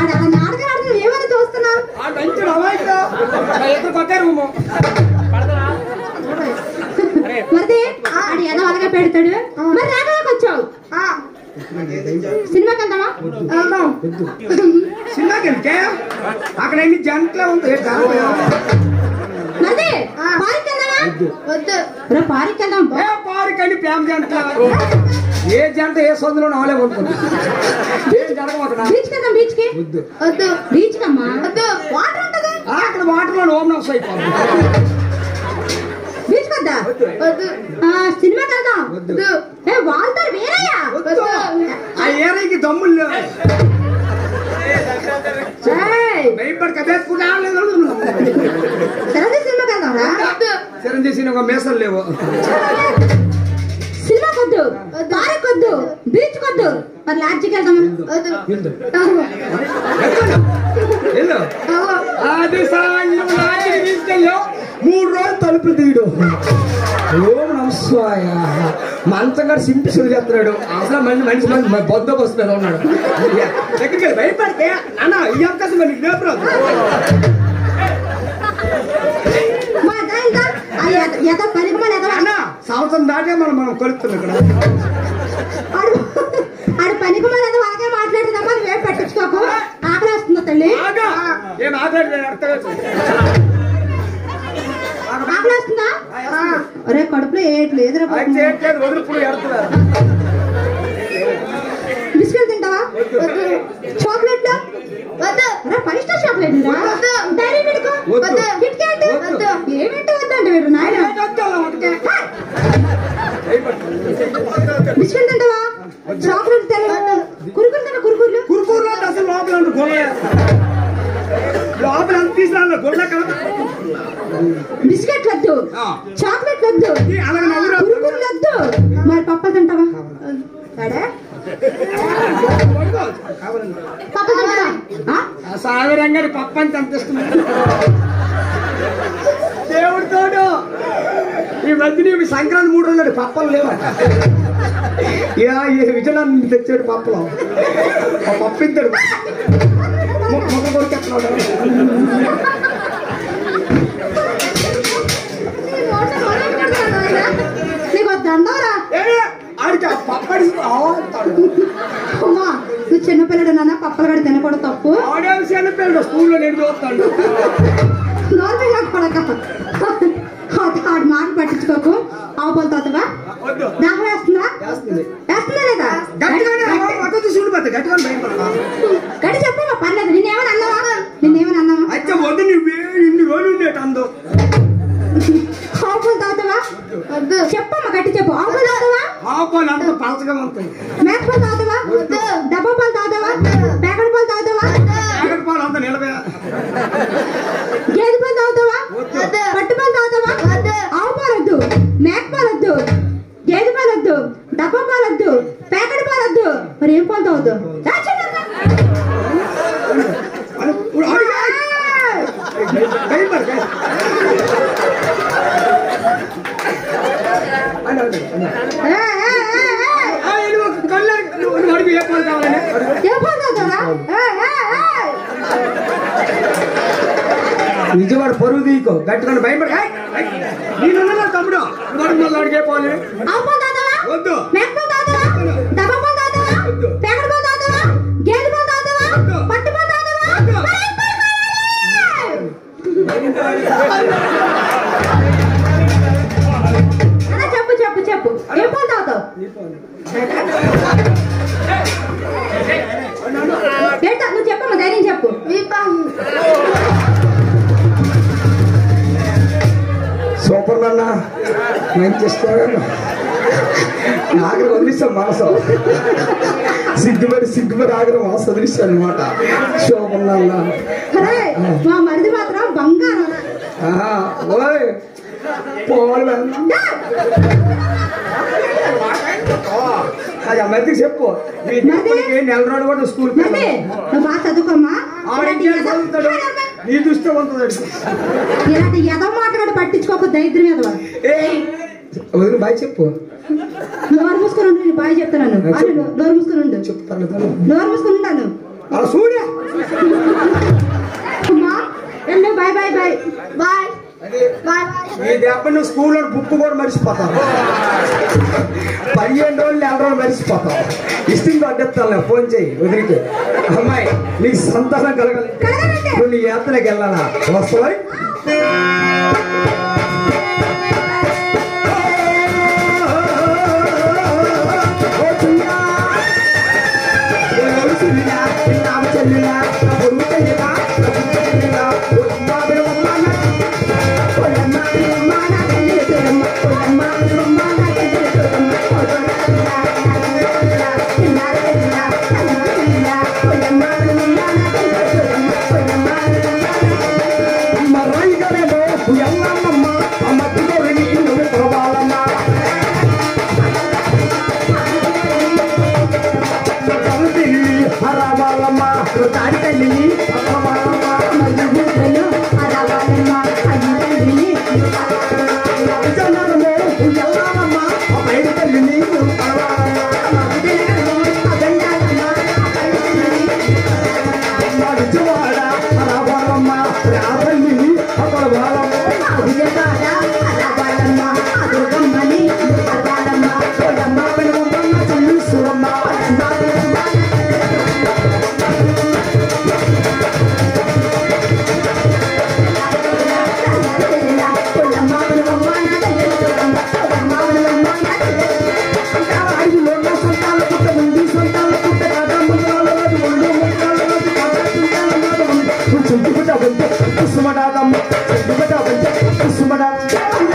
ఆడ ఆ నాటకం ఆడుతున్నా ఏమని చూస్తున్నావు ఆ మంచి అమాయకుడు నా ఇద్దరు కొత్త రూము మరి ఆడు ఏదో అలాగే పెడతాడు మరి రాకడానికి వచ్చావు సినిమాకి వెళ్దామా సినిమాకి వెళ్తే అక్కడ ఎన్ని జంటలే ఉంది మరి పార్క్ వెళ్దామా వద్దు రే పార్క్ వెళ్దాం ఏ పార్క్ అని ప్రేమ జంట ఏ జంట ఏ సొందులో నాలే ఉంటుంది ఏం జరగబోతున్నా బీచ్ వెళ్దాం బీచ్ కి వద్దు వద్దు బీచ్ కమ్మా వద్దు వాటర్ ఉంటది ఆ, అక్కడ వాటర్లో ఓం నవ్స్ అయిపోతుంది బీచ్ వద్దా వద్దు సినిమాకి వెళ్దాం వద్దు. ఏ వాళ్తారు వేరయ్యా వద్దు. ఆ ఏరైకి దమ్ములు లేవు ఏయ్, భయపడి కదేసుకుంటా సరే సినిమాకి వెళ్దాం రా చిరంజీవి ఒక మేసలు లేవు సినిమాకి వద్దు పార్క్ వద్దు బీచ్ వద్దు మరి లాడ్జికి వెళ్దామా వద్దు వెళ్ళు. వెళ్ళు. అది సాయంత్రం రాత్రికి తీసుకెళ్ళావు మూడు రోజులు తలుపులు తీయడు ఓం నమస్వాయ మంచం గారు సింపిసులు చెప్తున్నాడు అసలు మనిషి మనిషి మనిషి బొద్దకు వస్తున్నాడు ఉన్నాడు దగ్గరికి వెళ్ళి భయపడితే అన్న ఈ అవకాశం మరి నీకు లేపు రాదు. మా దా ఇంకా ఆ ఎద- ఎద పనికి మన ఎద అన్న సంవత్సరం దాటే మనం మనం కొలుస్తున్నాం ఇక్కడ ఆడు ఆడు పనికి మన ఎద అలాగే మాట్లాడుతుందమ్మా నువ్వేం పట్టించుకోకు ఆకలి వస్తుందో తల్లి బాగా ఏం ఆటలాడి అర్థం ఆకలి వస్తుందా ఒరే కడుపులో ఏట్లు ఎదురు అది చేయట్లేదు వదులుపుడు ఎడుతున్నారు బిస్కెట్ తింటావా చాక్లెట్ వద్దు అరే Five Star chocolate Dairy Milk వద్దు. కిట్ క్యాట్ వద్దు. ఏమిటి వద్దంటే వీడు నాయన బిస్కెట్ తింటావా చాక్లెట్ తినవా కురుకురు తిన కురుకుర్లు కురుకూరులో అంటే అసలు లోపల ఉంది గొల్ల లోపల ఎంత తీసినా గొల్ల కదా బిస్కెట్ వద్దు ఆ. చాక్లెట్ వద్దు అలాగే నవ్వురా కురుకుర్లు వద్దు మరి పప్ప తింటావా సరే పప్ప తింటావా ఆ? ఆ సాగరంగారి పప్ప అని ఎంత ఇష్టం దేవుడు తోడు ఈ మధ్య నీకు సంక్రాంతి మూడు రోజులు పప్పలు లేవట యా ఈ విజయనాన్ని తెచ్చాడు పప్పలు ఆ పప్పు ఇద్దడు మొక్క కొడుకెత్తున్నాడు నీకు ఒక దండవరా ఏ, ఆడికి ఆ పప్పడి ఆ అంటాడు. అమ్మా నువ్వు చిన్నపిల్లడు నాన్న పప్పలు కూడా తినకూడదు తప్పు ఆడే విషయాన్ని పిల్లడు స్కూల్లో నేను చూస్తాడు నోర్మల్గా కొడక ఆడు మాట పట్టించుకోకు ఆవుపోలు తాతవా వద్దు దాహం వేస్తుందా చేస్తుంది వేస్తుందా లేదా గట్టిగానే మద్దతు చూడిపోతా గట్టిగా భయపడతా గడి చెప్పమ్మా పర్లేదు నిన్నేమని అన్నావా నిన్నేమని అన్నావా అయితే వద్దు నువ్వే ఇన్ని రోజులు ఉండేట అందో ఆవుపోలు తాతవా చెప్పమ్మా గట్టి చెప్పు ఆవుపోలు తాతవా ఆపాలు అంత పలచగా ఉంటాయి మేకపోలు తాతవా డబ్బా పాలు తాతవా ప్యాకెట్ పాలు తాతవా ప్యాకెట్ పాలు అంత నిలబే గేదె పాలు తాగుతావా వద్దు. పట్టు పాలు తాగుతావా ఆవు పాలు వద్దు మేక పాలు వద్దు గేదె పాలు వద్దు డబ్బా పాలు వద్దు ప్యాకెట్ పాలు వద్దు మరి ఏం పాలు తాగుతావు రా చిన్నగా. అని ఇప్పుడు అడిగా. భయపడు, భయ- అని అడుగు, అని అడుగు. ఏ, ఏ, ఏ, ఏ. ఆ, నువ్వు కళ్ళు నువ్వు నువ్వు అడుగు ఏ పాలు కావాలని అడుగు. ఏం పాలు తాగుతావా ఏ, ఏ, ఏ. విజయవాడ పరువు తీయకో గట్టిగా భయపడి నేను తమ్ముడు నువ్వు అడుగు మళ్ళీ అడిగే పాలు ఆవు పాలు తాగుతావా వద్దు మేక పాలు తాగుతావా డబ్బా పాలు తాగుతావా ప్యాకెట్ పాలు తాగుతావా గేదె పాలు తాగుతావా పట్టు పాలు తాగుతావా మరి ఏం పాలు కావాలి? అలా చెప్పు చెప్పు చెప్పు ఏం పాలు తాగుతావు ఏంటో నువ్వు చెప్పమ్మా ధైర్యం చెప్పు సూపర్ నాన్న మంచి ఇష్టం ఆఖరి వదిలిస్తాం మనసు సిగ్గుపడి సిగ్గుపడి ఆఖరి మనసు వదిలిస్తాను అనమాట సూపర్ నాన్న అరే మా మరిది మాత్రం బంగారం ఆహా, ఓయ్ పోవాలి వెళ్దాం. అది ఆ మధ్యకి చెప్పు నీ ఇప్పటికే నెల రోజులు కూడా స్కూల్ మరిది నువ్వు బాగా చదువుకోమ్మా ఇలాంటి ఆడింకే ఎద- చదువుతాడు నీ దృష్టి ఉంటుంది ఇలాంటి ఎదో మాట్లాడి పట్టించుకోక దరిద్రం ఎదవ ఏయ్ వదిలి బాయ్ చెప్పు నోరు మూసుకొని ఉండు నేను బాగా చెప్తున్నాను అను, నోరు మూసుకొని ఉండు చెప్పు పర్లేదు నోరు మూసుకొని ఉండాను అలా సూర్య అమ్మా వెళ్ళు bye bye bye bye bye ఈ దెబ్బ నువ్వు స్కూల్లో బుక్ కూడా మర్చిపోతావు పదిహేను రోజులు నెల రోజులు మర్చిపోతావు ఇష్టం పడ్డెత్తాను ఫోన్ చేయి వదిలికి అమ్మాయి నీకు సంతానం కలగాలి కలగాలంటే? నువ్వు నీ యాత్రకి వెళ్ళాలా వస్తావా ఓ చిన్నా. ఓ చిన్నా, చిన్నా చెల్లినా, నా పొరుగు చెల్లినా, నా బుద్ధి చెల్లినా, ఓ చిన్నా, బిడవమ్మ నా మర్రైగనేమో ఎల్లమ్మమ్మ అమ్మట్టుకోరిని నువ్వు కొలవాలమ్మ తల్లి హరావాలమ్మ దాడి తల్లిని అమ్మవాలమ్మ జనరము ఎల్లమ్మమ్మ ఆ బయట తల్లిని నువ్వు కొలవాలమ్మ విజయవాడ హరావాలమ్మ ఆ తల్లిని కొలవాలమ్మ పెనుగొండ తల్లి సురమ్మ అడవిలో ఉన్న సంతాల పుట్ట ఉంది సంతాల పుట్ట కాదా ముందాల రోజు ముందు ముందాల రోజు కాదా చింతాల రోజు ఉంది. నువ్వు చెంటుకుంటా ఉంటే కుసుమడాదమ్మ చెంటుకుంటా ఉంటే కుసుమడాదమ్మ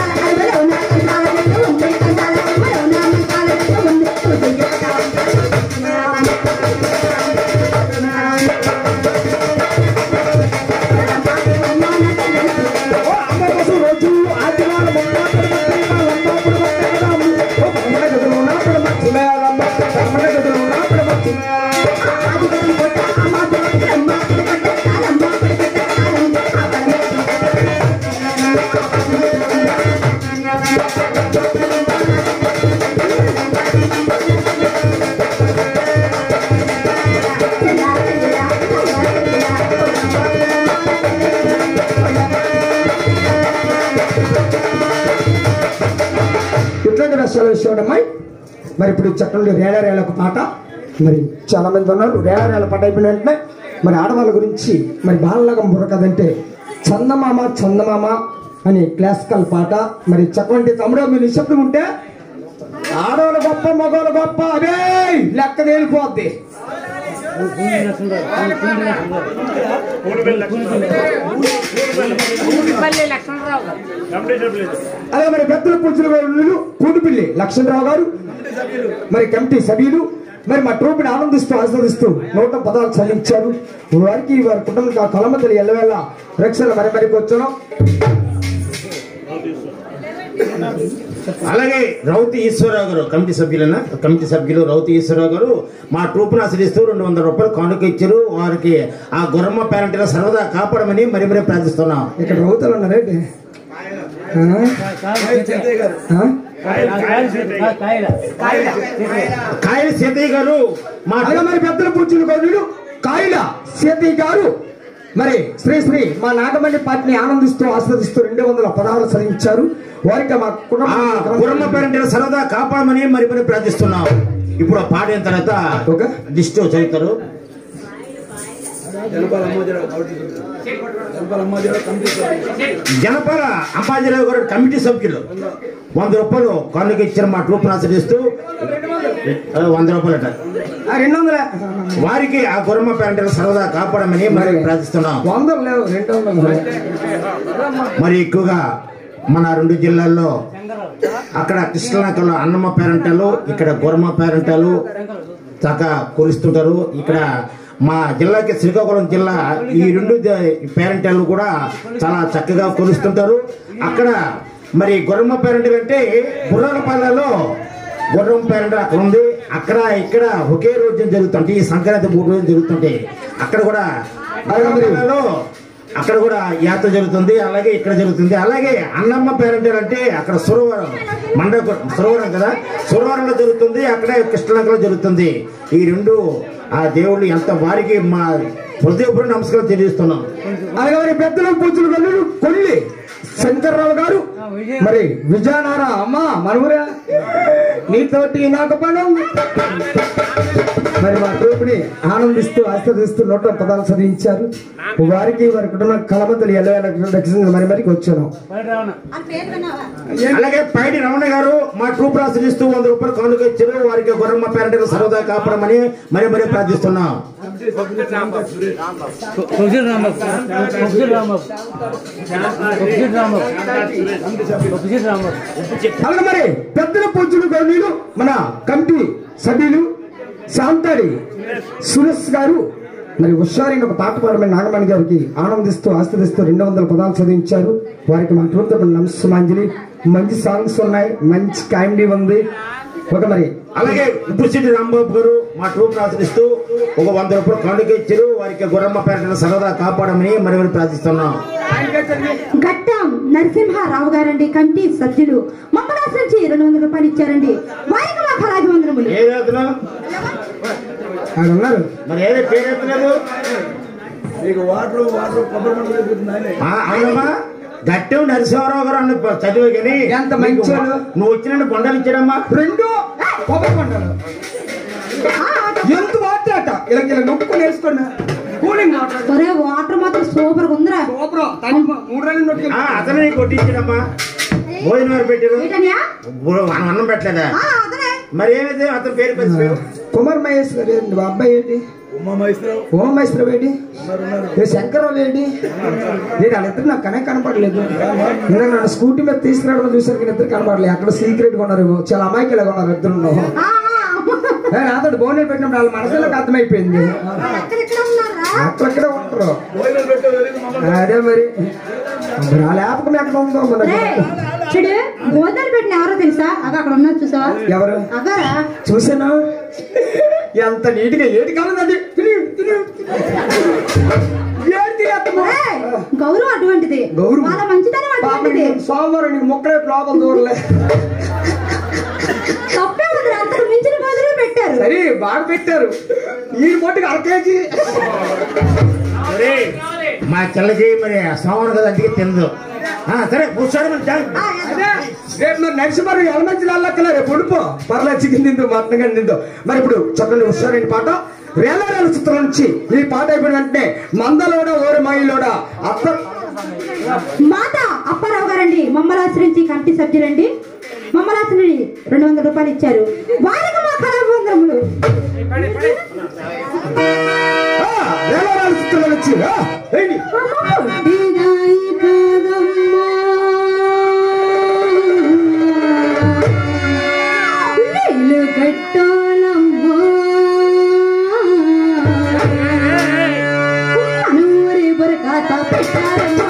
ఓ అమ్మ కోసం రోజు ఆదివారం మొన్నప్పుడు మొన్నప్పుడు మొన్నప్పుడు ఓ బ్రహ్మణ గదులు ఉన్నప్పుడు మర్చిపోయాలమ్మ బ్రహ్మణ గదులు ఉన్నప్పుడు మర్చిపోయాలమ్మ ఇట్లాంటి రసాలు విషయం అమ్మాయి మరి ఇప్పుడు చట్టంలో రేడారేళ్ళ పాట మరి చాలా మంది ఉన్నారు రేడారేళ్ళ పాట అయిపోయిన వెంటనే మరి ఆడవాళ్ళ గురించి మరి బాలలగం బుర్రకదంటే చందమామ చందమామ అని క్లాసికల్ పాట మరి చక్కవంటి తమ్ముడు మీరు నిశ్శబ్దం ఉంటే ఆడవాళ్ళు గొప్ప మగవాళ్ళు గొప్ప అదే లెక్క తేలిపోద్ది అదే మరి పెద్దల పురుషుల గారు కూడిపిల్లి లక్ష్మణరావు గారు మరి కమిటీ సభ్యులు మరి మా ట్రూప్ని ఆనందిస్తూ ఆస్వాదిస్తూ నూట పదాలు చదివించారు వారికి వారి కుటుంబం ఆ కలమతలు ఎల్లవేళ రక్షణ మరి మరికి వచ్చాను అలాగే రౌతి ఈశ్వరరావు గారు కమిటీ సభ్యులన్న కమిటీ సభ్యులు రౌతి ఈశ్వరరావు గారు మా ట్రూప్ను ఆశ్రయిస్తూ రెండు వందల రూపాయలు కానుక ఇచ్చారు వారికి ఆ గుర్రమ్మ పేరంటీలో సర్వదా కాపాడమని మరి మరి ప్రార్థిస్తున్నాం ఇక్కడ రౌతలు ఉన్నారేంటి ఆ? ఆ? కాయల సీతయ్య గారు మా అలాగే మరి పెద్దల పూజలు గౌరుడు కాయిల సీతయ్య గారు మరి శ్రీ శ్రీ మా నాగమణి పార్టీని ఆనందిస్తూ ఆస్వాదిస్తూ రెండు వందల పదహారు చదివించారు వారికి మా ఆ కుటుంబం గుర్రమ్మ పేరంటీలో సరదా కాపాడమని మరి మరి ప్రార్థిస్తున్నాం ఇప్పుడు ఆ పాట అయిన తర్వాత ఓకే. దిష్టి చదువుతారు జనపద అంబాజీరావు గారు కమిటీ సభ్యులు వంద రూపాయలు కానుక ఇచ్చారు మా ట్రూప్ ఆశ్రయిస్తూ ఆ, వంద రూపాయలట ఆ, రెండు వందల వారికి ఆ గుర్రమ్మ పేరంటీలో సరదా కాపాడమని మరి ప్రార్థిస్తున్నాం వందలు లేవు రెండు వందలు మరి ఎక్కువగా మన రెండు జిల్లాల్లో అక్కడ కృష్ణనకల్లో అన్నమ్మ పేరంటాలు ఇక్కడ గురమ్మ పేరంటాలు చక్కగా కొలుస్తుంటారు ఇక్కడ మా జిల్లాకి శ్రీకాకుళం జిల్లా ఈ రెండు ద- పేరంటాలు కూడా చాలా చక్కగా కొలుస్తుంటారు అక్కడ మరి గుర్రమ్మ పేరంటలు అంటే గుర్రాలపాలలో గుర్రం పేరంట అక్కడ ఉంది అక్కడ ఇక్కడ ఒకే రోజు జరుగుతుంటే ఈ సంక్రాంతి మూడు రోజులు జరుగుతుంటాయి అక్కడ కూడా గుర్రాలపాలలో అక్కడ కూడా యాత్ర జరుగుతుంది అలాగే ఇక్కడ జరుగుతుంది అలాగే అన్నమ్మ పేరంటారు అంటే అక్కడ సురవరం మండ సురవరం కదా సురవరంలో జరుగుతుంది అక్కడే కృష్ణలంకలో జరుగుతుంది ఈ రెండు ఆ దేవుళ్ళు ఎంత వారికి మా హృదయపూర్వక నమస్కారం తెలియజేస్తున్నాం అలాగే మరి పెద్దలు పూజలు కల్లుడు కొల్లి శంకర్రావు గారు మరి విజయనార అమ్మ మనవురా నీతోటి నాకు పనం మరి మా గ్రూప్ని ఆనందిస్తూ ఆస్వాదిస్తూ నూట పదాలు చదివించారు వారికి వారి కుటుంబ కలమతలు ఎలా మరి మరికి వచ్చాను అలాగే పైడి రమణ గారు మా ట్రూప్ ఆశ్రయిస్తూ వంద రూపాయలు కానుక ఇచ్చారు వారికి గుర్రమ్మ పేరెంట్ సరదా కాపాడమని మరి మరి ప్రార్థిస్తున్నాం professor Rambabu professor Rambabu professor Rambabu professor Rambabu అలాగే మరి పెద్దల పూజలు గౌనీలు మన కమిటీ సభ్యులు శాంతాడి సురేష్ గారు మరి హుషారైన ఒక పాట పాడమని నాగమణి గారికి ఆనందిస్తూ ఆస్వాదిస్తూ రెండు వందల పదాలు చదివించారు వారికి మన ట్రూప్ నమస్సుమాంజలి మంచి సాంగ్స్ ఉన్నాయి మంచి కామెడీ ఉంది ఒక మరి అలాగే ఉప్పుసిటి రాంబాబు గారు మా ట్రూప్ ఆశ్రయిస్తూ ఒక వంద రూపాయలు కానుక ఇచ్చారు వారికి గుర్రమ్మ పేరెంట్ సరదా కాపాడమని మరి మరి ప్రార్థిస్తున్నాం ఘట్టం నరసింహారావు గారండి కమిటీ సభ్యులు మమ్మల్ని నుంచి రెండు వందల రూపాయలు ఇచ్చారండి వారికి మా కళాది వందనములు ఏ వేతనం ఆయన ఉన్నారు మరి ఏదో పేరు ఎత్తలేదు ఆ, అవునమ్మా గట్టెం నరసింహారావు గారు అన్న చదివే కానీ ఎంత మంచోడు. నువ్వు వచ్చిన కొండలు ఇచ్చాడమ్మా రెండు కొబ్బరి పంటలు ఎంత వాటర్ ఇలా ఇలా నొక్కుని వేసుకున్నా కూలింగ్ వాటర్ ఒరే వాటర్ మాత్రం సూపర్ ఉందిరా సూపర్ తని మూడు రోజులు ఆ, నొట్టుకెళ్ళి అతనే నీకు కొట్టించాడమ్మా భోజనం ఎవరు పెట్టారు ఏంటనియా ఇప్పుడు మనం అన్నం పెట్టలేదా ఆ, అతనే మరి ఏమైతే అతని పేరు పెంచిపోయావు కుమార్ మహేశ్వరి ఏంటి మా అబ్బాయి ఏంటి ఓం మహేశ్వరం ఏంటి ఏ శంకరావు ఏంటి నేను వాళ్ళిద్దరు నాకు కనే కనపడలేదు నేను నన్ను స్కూటీ మీద తీసుకురావడం చూసారు కానీ ఇద్దరు కనపడలేదు అక్కడ సీక్రెట్ గా ఉన్నారు చాలా అమాయకులుగా ఉన్నారు ఇద్దరు ఆ, ఆ, నాతో బోనెట్ పెట్టినప్పుడు వాళ్ళ మనసులోకి అర్థమైపోయింది ఎక్కడెక్కడ ఉన్నారా అక్కడక్కడే ఉంటారు అదే మరి మరి ఆ లేపకం ఎక్కడ ఉందో రే మనకి చెడు గోదాలు పెట్టిన ఎవరో తెలుసా అగ అక్కడ ఉన్నారు చూసావా ఎవరు అగారా చూసాను ఎంత నీట్ గా ఏది కావాలండి రే, గౌరవం అటువంటిది గౌరవం. వాళ్ళ మంచితనం అటువంటిది సోమవారం నీకు మొక్కలే లోపల దూరలే తప్పే ఉంది అంతకు మించిన బదులు పెట్టారు సరే బాగా పెట్టారు ఈ పొట్టుకు అర కేజీ ఒరే, మా చెల్లకి మరి సోమవారం కదా అందుకే తినదు ఆ, సరే కూర్చోండి మరి చాలు. ఆ, అదే రేపు మరి నరసింహారు ఎలమంచి వెళ్ళక్కలే రేపు ఉడిపో పర్లే చికెన్ తిందో మటన్ కానీ తిందో మరి ఇప్పుడు చక్కని హుషారైన పాట రేలారేల చిత్రం నుంచి ఈ పాట అయిపోయిన వెంటనే మందలోడ ఓరి మాయిలోడ అత్త మాత అప్పారావు గారండి మమ్మలాశ్రించి కమిటీ సభ్యులండి మమ్మలాశ్రీ రెండు వందల రూపాయలు ఇచ్చారు వారికి మా కళాబంధములు ఆ, రేలారేల చిత్రం నుంచి ఆ, ఏంటి? కట్టాలమ్మా మనూరి బరకాత పెట్టారమ్మా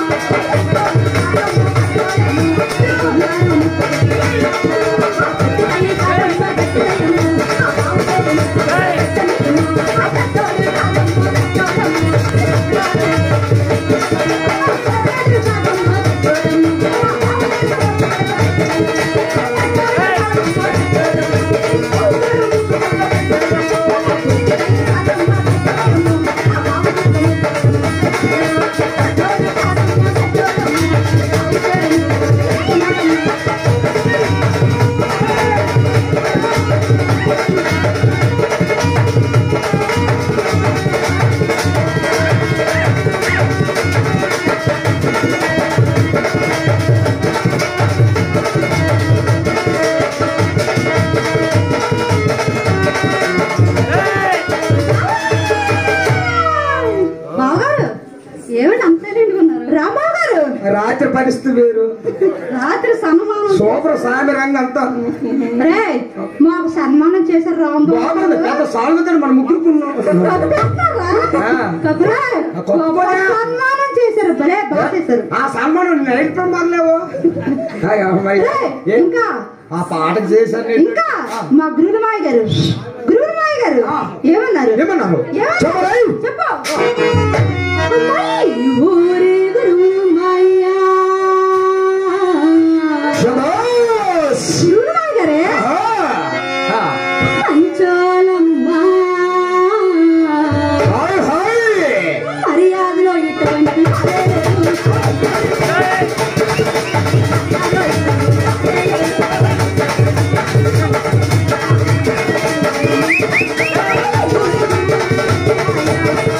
బాగారు ఏమిటి అంత నిండుకున్నారు రామావు గారు రాత్రి పరిస్థితి వేరు రాత్రి సన్మానం సూపర్ సామి రంగు అంతా రే మాకు సన్మానం చేశారు రాంబాబు బాగుంది పెద్ద సాల్వతో మన ముగ్గురుకున్నాం ఆ. కబురా ఆ గొప్ప సన్మానం చేశారు భలే బాగా చేశారు ఆ సన్మానం నైట్ ప్రమాదలేవు రే, ఇంకా ఆ పాటకు చేశాను నేను. ఇంకా మా గురుమాయ గారు గురుమాయ గారు ఆ. ఏమన్నారు ఏమన్నారు ఏమన్నారు? చెప్పరా చెప్పు అమ్మాయి, ఊరి గురుమాయ శబాష్! గురుమాయ గారే ఆ, ఆ. పంచాలమ్మా హాయ్ హాయ్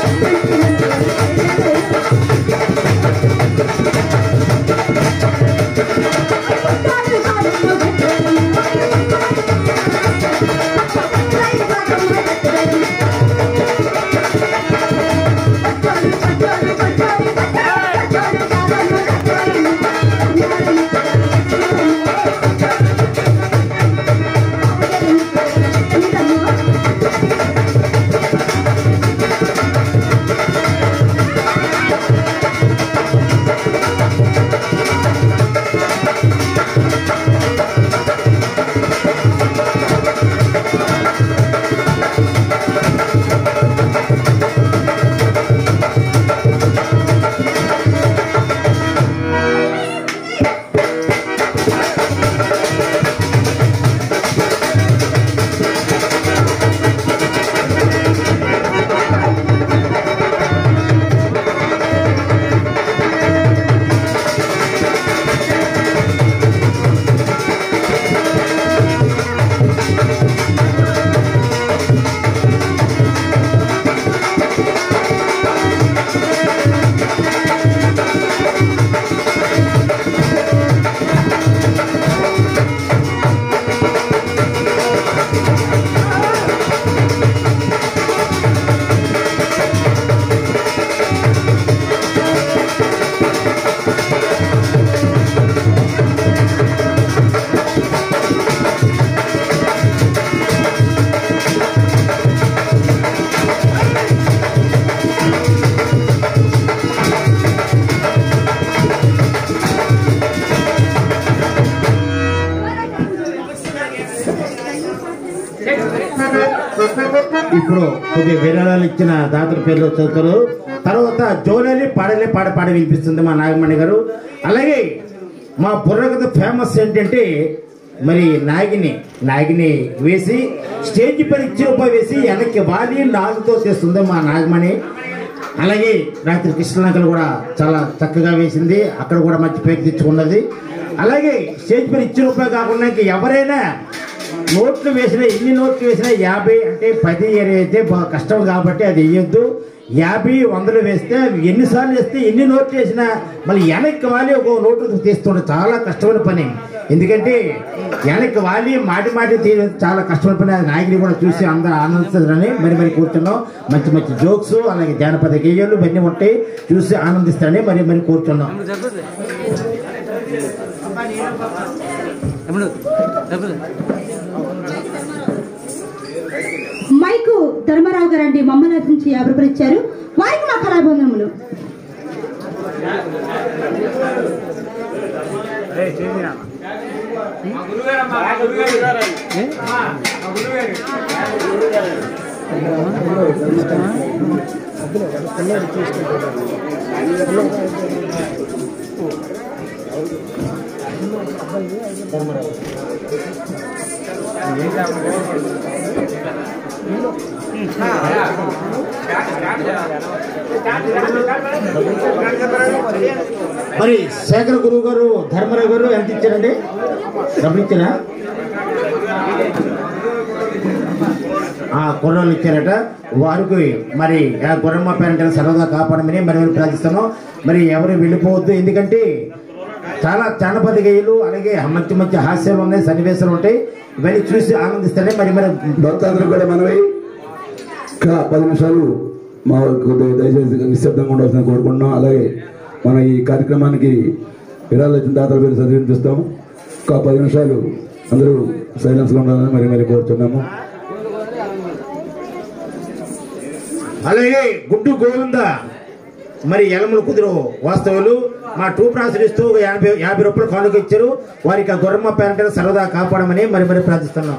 ఇప్పుడు కొద్దిగా విరాళాలు ఇచ్చిన దాతల పేర్లు చదువుతారు తర్వాత జోలేలి పాడలే పాడ పాడ వినిపిస్తుంది మా నాగమణి గారు అలాగే మా బుర్రకథ ఫేమస్ ఏంటంటే మరి నాగిని నాగిని వేసి స్టేజ్ పైన చిరుప వేసి వెనక్కి వాలి నాలుగుతో చేస్తుంది మా నాగమణి అలాగే రాత్రి కృష్ణలంకలు కూడా చాలా చక్కగా వేసింది అక్కడ కూడా మంచి పేరు తెచ్చుకున్నది అలాగే స్టేజ్ పైన ఇచ్చిన రూపాయి కాకుండా ఇంక ఎవరైనా నోట్లు వేసినా ఎన్ని నోట్లు వేసినా యాభై అంటే పది ఇరవై అయితే బాగా కష్టం కాబట్టి అది వేయొద్దు యాభై వందలు వేస్తే అవి ఎన్నిసార్లు వేస్తే ఎన్ని నోట్లు వేసినా మళ్ళీ వెనక్కి వాలి ఒక నోటు తీస్తుండే చాలా కష్టమైన పని ఎందుకంటే వెనక్కి వాలి మాటి మాటి తీయడం చాలా కష్టమైన పని అది నాయకుని కూడా చూసి అందరూ ఆనందిస్తారని మరి మరి కూర్చున్నాం మంచి మంచి జోక్స్ అలాగే జానపద గేయాలు ఇవన్నీ ఉంటాయి చూసి ఆనందిస్తారని మరి మరి కూర్చున్నాం తమ్ముడు తమ్ముడు మైకు ధర్మరావు గారు అండి మమ్మల్ని నుంచి యాభై రూపాయలు ఇచ్చారు వారికి మా కళాబంధములు మరి శేఖర్ గురువు గారు ధర్మరావు గారు ఎంత ఇచ్చారండి డబ్బులు ఇచ్చారా ఆ కుర్రోళ్ళు ఇచ్చారట వారికి మరి ఆ గుర్రమ్మ పేరెంట్ సరదా కాపాడమని మరి మేము ప్రార్థిస్తున్నాం మరి ఎవరు వెళ్ళిపోవద్దు ఎందుకంటే చాలా జానపద గేయాలు అలాగే మంచి మంచి హాస్యాలు ఉన్నాయి సన్నివేశాలు ఉంటాయి ఇవన్నీ చూసి ఆనందిస్తానే మరి మరి భక్తాదులకు కూడా మనవి ఇంకా పది నిమిషాలు మా కొద్దిగా దయచేసి నిశ్శబ్దంగా ఉండవలసిన కోరుకుంటున్నాం అలాగే మన ఈ కార్యక్రమానికి విరాళ దాతల పేరు చదివినిపిస్తాము ఇంకా పది నిమిషాలు అందరూ సైలెన్స్గా ఉండాలని మరి మరి కోరుతున్నాము అలాగే గుడ్డు గోవింద మరి ఎలములు కుదురు వాస్తవులు మా టూ ప్రాసరిస్తూ యాభై యాభై రూపాయలు కానుక ఇచ్చారు వారికి ఆ గుర్రమ్మ పేరంటే సరదా కాపాడమని మరి మరి ప్రార్థిస్తున్నాం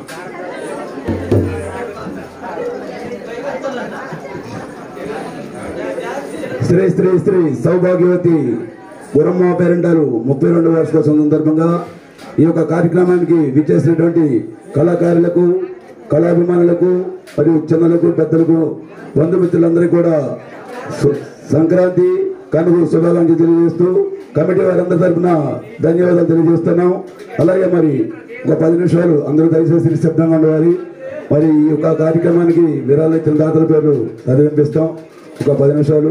స్త్రీ స్త్రీ స్త్రీ సౌభాగ్యవతి గురమ్మ పేరెంటారు ముప్పై రెండు వార్షికోత్సవం సందర్భంగా ఈ యొక్క కార్యక్రమానికి విచ్చేసినటువంటి కళాకారులకు కళాభిమానులకు మరియు చిన్నలకు పెద్దలకు బంధుమిత్రులందరికీ కూడా సు- సంక్రాంతి కనుగోలు శుభాకాంక్షలు తెలియజేస్తూ కమిటీ వారందరి తరఫున ధన్యవాదాలు తెలియజేస్తున్నాం అలాగే మరి ఒక పది నిమిషాలు అందరూ దయచేసి నిశ్శబ్దంగా ఉండవాలి మరి ఈ యొక్క కార్యక్రమానికి విరాళ ఇచ్చిన దాతల పేర్లు చదివినిపిస్తాం ఒక పది నిమిషాలు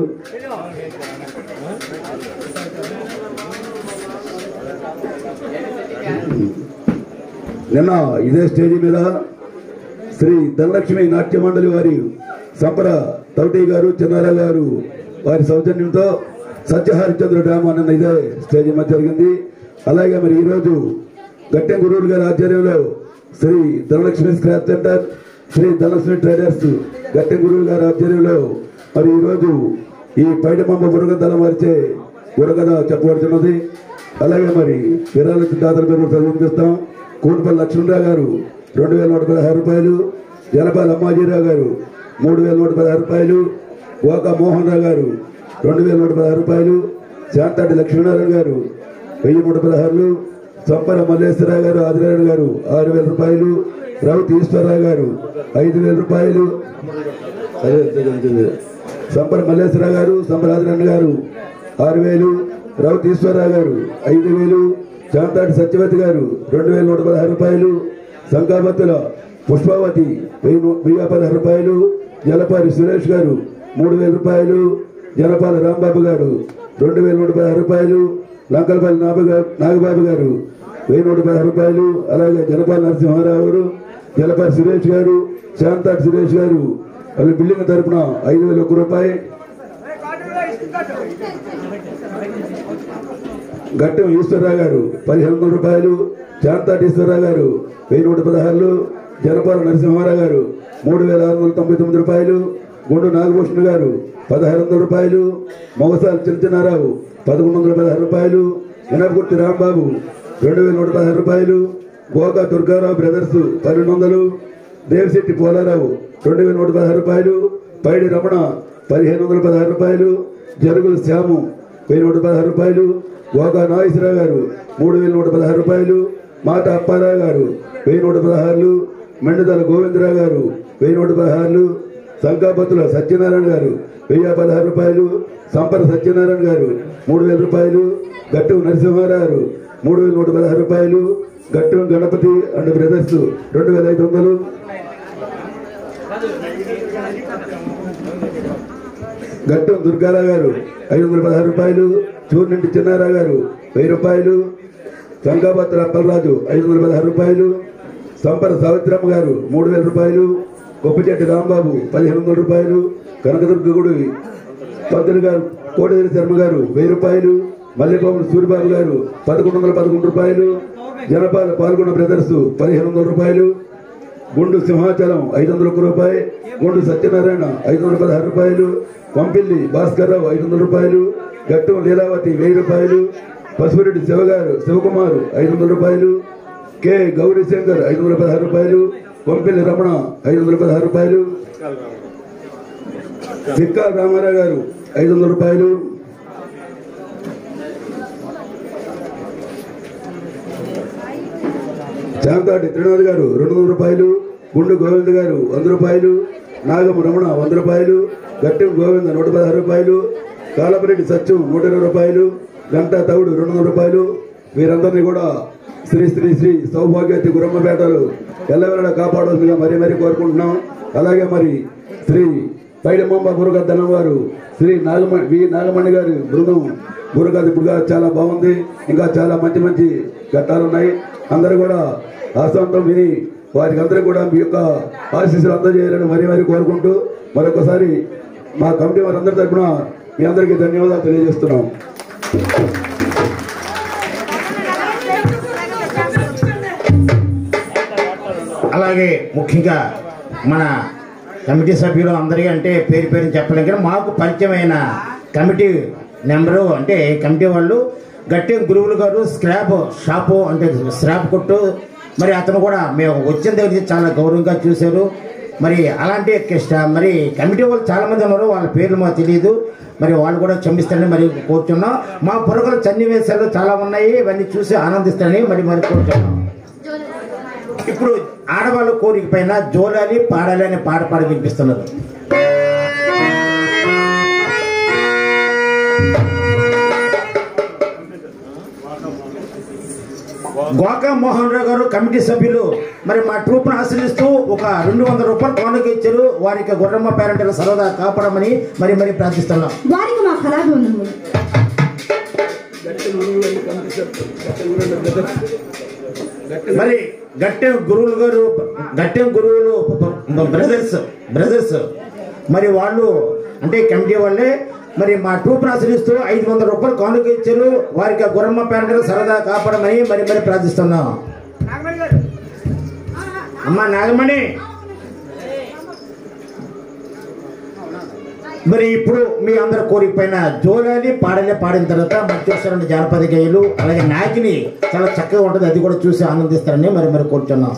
నిన్న ఇదే స్టేజీ మీద శ్రీ ధనలక్ష్మి నాట్య మండలి వారి సంపర తౌటి గారు చిన్నారావు గారు వారి సౌజన్యంతో సత్యహరిచంద్ర డ్రామా నిన్న ఇదే స్టేజీ మీద జరిగింది అలాగే మరి ఈరోజు గట్టెం గురువులు గారి ఆధ్వర్యంలో Shri Dhanalakshmi scrap centre Shri Dhanalakshmi traders Gattem Guruvulu గారి ఆధ్వర్యంలో మరి ఈరోజు ఈ పైడమమ్మ బురగదల మరిచే బురగద చెప్పబడుతున్నది అలాగే మరి విరాళ దాతల పేరు చదివిపిస్తాం కోటిపల్లి లక్ష్మణరావు గారు రెండు వేల నూట పదహారు రూపాయలు జనపాల అమ్మాజీరావు గారు మూడు వేల నూట పదహారు రూపాయలు గోకా మోహన్ రావు గారు రెండు వేల నూట పదహారు రూపాయలు శాంతాటి లక్ష్మీనారాయణ గారు వెయ్యి నూట పదహారులు సంపర మల్లేశ్వరరావు గారు ఆదినారాయణ గారు ఆరు వేల రూపాయలు రౌత్ ఈశ్వరరావు గారు ఐదు వేల రూపాయలు అదే, అదే, అదే, అదే. సంపర మల్లేశ్వరరావు గారు సంపర ఆదినారాయణ గారు ఆరు వేలు రౌత్ ఈశ్వరరావు గారు ఐదు వేలు చాంతాటి సత్యవతి గారు రెండు వేల నూట పదహారు రూపాయలు సంకాపత్తుల పుష్పావతి వెయ్యి నూ- వెయ్యి పదహారు రూపాయలు జలపారి సురేష్ గారు మూడు వేల రూపాయలు జలపాల రాంబాబు గారు రెండు వేల నూట పదహారు రూపాయలు లంకలపల్లి నాగ నాగబాబు గారు వెయ్యి నూట పదహారు రూపాయలు అలాగే జలపాల నరసింహారావు గారు జలపారి సురేష్ గారు శాంతాటి సురేష్ గారు వాళ్ళ బిల్డింగ్ తరపున ఐదు వేల ఒక్క రూపాయి గట్టం ఈశ్వరరావు గారు పదిహేను వందల రూపాయలు శాంతాటి ఈశ్వరరావు గారు వెయ్యి నూట పదహారులు జనపాల నరసింహారావు గారు మూడు వేల ఆరు వందల తొంభై తొమ్మిది రూపాయలు గుండు నాగభూషణ్ గారు పదహారు వందల రూపాయలు మొగసాల చిన్నరావు పదకొండు వందల పదహారు రూపాయలు ఎనపగుర్తి రాంబాబు రెండు వేల నూట పదహారు రూపాయలు గోకా దుర్గారావు బ్రదర్స్ పన్నెండు వందలు దేవిశెట్టి పోలారావు రెండు వేల నూట పదహారు రూపాయలు పైడి రమణ పదిహేను వందల పదహారు రూపాయలు జరుగుల శ్యాము వెయ్యి నూట పదహారు రూపాయలు గోగా నాగేశ్వరరావు గారు మూడు వేల నూట పదహారు రూపాయలు మాట అప్పారావు గారు వెయ్యి నూట పదహారులు మెండుదల గోవిందరావు గారు వెయ్యి నూట పదహారులు సంకాపత్తుల సత్యనారాయణ గారు వెయ్యి పదహారు రూపాయలు సంపర సత్యనారాయణ గారు మూడు వేల రూపాయలు గట్టు నరసింహారావు గారు మూడు వేల నూట పదహారు రూపాయలు గట్టు గణపతి అండ్ బ్రదర్స్ రెండు వేల ఐదు వందలు గట్టం దుర్గారావు గారు ఐదు వందల పదహారు రూపాయలు చూర్నింటి చిన్నారావు గారు వెయ్యి రూపాయలు సంగాపత్ర అప్పలరాజు ఐదు వందల పదహారు రూపాయలు సంపర సావిత్రమ్మ గారు మూడు వేల రూపాయలు కొప్పచెట్టి రాంబాబు పదిహేను వందల రూపాయలు కనకదుర్గ గుడి పంతులు గారు కోటేశ్వర శర్మ గారు వెయ్యి రూపాయలు మల్లెపాముడు సూరిబాబు గారు పదకొండు వందల పదకొండు రూపాయలు జనపాల పాల్గొన్న బ్రదర్స్ పదిహేను వందల రూపాయలు గుండు సింహాచలం ఐదు వందల ఒక్క రూపాయి గుండు సత్యనారాయణ ఐదు వందల పదహారు రూపాయలు పంపిల్లి భాస్కర్ రావు ఐదు వందల రూపాయలు గట్టం లీలావతి వెయ్యి రూపాయలు పసుపురెడ్డి శివగారు శివకుమార్ ఐదు వందల రూపాయలు కె గౌరీ శంకర్ ఐదు వందల పదహారు రూపాయలు పంపిల్లి రమణ ఐదు వందల పదహారు రూపాయలు సిక్కా రామారావు గారు ఐదు వందల రూపాయలు శాంతాటి త్రినాథ్ గారు రెండు వందల రూపాయలు గుండు గోవింద్ గారు వంద రూపాయలు నాగం రమణ వంద రూపాయలు గట్టెం గోవింద నూట పదహారు రూపాయలు కాలపరెడ్డి సత్యం నూట ఇరవై రూపాయలు గంటా తవుడు రెండు వందల రూపాయలు వీరందరినీ కూడా శ్రీ శ్రీ శ్రీ సౌభాగ్యవతి గురమ్మపేటలు ఎల్లవేళ కాపాడవలసిందిగా మరీ మరీ కోరుకుంటున్నాం అలాగే మరి శ్రీ పైడమాంబ గురుగద్దనం వారు శ్రీ నాగమణి వి నాగమణి గారి బృందం గురుగారి ఇప్పుడు చాలా బాగుంది ఇంకా చాలా మంచి మంచి ఘట్టాలు ఉన్నాయి అందరూ కూడా ఆశాంతం విని వారికి అందరూ కూడా మీ యొక్క ఆశీస్సులు అందజేయాలని మరీ మరీ కోరుకుంటూ మరొకసారి మా కమిటీ వారందరి తరపున మీ అందరికీ ధన్యవాదాలు తెలియజేస్తున్నాం అలాగే ముఖ్యంగా మన కమిటీ సభ్యులు అందరికీ అంటే పేరు పేరు చెప్పలేం కానీ మాకు పరిచయమైన కమిటీ నెంబరు అంటే కమిటీ వాళ్ళు గట్టి గురువులు గారు స్క్రాప్ షాపు అంటే స్క్రాప్ కొట్టు మరి అతను కూడా మేము వచ్చిన దగ్గర నుంచి చాలా గౌరవంగా చూశారు మరి అలాంటి కిష్ట- మరి కమిటీ వాళ్ళు చాలా మంది ఉన్నారు వాళ్ళ పేర్లు మాకు తెలియదు మరి వాళ్ళు కూడా క్షమిస్తారని మరి కోరుతున్నాం మా పొరగలు సన్నివేశాలు చాలా ఉన్నాయి ఇవన్నీ చూసి ఆనందిస్తారని మరి మరి కోరుతున్నాం ఇప్పుడు ఆడవాళ్ళ కోరిక పైన జోలాలి పాడాలి అనే పాట పాడి వినిపిస్తున్నారు గోకా మోహన్ రావు గారు కమిటీ సభ్యులు మరి మా ట్రూప్ ను ఆశ్రయిస్తూ ఒక రెండు వందల రూపాయలు కానుక ఇచ్చారు వారికి గుర్రమ్మ పేరెంట్ల సరదా కాపాడమని మరి మరి ప్రార్థిస్తున్నాం వారికి మా కళాభివందనములు మరి గట్టెం గురువులు గారు గట్టెం గురువులు బ్రదర్స్ బ్రదర్స్ మరి వాళ్ళు అంటే కమిటీ వాళ్ళే మరి మా ట్రూప్ను ఆశ్రయిస్తూ ఐదు వందల రూపాయలు కానుక ఇచ్చారు వారికి ఆ గురమ్మ పేరెంట్ల సరదా కాపాడమని మరి మరి ప్రార్థిస్తున్నాం అమ్మా నాగమణి మరి ఇప్పుడు మీ అందరి కోరిక పైన జోలాలి పాడలే పాడిన తర్వాత మధ్యేశ్వరుని జానపద గేయులు అలాగే నాకిని చాలా చక్కగా ఉంటుంది అది కూడా చూసి ఆనందిస్తారని మరి మరి కోరుచున్నాం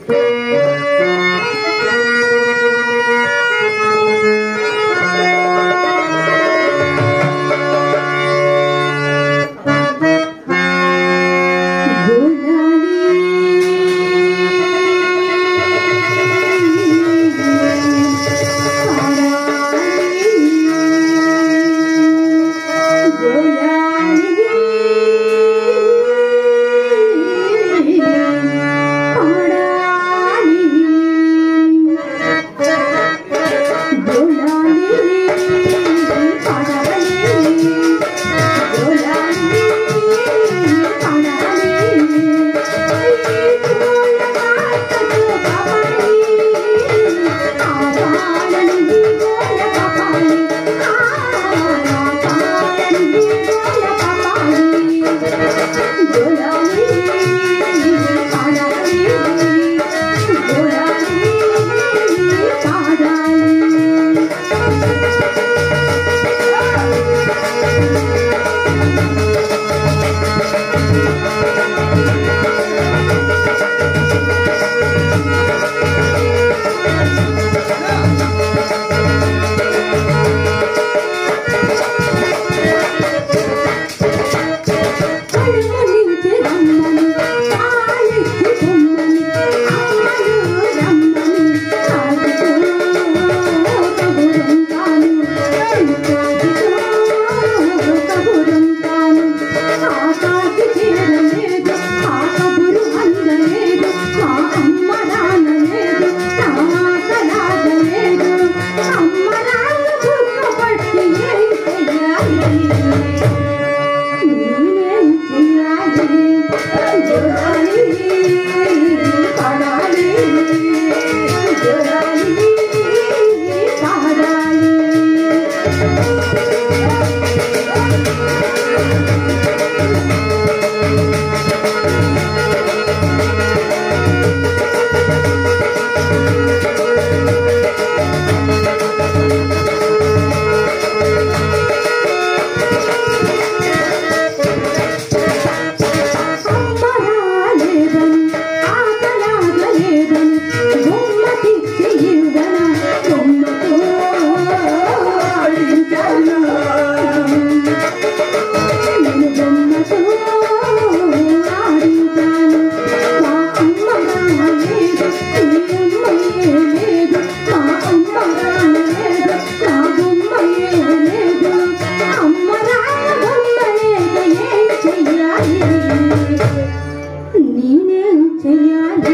నేనేం చెయ్యాలి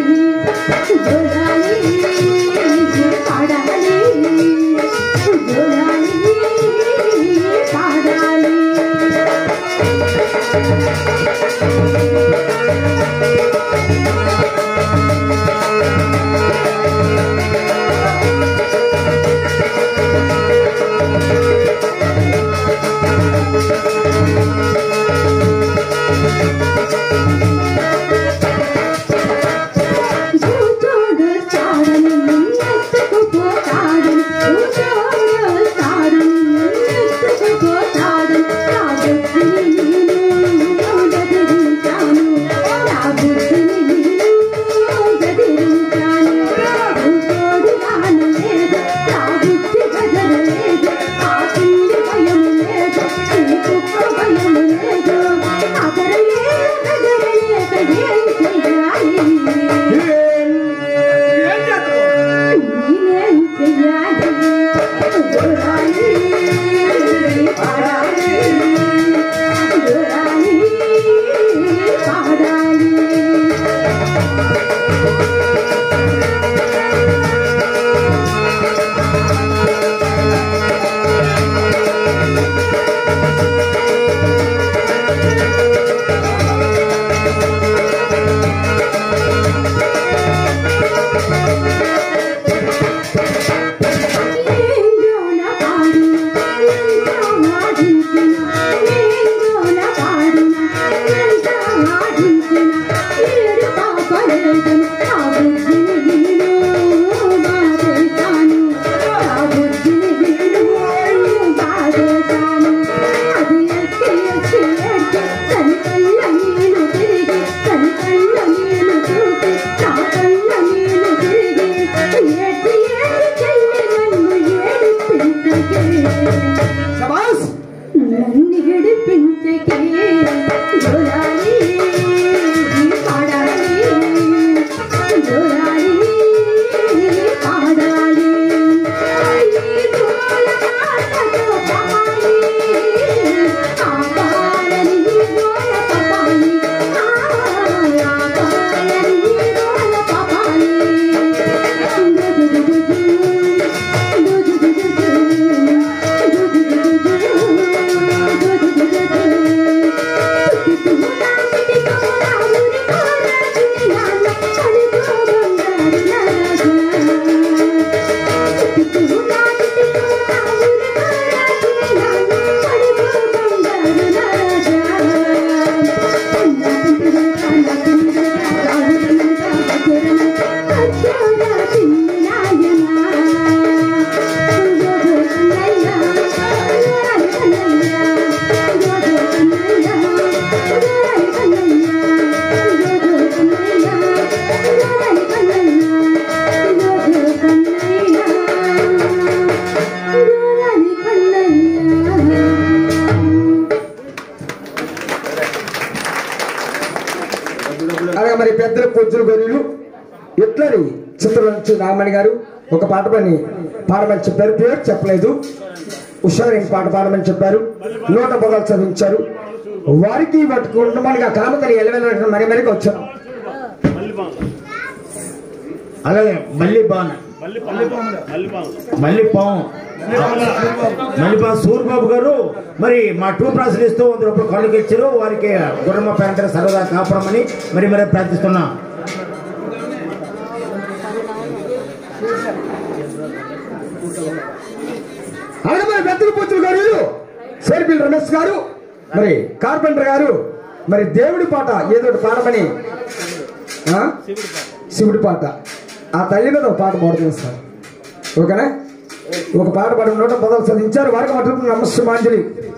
జోడాలి పాడాలి జోడాలి పాడాలి చూచోడు చాడని నిన్నెత్తుకుపోతాడని చూచోడు చాడని నిన్నెత్తుకుపోతాడని నా బుద్ధిని నేను బెదిరించాను నా బుద్ధిని జోలాలి పాడాలి జోలాలి పాడాలి ఈ గోల మాటతో పాపాలి ఆపాలని గోల పాపాలి ఆపాలని గోల పాపాలి అలాగే మరి పెద్దల పొద్దుల గొర్రెలు ఇట్లని చిత్రం నుంచి నాగమణి గారు ఒక పాట పని పాడమని చెప్పారు పేరు చెప్పలేదు ఉషారింగ్ పాట పాడమని చెప్పారు నూట పదాలు చదివించారు వారికి పట్టుకుంటున్నామని కామతని ఎలవెల మరి మరికి వచ్చాను అలాగే మళ్ళీ బాన్ మళ్ళీ పాము మళ్ళీ పాము సూర్యబాబు గారు మరి మా టూ ప్రాసెస్ ఇస్తూ వంద రూపాయలు కాళ్ళకి ఇచ్చారు వారికి గుర్రమ్మ పేరంటే సరదా కాపాడమని మరి మరి ప్రార్థిస్తున్నాం అలాగే మరి పెద్దల పొద్దుల గొర్రెలు సేర్పిల్ రమేష్ గారు మరి కార్పెంటర్ గారు మరి దేవుడి పాట ఏదో ఒకటి పాడమని ఆ? శివుడి పాట ఆ తల్లి మీద ఒక పాట పాడుతుంది సార్ ఓకేనా ఒక పాట పాడి నూట పదాలు చదివించారు వారికి మటుకు నమస్మాంజలి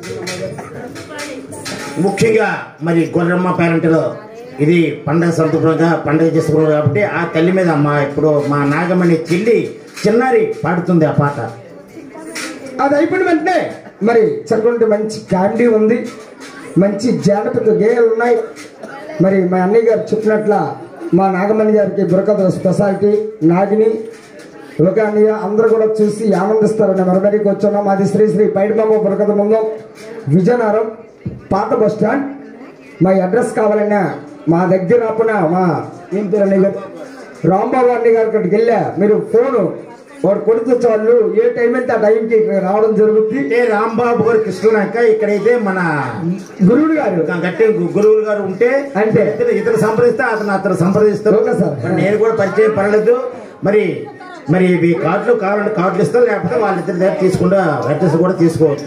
ముఖ్యంగా మరి గొర్రమ్మ పేరంటలో ఇది పండగ సంతృప్తిగా పండగ చేసుకున్నాం కాబట్టి ఆ తల్లి మీద మా ఇప్పుడు మా నాగమణి చెల్లి చిన్నారి పాడుతుంది ఆ పాట అది అయిపోయిన వెంటనే మరి చక్కటి మంచి క్యాండీ ఉంది మంచి జానపద గేయాలు ఉన్నాయి మరి మా అన్నయ్య గారు చెప్పినట్ల మా నాగమణి గారికి బుర్రకథ స్పెషాలిటీ నాగిని ఒక అన్నయ్య అందరూ కూడా చూసి ఆనందిస్తారని మరొకరికి వచ్చున్నాం మాది శ్రీ శ్రీ పైడిబాబు బుర్రకథ ముందు విజయనగరం పాత బస్ స్టాండ్ మా అడ్రస్ కావాలన్నా మా దగ్గర రాపున మా ఏం పేరు అన్నయ్య గారు రాంబాబు అన్నయ్య గారి అక్కడికి వెళ్ళా మీరు ఫోను వాడు కొడుకు వాళ్ళు ఏ టైం అయితే ఆ టైంకి ఇక్కడ రావడం జరుగుతుంది అంటే రాంబాబు గారు కృష్ణనాక ఇక్కడైతే మన గురువుడు గారు గట్టి గురువులు గారు ఉంటే అంటే? ఇతను ఇతను సంప్రదిస్తే అతను అతను సంప్రదిస్తారు ఓకే సార్. మరి నేను కూడా పరిచయం పడలేదు మరి మరి ఇవి కార్డులు కావాలంటే కార్డులు ఇస్తారు లేకపోతే వాళ్ళిద్దరి దగ్గర తీసుకుంటా అడ్రస్ కూడా తీసుకోవచ్చు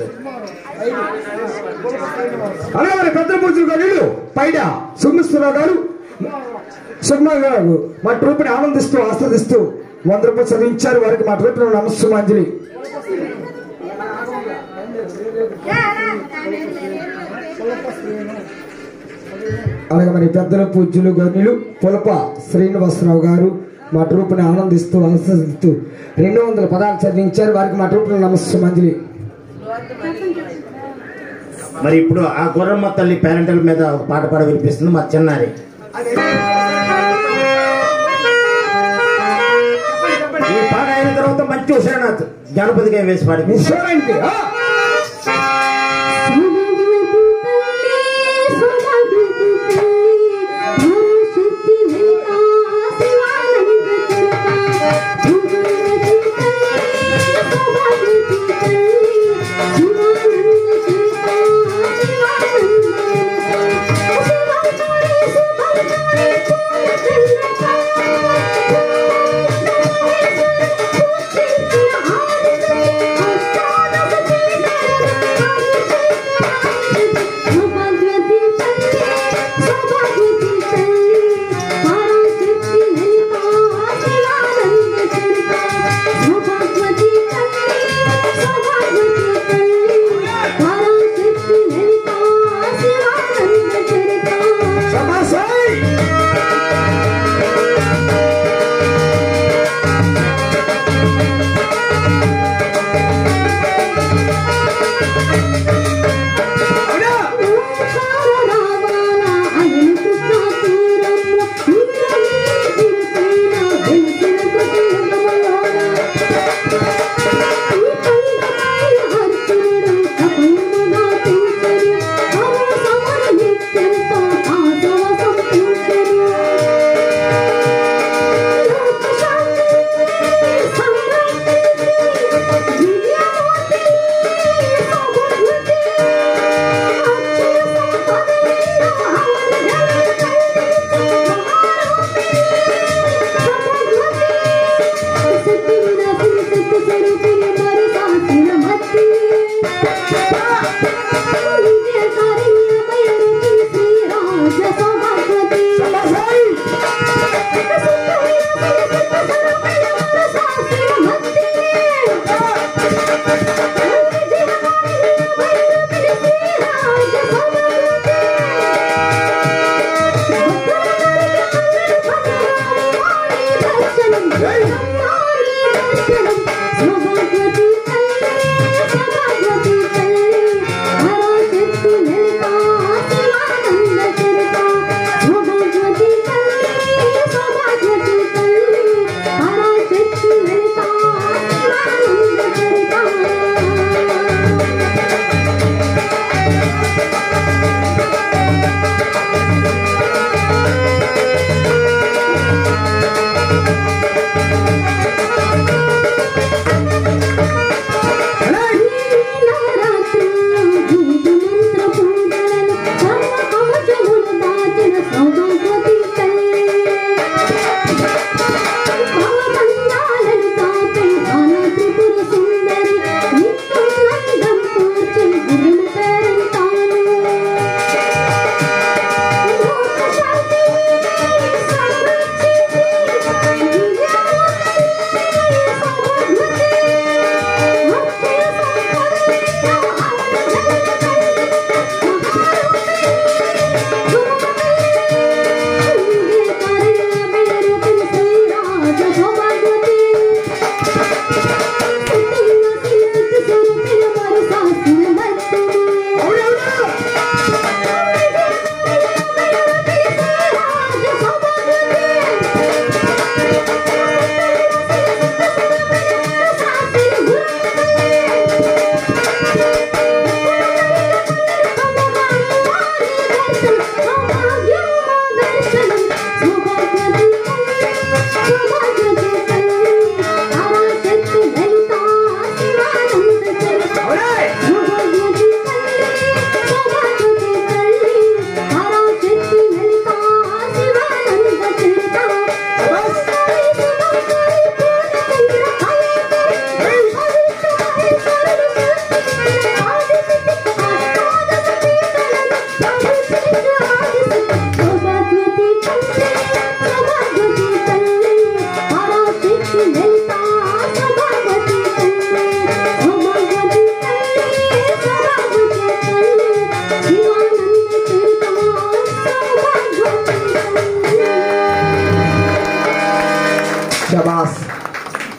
అలాగే మరి పెద్ద పూజలు గారు పైన సుమిశ్వరరావు గారు సుగ్మ గారు మా ట్రూప్ని ఆనందిస్తూ ఆస్వాదిస్తూ వంద రూపాయలు చదివించారు వారికి మా ట్రూప్ నమస్సుమాంజలి అలాగే మరి పెద్దల పూజ్యులు గనులు పులప శ్రీనివాసరావు గారు మా ట్రూప్ని ఆనందిస్తూ ఆస్వాదిస్తూ రెండు వందల పదాలు చదివించారు వారికి మా ట్రూప్ నమస్సుమాంజలి మరి ఇప్పుడు ఆ గుర్రమ్మ తల్లి పేరెంటల్ మీద ఒక పాట పాడ వినిపిస్తుంది మా చిన్నారి ఈ పాట అయిన తర్వాత మంచి హుషానాథ్ జానపదిగా వేసి పాడింది విశ్వరంటి Thank you.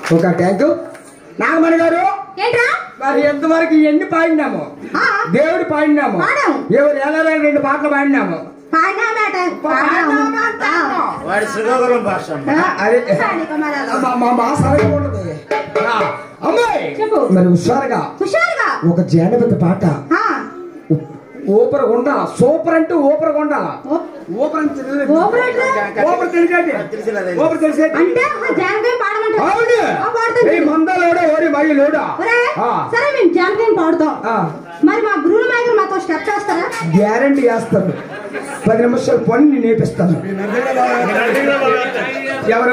ఒక ట్యాంక్ నాగమణి గారు ఏంట్రా మరి ఎంతవరకు ఎన్ని పాడినాము ఆ, దేవుడు పాడినాము పాడాం. ఎవరు ఎలా రెండు పాటలు పాడినాము పాడినామాట పాడాము. ఆ. వాడి శ్రీకాకుళం భాష అమ్మ. ఆ, అదే పాడిక మరాలు. మా మా మా సరగా ఉండదు ఆ, అమ్మాయి చెప్పు. మరి హుషారుగా హుషారుగా ఒక జానపద పాట ఆ, ఊపర ఉండాల సూపర్ అంటే ఊపర ఉండాల ఓ- ఊపర్ అంటే తెలియదు. ఊపర్ అంటే? ఊపర్ తెలిసేది తెలిసేది. ఊపర్ తెలిసేది అంటే ఆ జానకయ్య పాడమంటారు అవును ఆ, పాడుతుంది ఈ మందలోడా ఓడి మగి లోడా ఒరే, ఆ. సరే మేము జానకయ్య పాడుతాం ఆ. మరి మా గురువుల మైకులు మాతో స్టెప్ చేస్తారా గ్యారంటీ చేస్తాను పది నిమిషాలు పని నేను నేర్పిస్తాను ఎవరు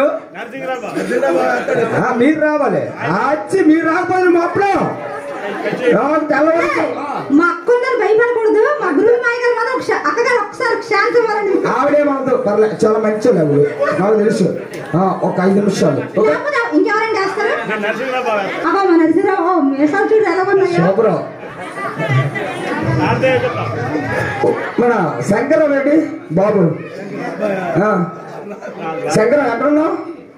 ఆ, మీరు రావాలి వచ్చి మీరు రాకపోతే మాత్రం తెల్లవారు ఏయ్, మా అక్కందరు భయపడకూడదు మా గురువుల మైకులు మాత్రం ఒక శా- అక్కగారు ఒకసారి శాంతి ఇవ్వాలండి ఆవిడే మనతో పర్లే చాలా మంచి ఆవిడ నాకు తెలుసు ఆ, ఒక ఐదు నిమిషాలు ఓకే లేకపోతే ఇంకెవరైనా చేస్తారు అబ్బా మా నరసింహరావు ఓ, మీసాలు చూడు ఎలా ఉన్నాయో శుభ్రం మన శంకరం రెడ్డి బాబు ఆ. శంకరం ఎక్కడున్నావు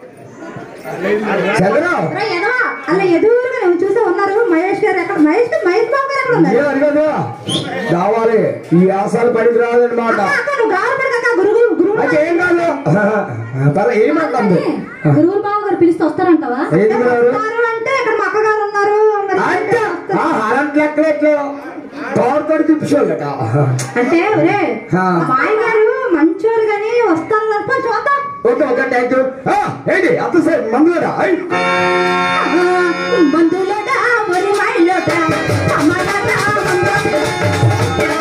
శంకరం ఒరే, ఎదవా అలా ఎదురుగా నువ్వు చూసే ఉన్నారు మహేష్ గారు ఎక్కడ మహేష్ గారు మహేష్ బాబు గారు ఎక్కడ ఉన్నారు ఏ అడిగదు రావాలి ఈ ఆశాలు పనికి రాదనమాట అక్క, అక్క, నువ్వు గారు పెడక గురువు గురువు అయితే ఏం కాదు పర్లే ఏం మాట్లాడు గురువుల బాబు గారు పిలిస్తే వస్తారంటావా ఏంటి గారు? వస్తారు అంటే ఇక్కడ మా అక్కగారు ఉన్నారు మరి అంటే వస్తారు. అలాంటి లెక్కలు ఎట్లా తోడుతోడు తిప్పించోళ్ళట అంటే ఒరే ఆ. మాయ గారు మంచోరు కానీ వస్తారు తప్ప చూద్దాం ఓకే ఓకే థ్యాంక్ యూ ఏంటి అంత సేపు మందులరా బంధువులడా మరి మైలోడా అమ్మలడా మందోడా.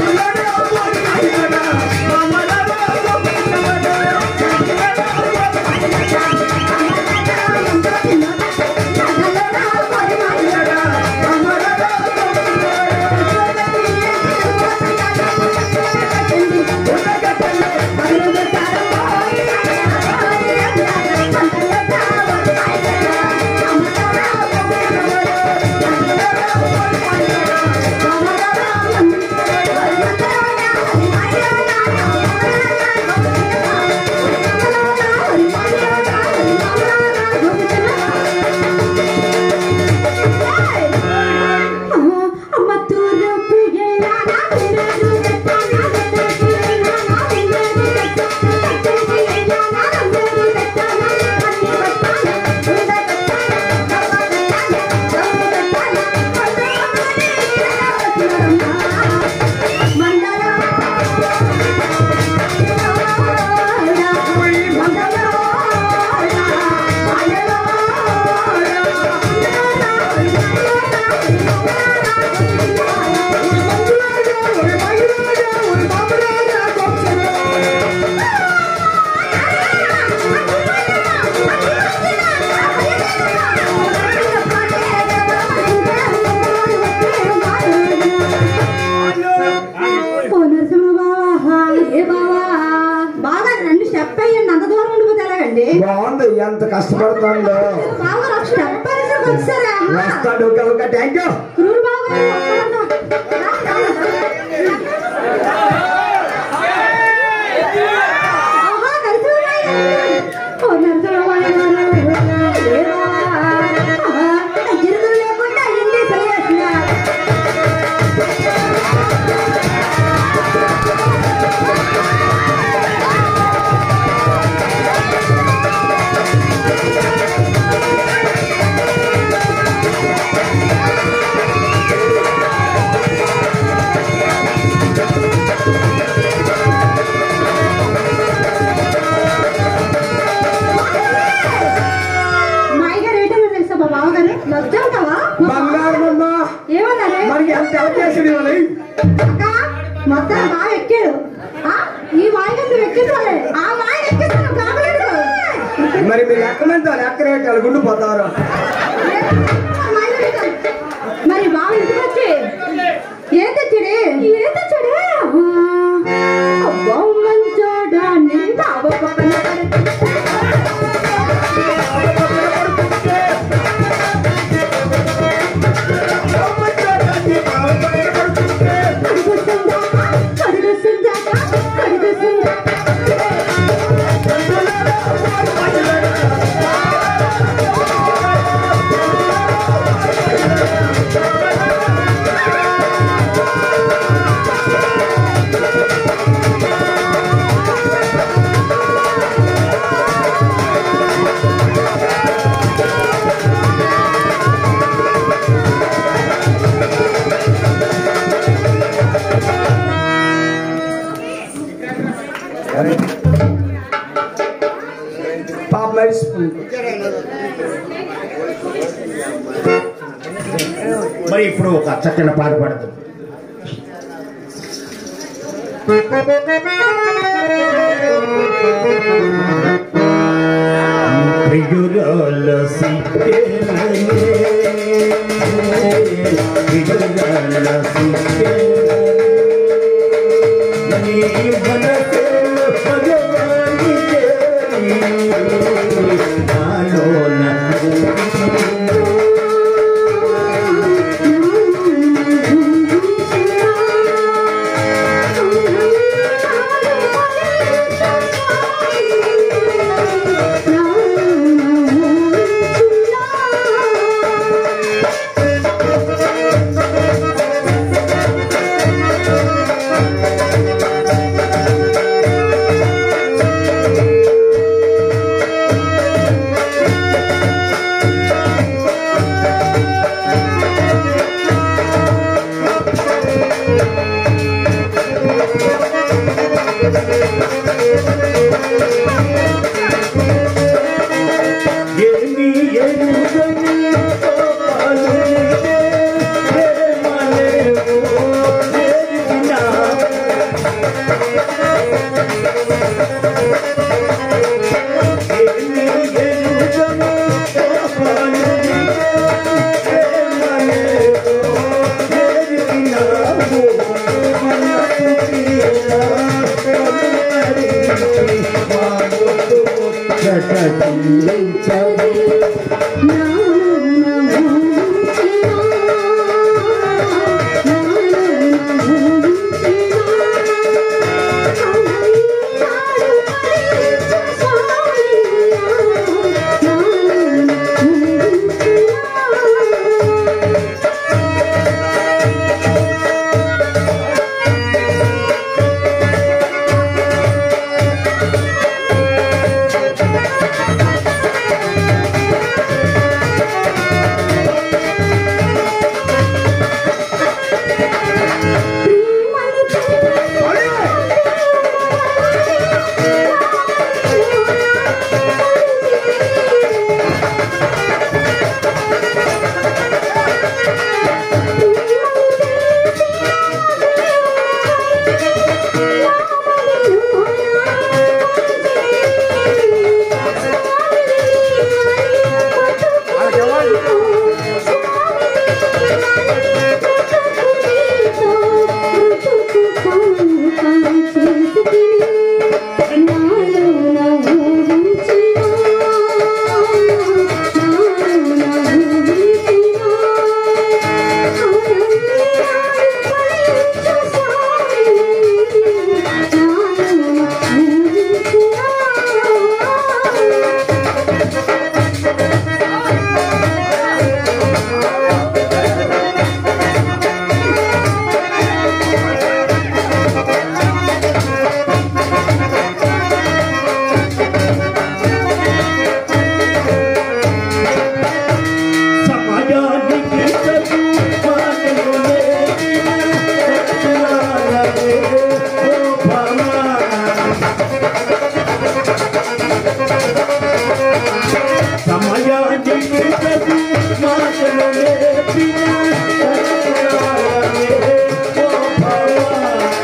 అమ్మ తూరపు ఎల్లారా విరరు పెట్టానా విరరు ఎల్లారా విరరు పెట్టానా కట్టేసి ఎల్లారా విరరు పెట్టానా అన్ని పెట్టానా ఉండ పెట్టానా డబ్బ పెట్టానా డబ్బు పెట్టానా మండల ఓ నరసింహ బావా ఏ బావా బాగా రెండు స్టెప్ అయ్యండి అంత దూరం ఉండిపోతే ఎలాగండి బాగుంది ఎంత కష్టపడుతుందో బాగా ఒక స్టెప్ అనేసరికి వచ్చారా వస్తాడు ఓకే ఓకే థ్యాంక్ యూ గురువు బాబు గారు వస్తారంట. రా, రా, రా. ఆహా, నరసింహయ్య. ఓ నరసింహయ్య గారు. ఏ బావా? ఆహా, గిరుగులు లేకుండా ఇన్ని సరిచేస్తున్నా. మా అయ్యగారు ఏంటో తెలుసా మా బావగారు లజ్జ ఉంటావా బంగారం అమ్మా ఏమన్నారే మరి ఎంత హెల్ప్ చేసాడు ఇవాళ అక్క మొత్తం బాగా ఎక్కాడు ఆ, ఈ వాయిగం నువ్వు ఎక్కించాలి ఆ వాయి ఎక్కిస్తాను కావలేదు మరి మీరు ఎక్కడంతా ఎక్కడేట గుండు పోతారు మరి బావ ఇంటికి వచ్చి ఏం తెచ్చాడే ఏం తెచ్చాడే అబ్బా మంచోడా నింద అవ్వ పక్కన కడుగుతుందా కడుగుతుందా కడుగుతుందా ఆ పాప మరిచిపోయింది మరి ఇప్పుడు ఒక చక్కని పాట పాడుతుంది ప్రియురాల సిక్కేలనే, ప్రియురాల సిక్కేలనే, నీ మనసే భగవాని చేరి, నాలోన ఏమి ఎరుగని పాలునికే ప్రేమలేవో ఎరిగినా. ఏమి ఎరుగని పాలునికే ప్రేమలేవో ఎరిగినా. మనసు తీరా కనుమరించి మానసు ముచ్చటించవే. సమాజానికి ప్రతి మాటలు లేని సత్యాలనే ఓ భామా. సమాజానికి ప్రతి మాటలు లేపిన సత్యాలనే ఓ భామా.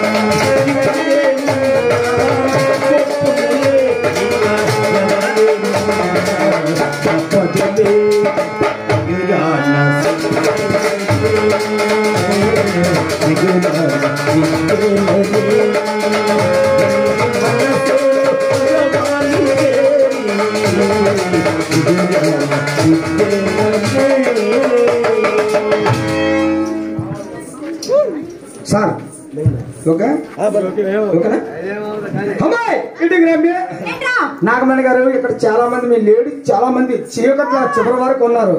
ఇదేనా గొప్పలే ఇంకా ఎవరేనా తప్పదులే సార్ ఓకే ఓకేనా అమ్మాయి ఇంటికి రమ్య నాగమణి గారు ఇక్కడ చాలా మంది మీ లేడీస్ చాలా మంది చీకట్ల చివరి వరకు ఉన్నారు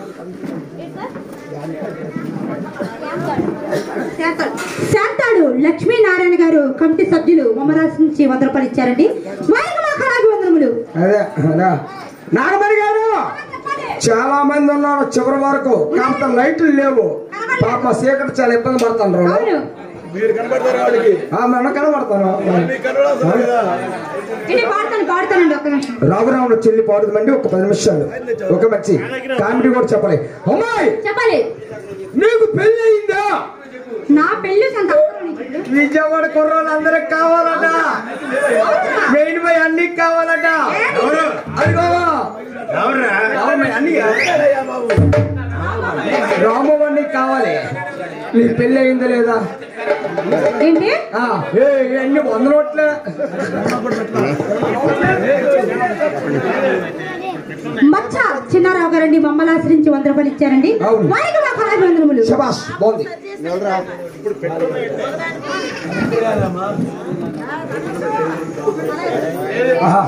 శాంతాడు లక్ష్మీనారాయణ గారు కమిటీ సభ్యులు మమ్మరాజు నుంచి వంద రూపాయలు ఇచ్చారండి వారికి మా కళాకి వందనములు అదే అదా నాగమణి గారు చాలా మంది ఉన్నారు చివరి వరకు కాస్త లైట్లు లేవు పాప చీకటి చాలా ఇబ్బంది పడుతున్నారు అవును ఆ, మొన్న కనబడతాను ఇది పాడతాను పాడతానండి ఒక్క నిమిషం రాఘురాముడు చెల్లి పాడుతుందండి ఒక పది నిమిషాలు ఒక మంచి కామెడీ కూడా చెప్పాలి అమ్మాయి చెప్పాలి నీకు పెళ్లి అయిందా నా పెళ్లి సంత విజయవాడ కుర్రోళ్ళు అందరికి కావాలట మెయిన్ బై అన్ని కావాలట అదిగో రామయ్య అన్ని రామవన్నీ కావాలి నీ పెళ్లి అయిందా లేదా ఏంటి ఆ, ఏ అన్ని వంద నోట్లే మచ్చ చిన్నారావు గారండి మమ్మల్ని ఆశ్రయించి వంద రూపాయలు ఇచ్చారండి అవును. వారికి మా కళాభివందనములు శబాష్ బాగుంది ఆహా.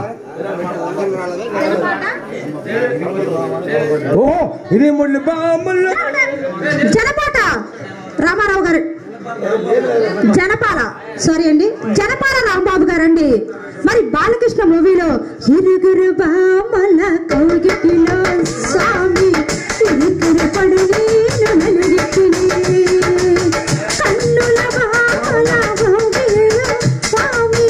ఓ ఇది ముళ్ళు బాముళ్ళు జనపాట రామారావు గారు జనపాల సారీ అండి జనపాల రాంబాబు గారండి మరి బాలకృష్ణ మూవీలో ఇరుగురు బామల కౌగిటిలో స్వామి ఇరుగురు పడువేను నలుడికిని కన్నుల బాల కౌగిటిలో స్వామి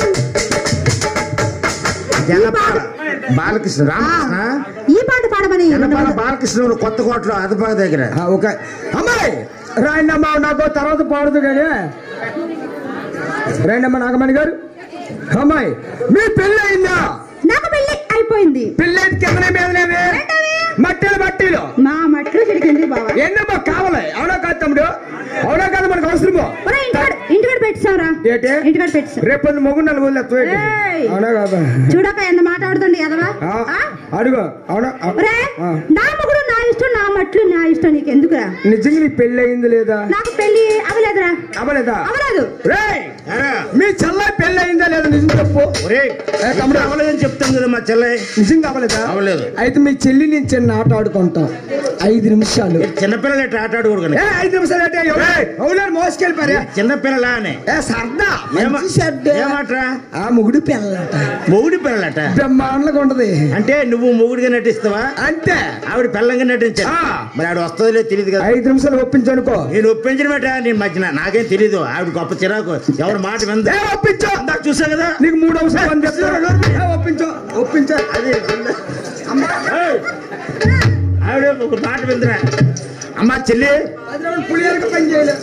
జనపాల బాలకృష్ణ రామకృష్ణ ఈ పాట పాడమని జనపాల బాలకృష్ణ కొత్త కోటలో అదబాగ దగ్గర ఆ, ఓకే అమ్మాయి రాయండమ్మా నాకు తర్వాత పాడదు కానీ రాయండమ్మా నాగమణి గారు అమ్మాయి మీ పెళ్ళి అయిందా నాకు పెళ్లి అయిపోయింది పెళ్ళి కిందనే మీదనే మట్టిలు మట్టిలు మా మట్లు చిడికింది బాబా ఎన్నమ్మా కావాలి అవునా కాదు తమ్ముడు అవునా కాదు మనకు అవసరము ఇంటికాడ ఇంటికాడ పెట్టావురా ఏంటి ఇంటికాడ పెట్టావు రేపు పొద్దున్న మొగ్గు నలుగు వదిలేస్తావు ఏంటి? ఏయ్. అవునా కాదా చూడక ఎంత మాట్లాడుతుంది ఎదవా ఆ, ఆ? అడుగు అవునా ఆ, ఒరే, ఆ. నా మొగుడు నా ఇష్టం నా మట్లు నా ఇష్టం నీకు ఎందుకురా నిజంగా నీ పెళ్ళి అయింది లేదా నాకు పెళ్లి అవలేదురా అవలేదా అవలేదు రేయ్ ఏరా, మీ చెల్లాయి పెళ్ళి అయిందా లేదా నిజం చెప్పు ఒరేయ్, ఏ తమ్ముడు. ఇప్పుడు అవ్వలేదని చెప్తాను కదా మా చెల్లె నిజంగా అవ్వలేదా అవ్వలేదు. అయితే మీ చెల్లి నేను చిన్న ఆట ఆడుకుంటాం ఐదు నిమిషాలు చిన్నపిల్లలు ఎట్లా ఆట ఆడుకోడు ఏ ఐదు నిమిషాలు అంటే అవునారు మోసుకెళ్ళిపారే చిన్నపిల్లలా అని ఏ సరదా ఏమ- మంచి షర్ట్ ఏమాట్రా ఆ ముగుడు పిల్లలట మొగుడి పిల్లలట బ్రహ్మాండంగా ఉంటది అంటే నువ్వు మొగుడిగా నటిస్తావా అంతే ఆవిడ పిల్లంగా నటించాను ఆ. మరి ఆవిడ వస్తుందో లేదు తెలియదు కదా ఐదు నిమిషాలు ఒప్పించనుకో నేను ఒప్పించిన బేట నేను మధ్యన నాకేం తెలీదు ఆవిడ గొప్ప చిరాకు ఎవరి మాట వింద ఏ ఒప్పించు ఇందాక చూసా కదా నీకు మూడు అవసరం పని చెప్తాను ఏ, ఒప్పించు ఒప్పించు అదే ఏయ్, ఆవిడ ఒక మాట విందరా అమ్మా చెల్లి పులిహోరకి పని చేయలేదు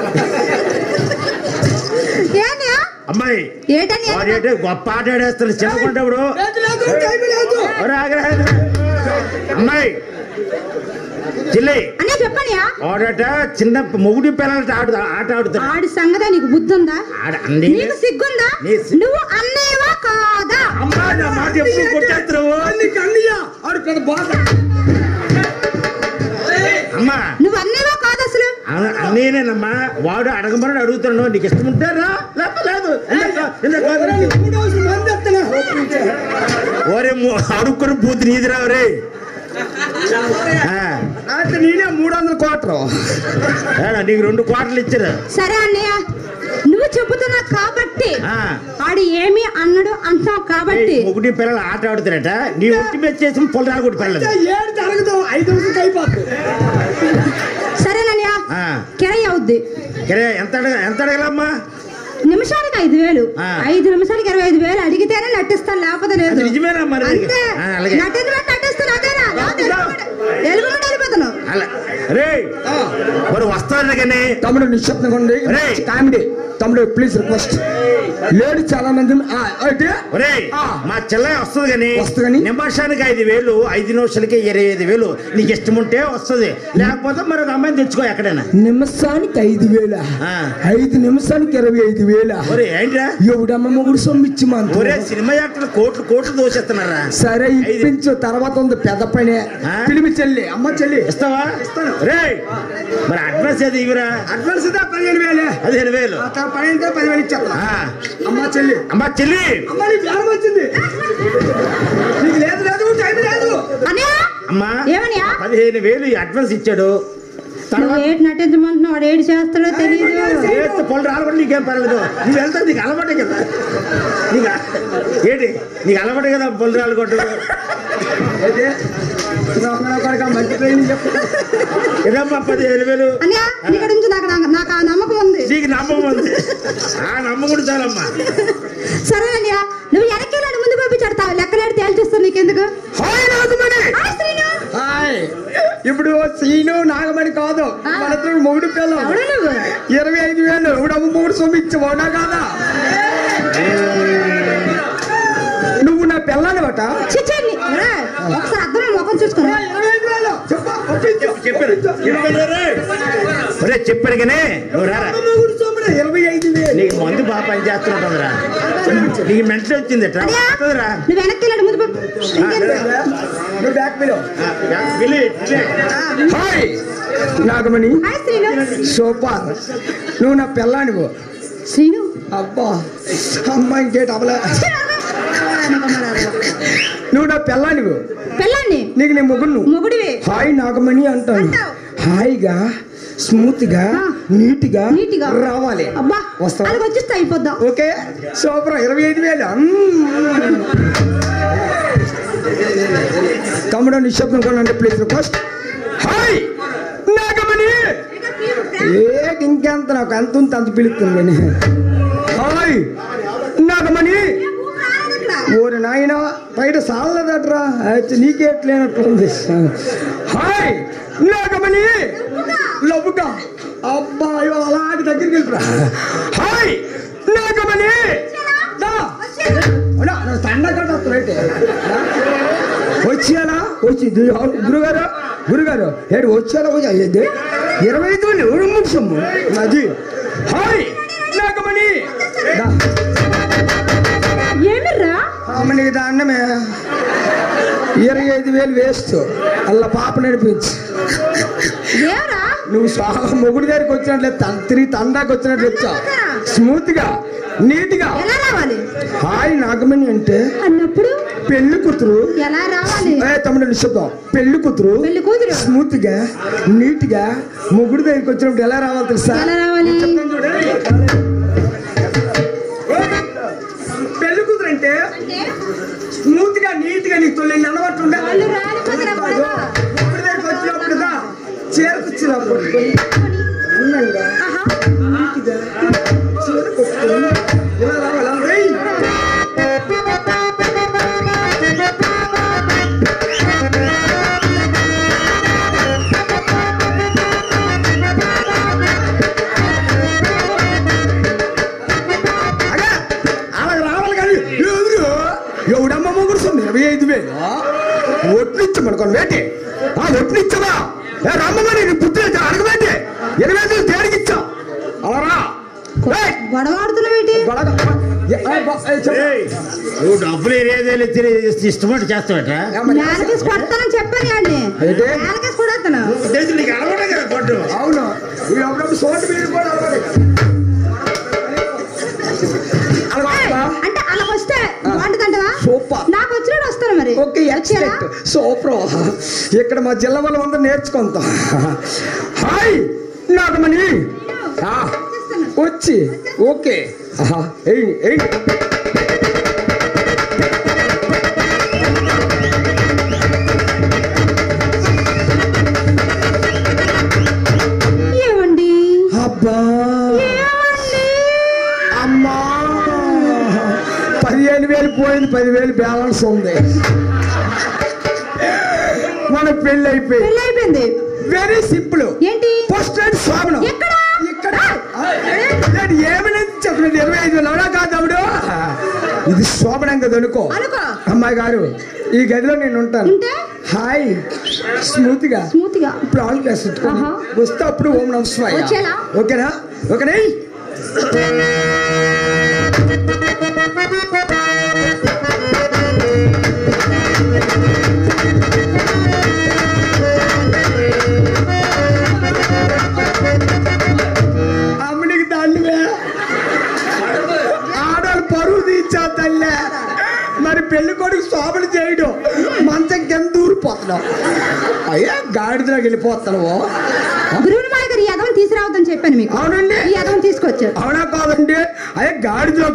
ఏంటి అమ్మాయి ఏటని వాడు ఏంటో గొప్ప ఆట ఆడేస్తాడు చిన్నకుంటప్పుడు లేదు, లేదు, టైం లేదు. ఒరే, ఆగరా, ఆగరా. అమ్మాయి చెల్లి అనే చెప్పనియా వాడట చిన్న మొగుడి పిల్లలట ఆడు ఆట ఆడుతాడు ఆడి సంగతి నీకు బుద్ధి ఉందా ఆడ అండి నీకు సిగ్గుందా నీ సి- నువ్వు అన్నయ్యవా కాదా అమ్మా నా మాట ఎప్పుడు కొట్టేస్తున్నావు నీకు అన్నయ్య ఆడు పెద్ద బాధ అమ్మా నువ్వు అన్నయ్యవా కాదు అసలు అన్న- నేనేనమ్మా వాడు అడగమని అడుగుతాను నీకు ఇష్టం ఉంటే రా లేకపోతే లేదు ఎందుకు? ఎందుకు కాదు? మూడు అవసరం పని చెప్తాను ఓరే ము- అడుక్కుని పూర్తి నీది రావు రే ఆ, అయితే నేనే మూడు వందల కోట్లు ఏడా, నీకు రెండు కోటలు ఇచ్చారు సరే అన్నయ్య నువ్వు చెబుతున్నావు కాబట్టి ఆ. ఆడు ఏమి అన్నడు అంటావు కాబట్టి ఏయ్, మొగుడి పిల్లలు ఆట ఆడుతారట నీ ఒట్టి మీద చేసి పొలరాలు కొట్టి పిల్లలు ఏడు జరగదు ఐదు నిమిషాలు అయిపోతుంది సరేనన్నయ్య ఆ. కిరయి అవుద్ది సరే ఎంత అడగ ఎంత అడగలమ్మా నిమిషానికి ఐదు వేలు ఆ. ఐదు నిమిషాలకి ఇరవై ఐదు వేలు అడిగితేనే నటిస్తాను లేకపోతే లేదు అది నిజమేనా మరి? అంతే ఆ, అలాగే. నటించమంటే నటిస్తాను అదేనా లేకపోతే వెళ్ళిపోమంటే- వెళ్ళిపోమంటే వెళ్ళిపోతాను అలా రే మరి వస్తాను కానీ తమ్ముడు నిశ్శబ్దంగా ఉండి రేయ్. కామెడీ తమ్ముడు ప్లీజ్ రిక్వెస్ట్ లేడీ చాలా మంది ఆ, అయితే ఒరే ఆ. మా చెల్లె వస్తుంది కానీ వస్తుంది గాని? నిమిషానికి ఐదు వేలు ఐదు నిమిషాలకి ఇరవై ఐదు వేలు నీకు ఇష్టం ఉంటే వస్తుంది లేకపోతే మరొక అమ్మాయిని తెచ్చుకో ఎక్కడైనా నిమిషానికి ఐదు వేల ఆ. ఐదు నిమిషానికి ఇరవై ఐదు వేల ఒరే ఏంట్రా ఎవడమ్మ మొగుడు సొమ్మిచ్చి మన ఒరే సినిమా యాక్టర్లు కోట్లు కోట్లు దోషేస్తున్నారా సరే ఇప్పించు తర్వాత ఉంది పెద్ద పని ఆ? పిలిపి చెల్లి అమ్మ చెల్లి ఇస్తావా రే మరి అడ్వాన్స్ ఏది ఇవ్వరా అడ్వాన్స్ ఇద్దా పదిహేను వేలే పదిహేను వేలు ఆ తర్వాత పని అయితే పదివేలు ఇచ్చేస్తా ఆ. అమ్మ చెల్లి అమ్మా చెల్లి అమ్మ నీకు జ్ఞానం వచ్చింది నీకు లేదు లేదు టైం లేదు అన్నయ్య అమ్మా ఏమనియా పదిహేను వేలు ఈ అడ్వాన్స్ ఇచ్చాడు నువ్వు తర్వాత ఏటి నటించమంటున్నావు వాడు ఏడు చేస్తాడో తెలియదు చేస్తే పళ్ళు రాలకుండా నీకేం పర్లేదు నువ్వు వెళ్తావు నీకు అలవాటే కదా నీకు అ- ఏంటి నీకు అలవాటే కదా పళ్ళు రాలు కొట్టడం దొంగన కొడుకు మంచి ట్రైనింగ్ చెప్పు ఇదమ్మా పదిహేను వేలు అన్నయ్య ఇక్కడ నుంచి నాకు నాకు- నాకు ఆ నమ్మకం ఉంది నీకు నమ్మకం ఉంది ఆ నమ్మకం చాలమ్మా సరే అన్నయ్య నువ్వు వెనక్కి వెళ్ళాడు ముందు పంపించాడు లెక్కలాడి తేల్చేస్తాను నీకెందుకు hi Nagamani hi Srinu hi ఇప్పుడు సీను నాగమణి కాదు మన ఇద్దరు మొగుడు పిల్లలు ఎవడు నువ్వు ఇరవై ఐదు వేలు ఇప్పుడు అమ్మ మూడు సొమ్ము ఇచ్చేవాడా కాదా నువ్వు నా పిల్లని బట చిచ్చే నీ- ఒరే, ఒకసారి అర్థం ముఖం చూసుకున్నా ఇరవై ఐదు వేలు చెప్పు, ఒప్పించు. చెప్పారు చెప్పారు రే. ఒరే చెప్పారు కానీ నువ్వు రారా అమ్మ మూడు సొమ్ములు ఇరవై ఐదు వేలు నీకు మందు బాగా పని చేస్తుంటుందిరా నీకు మెంటల్ వచ్చింది ఎట్రా అన్నయ్య, వస్తుందిరా నువ్వు వెనక్కి వెళ్ళాడు ముందు పంపి ఇంకెందుకు? నువ్వు బ్యాక్ పిలో వెళ్ళి ఇట్లే. Hi Nagamani hi Srinu super నువ్వు నా పిల్లానివు శ్రీను అబ్బా అమ్మ ఇంకేటి అవలే నువ్వు నా పిల్లానివు పిల్లాన్ని నీకు నీ మొగుడు నువ్వు మొగుడివి హాయ్ నాగమణి అంటాను అంటావు. హాయిగా స్మూత్ గా ఆ. నీట్గా నీట్గా. రావాలి అబ్బా వస్తావా? అది వచ్చేస్తే అయిపోద్దాం ఓకే సూపర్ ఇరవై ఐదు వేలు మ్మ్. తమ్ముడు నిశ్శబ్దం కొనండి ప్లీజ్ రిక్వెస్ట్ హాయ్ నాగమణి ఏ ఇంకెంత నాకు ఎంత ఉంటే అంత పిలుస్తుంది హాయ్ నాగమణి ఓరి నాయన బయట సాలదట్రా అయితే నీకేట్లేనట్టుంది హాయ్ నాగమణి లవ్వుగా అబ్బాయో అలాంటి దగ్గరికి వెళ్ళిరా హాయ్ నాగమణి దా. అవునా? నా తండ కట్టొస్తానంటే వచ్చేయాలా వచ్చి గురుగారు గురుగారు ఏడు వచ్చేలా వచ్చి ఇరవై ఐదు వేలు ఎవరు ముఖ్యము అది హాయ్ నాగమణి దా. ఏమిర్రా అమ్మని దాన్నమే ఇరవై ఐదు వేలు వేస్ట్ అలా పాప నడిపించు ఏమరా నువ్వు స్వాహ మొగుడి దగ్గరికి వచ్చినట్లే తన్- తిరిగి తండాకి వచ్చినట్లు వచ్చా స్మూత్ గా నీట్ గా ఎలా రావాలి హాయ్ నాగమణి అంటే అన్నప్పుడు పెళ్లి కూతురు ఎలా రావాలి ఏ తమ్ముడు నిశ్శబ్దం పెళ్లి కూతురు పెళ్లి కూతురు స్మూత్ గా నీట్ గా మొగుడి దగ్గరికి వచ్చినప్పుడు ఎలా రావాలి తెలుసా ఎలా రావాలి పెళ్లి కూతురు అంటే స్మూత్ గా నీట్ గా నీకు తొలి అలవాటు ఉండే వాళ్ళు రాలిపోతారా పడవ? మొగుడి దగ్గరికి వచ్చినప్పుడు దా, చేరుకొచ్చినప్పుడు అందంగా ఆహా. నీట్గా చేరుకొచ్చుకొని ఇలా రావాలి అందరూ. అగా, అలా రావాలి కానీ ఎవరు ఎవడమ్మ మొగుడు సొమ్ము ఇరవై ఐదు వేలు ఒట్లిచ్చమనుకోండి వేటి ఆ ఒట్లిచ్చవా ఏ రమ్మని నీ పుట్టిన అడగబెట్టి ఎనిమిది వేలు దేనికి ఇచ్చావు అలా రా ఏయ్, గొడవ ఆడుతున్నావు ఏంటి గొడవ. ఏ, ఏ, బా, ఏ, చెప్పు. ఏయ్, నువ్వు డబ్బులు ఏరియాదేలు ఇష్టపడి చేస్తావట ఏమని? నేలకేసి కొడతానని చెప్పాను అండి ఏంటి? నేలకేసి కొడతాను తెలిసి నీకు అలవాటే కదా కొట్టు అవును ఇవి అప్పుడప్పుడు సోటు మీరు కూడా అలవాటు. అలవాటా? అంటే అలా వస్తే బాగుంటుందంటవా సూపర్. నాకు వచ్చినట్టు వస్తాను మరి ఓకే వచ్చేలా? ఎక్సలెంట్ సూపర్ ఇక్కడ మా జిల్లా వాళ్ళం అందరూ నేర్చుకుంటాం హాయ్ నాగమణి ఆ, వచ్చి ఓకే ఆహా, ఏయ్ ఏయ్ ఏమండి అబ్బా ఏమండి అమ్మా పదిహేను వేలు పోయింది పదివేలు బ్యాలెన్స్ ఉంది మన పెళ్ళి అయిపోయింది పెళ్ళి అయిపోయింది వెరీ సింపుల్ ఏంటి ఫస్ట్ అండ్ శోభనం ఎక్కడ ఇక్కడ నేను ఏమని చెప్పలేదు ఇరవై ఐదు వేలు అవునా కాదు ఆవిడ ఇది శోభనం కదా అనుకో అనుకో. అమ్మాయి గారు ఈ గదిలో నేను ఉంటాను ఉంటే? హాయ్ స్మూత్ గా స్మూత్ గా ఇప్పుడు ఆల్ క్లాస్ ఆహా. వస్తే అప్పుడు ఓం నమ శివాయ వచ్చేలా? ఓకేనా ఓకేనా అమ్మనికి దాండివే ఆడవాళ్ళు పరువు తీర్చా తల్లే మరి పెళ్లి కొడుకు శోభలు చేయడం మంచం కింద ఊరిపోతున్నావు అయ్యా గాడిదలోకి వెళ్ళిపోతున్నావు గురువుని మాయ గారు ఈ యదవం తీసుకురావద్దని చెప్పాను మీకు అవునండి ఈ యదవం తీసుకొచ్చారు అవునా కాదండి అయ్యా గాడిదలోక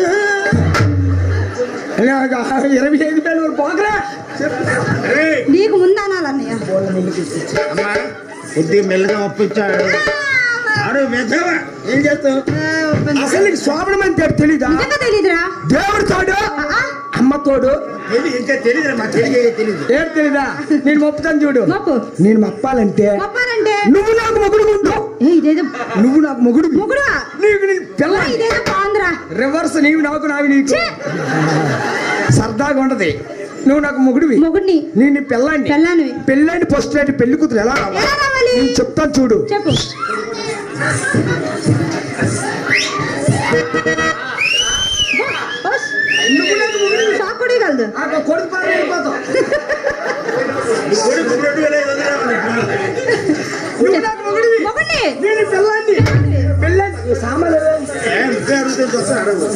ఇరవై ఐదు వేలు పోకరా నీకు ముందు అనాలి అన్నయ్య అమ్మా కొద్ది మెల్లగా ఒప్పించాడు ఆడు మెద్దవా ఏం చేస్తావు అసలు నీకు శోభనం అంటే తెలీదా నిజంగా తెలీదురా దేవుడు తోడు ఆ, ఆ, అమ్మ తోడు తెలియదు ఇంకా తెలియదు మా తెలియదు తెలియదు ఏం తెలీదా నేను మొప్పుతాను చూడు మొప్పు నేను మప్పాలంటే గొప్పారంటే నువ్వు నాకు మొగుడు ఉండు ఏ ఇదేదో నువ్వు నాకు మొగుడు మొగుడువా నీకు నీ పిల్ల ఇదేదో బాగుందిరా రివర్స్ నీవు నాకు నావి నీకు సరదాగా ఉంటది నువ్వు నాకు మొగుడివి మొగుడిని నేను నీ పిల్లాన్ని పెళ్ళానివి పెళ్ళైన ఫస్ట్ నైట్ పెళ్లి కూతురు ఎలా రావాలి ఎలా రావాలి నేను చెప్తాను చూడు చెప్పు ఓస్, నువ్వు నాకు మొగుడివి. షాక్ కూడా కలదు ఆ కొడుకు పాలు వెళ్ళిపోతావు కొడుకు రెండు వేల ఐదు వందలు ఇవ్వాలి. నువ్వు నాకు మొగుడివి మొగుడిని నేను నీ పిల్లాన్ని పెళ్ళాన్ని సామాన్లు ఏం ఇంకా అడుగుతుంది వస్తా అడుగు.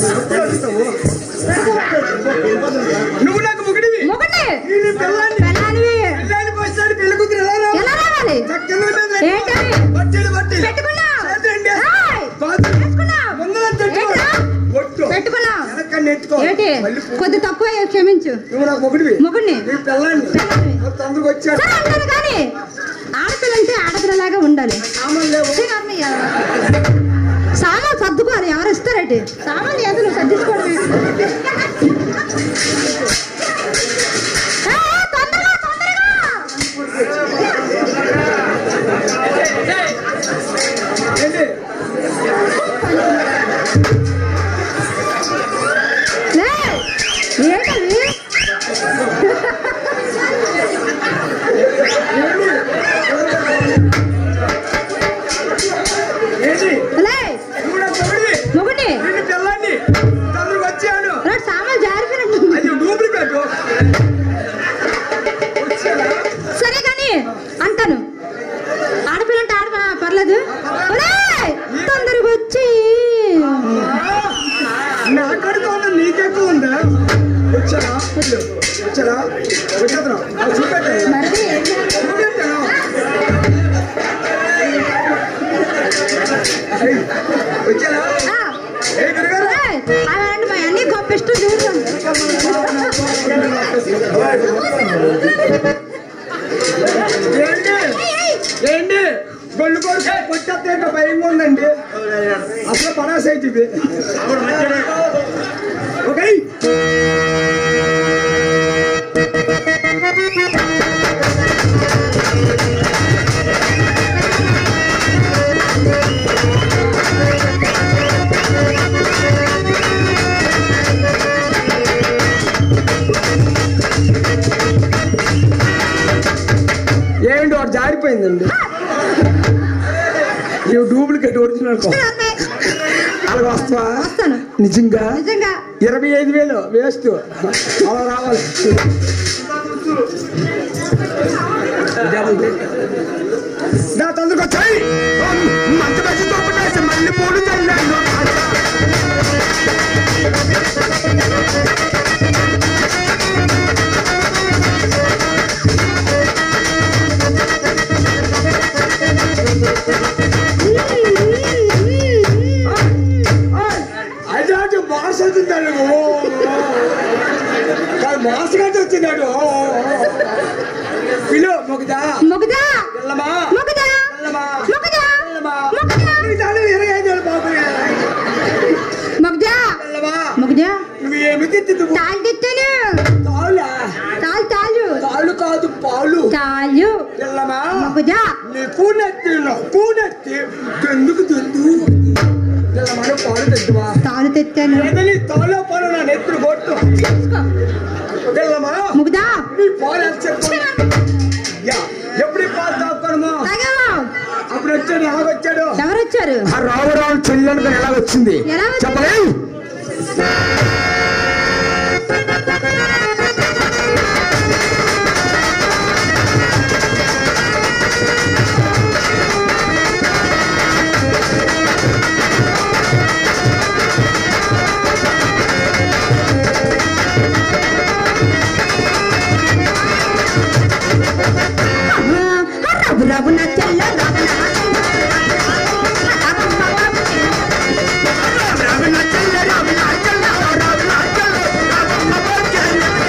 నువ్వు నాకు మొగుడివి మొగుడిని నేను నీ పిల్లాన్ని పెళ్ళానివి పెళ్ళాన్ని ఫస్ట్ నైట్ పెళ్లి కూతురు ఎలా రావాలి ఎలా రావాలి చక్కగా మీద ఏంటవి? బట్టలు బట్టలు పెట్టుకున్నావు చేతులండి. ఏయ్! కాదు. వేసుకున్నావు ముందర పెట్టుకో. ఏంట్రా? ఒట్టు. పెట్టుకున్నావు వెనక్కి నెట్టుకో. ఏంటి మళ్ళీ పో. కొద్ది తక్కువ క్షమించు నువ్వు నాకు మొగుడివి మొగుడిని నీ పిల్లాన్ని పిల్లాన్ని. మొత్తం అందరికి వచ్చాడు సరే అంటాను కానీ ఆడపిల్ల అంటే ఆడపిల్లలాగా ఉండాలి సామాన్లు లేవు వచ్చే కర్మయ్య. సామాన్ సర్దుకోవాలి ఎవరు ఇస్తారంటే సామాన్ ఏదో నువ్వు సర్దించుకోవడమే ఏ, ఏ, తొందరగా తొందరగా ఏంటి? ఏయ్, ఏంటది ఏంటి? లే, నువ్వు నాకు మొగుడివి మొగుడిని నిన్ను పిల్లాన్ని అందరికి వచ్చాడు రా, సామాన్ జారిపోయినట్టు అది డూప్లికేట్ వచ్చాడా సరే కానీ అంటాను ఆడపిల్ల అంటే ఆడ పర్లేదు ఒరేయ్, తొందరగా వచ్చి నా కడుపు ఉందా నీకెక్కువ ఉందా వచ్చారా వెళ్ళు. వచ్చారా వచ్చేద్దాం చూపెట్టాను మరిది చూపెట్టాను ఏయ్, వచ్చారా ఆ, ఏ గురుగారు ఒరేయ్, అలాంటి మా అన్ని గొప్ప ఇష్టం చూడు ఏంటి ఏంటి గొల్లు కొడుకు కొట్టేస్తే ఇంకా భయంగా ఉందండి అసలు పరాసైట్ ఇది అప్పుడు మంచిగా ఓకే ఏంటి వాడు జారిపోయిందండి ఇవి డూప్లికేట్ ఒరిజినల్ కో అలాగ వస్తావా వస్తాను నిజంగా నిజంగా ఇరవై ఐదు వేలు వేస్ట్ అలా రావాలి నా తొందరగా వచ్చాయి మంచి మంచి తోపటేసి మళ్ళీ పూలు చల్లాను అయితే మాస్ వచ్చిందాడు కాదు మాస్ కంటే వచ్చిందాడు పిలు మొగదా మొగదా వెళ్ళమా మొగదా వెళ్ళమా మొగదా వెళ్ళమా మొగదా నీ తల్లి ఇరవై ఐదు వేలు బాబు మొగదా వెళ్ళమా మొగదా నువ్వు ఏమి తిట్టింది తాళ్ళు తెచ్చాను తాళ్ళా తాళ్ళు తాళ్ళు తాళ్ళు కాదు పాలు తాళ్ళు వెళ్ళమా మొగదా నీకు నెత్తి నాకు నెత్తి ఎందుకు తెందు వెళ్ళమా పాలు తెద్దుమా తాళ్ళు తెచ్చాను ఏదని తాళ్ళో పాలు నా నెత్తులు కొట్టు వెళ్ళమా మొగదా నీ పాలు ఎంత చెప్పు యా ఎప్పుడు ఈ పాలు తాగుతాను తాగావా అప్పుడు వచ్చాడు ఎలాగొచ్చాడు ఎవరు వచ్చారు ఆ రావురావు చెల్లెలకు ఎలా వచ్చింది ఎలా వచ్చింది? చెప్పలేవు రఘు రఘు నా చెల్ల రఘు నా రావి నా చెల్లె, రావి నా చెల్లె, రావి నా చెల్లె, రావమ్మ వచ్చాడు.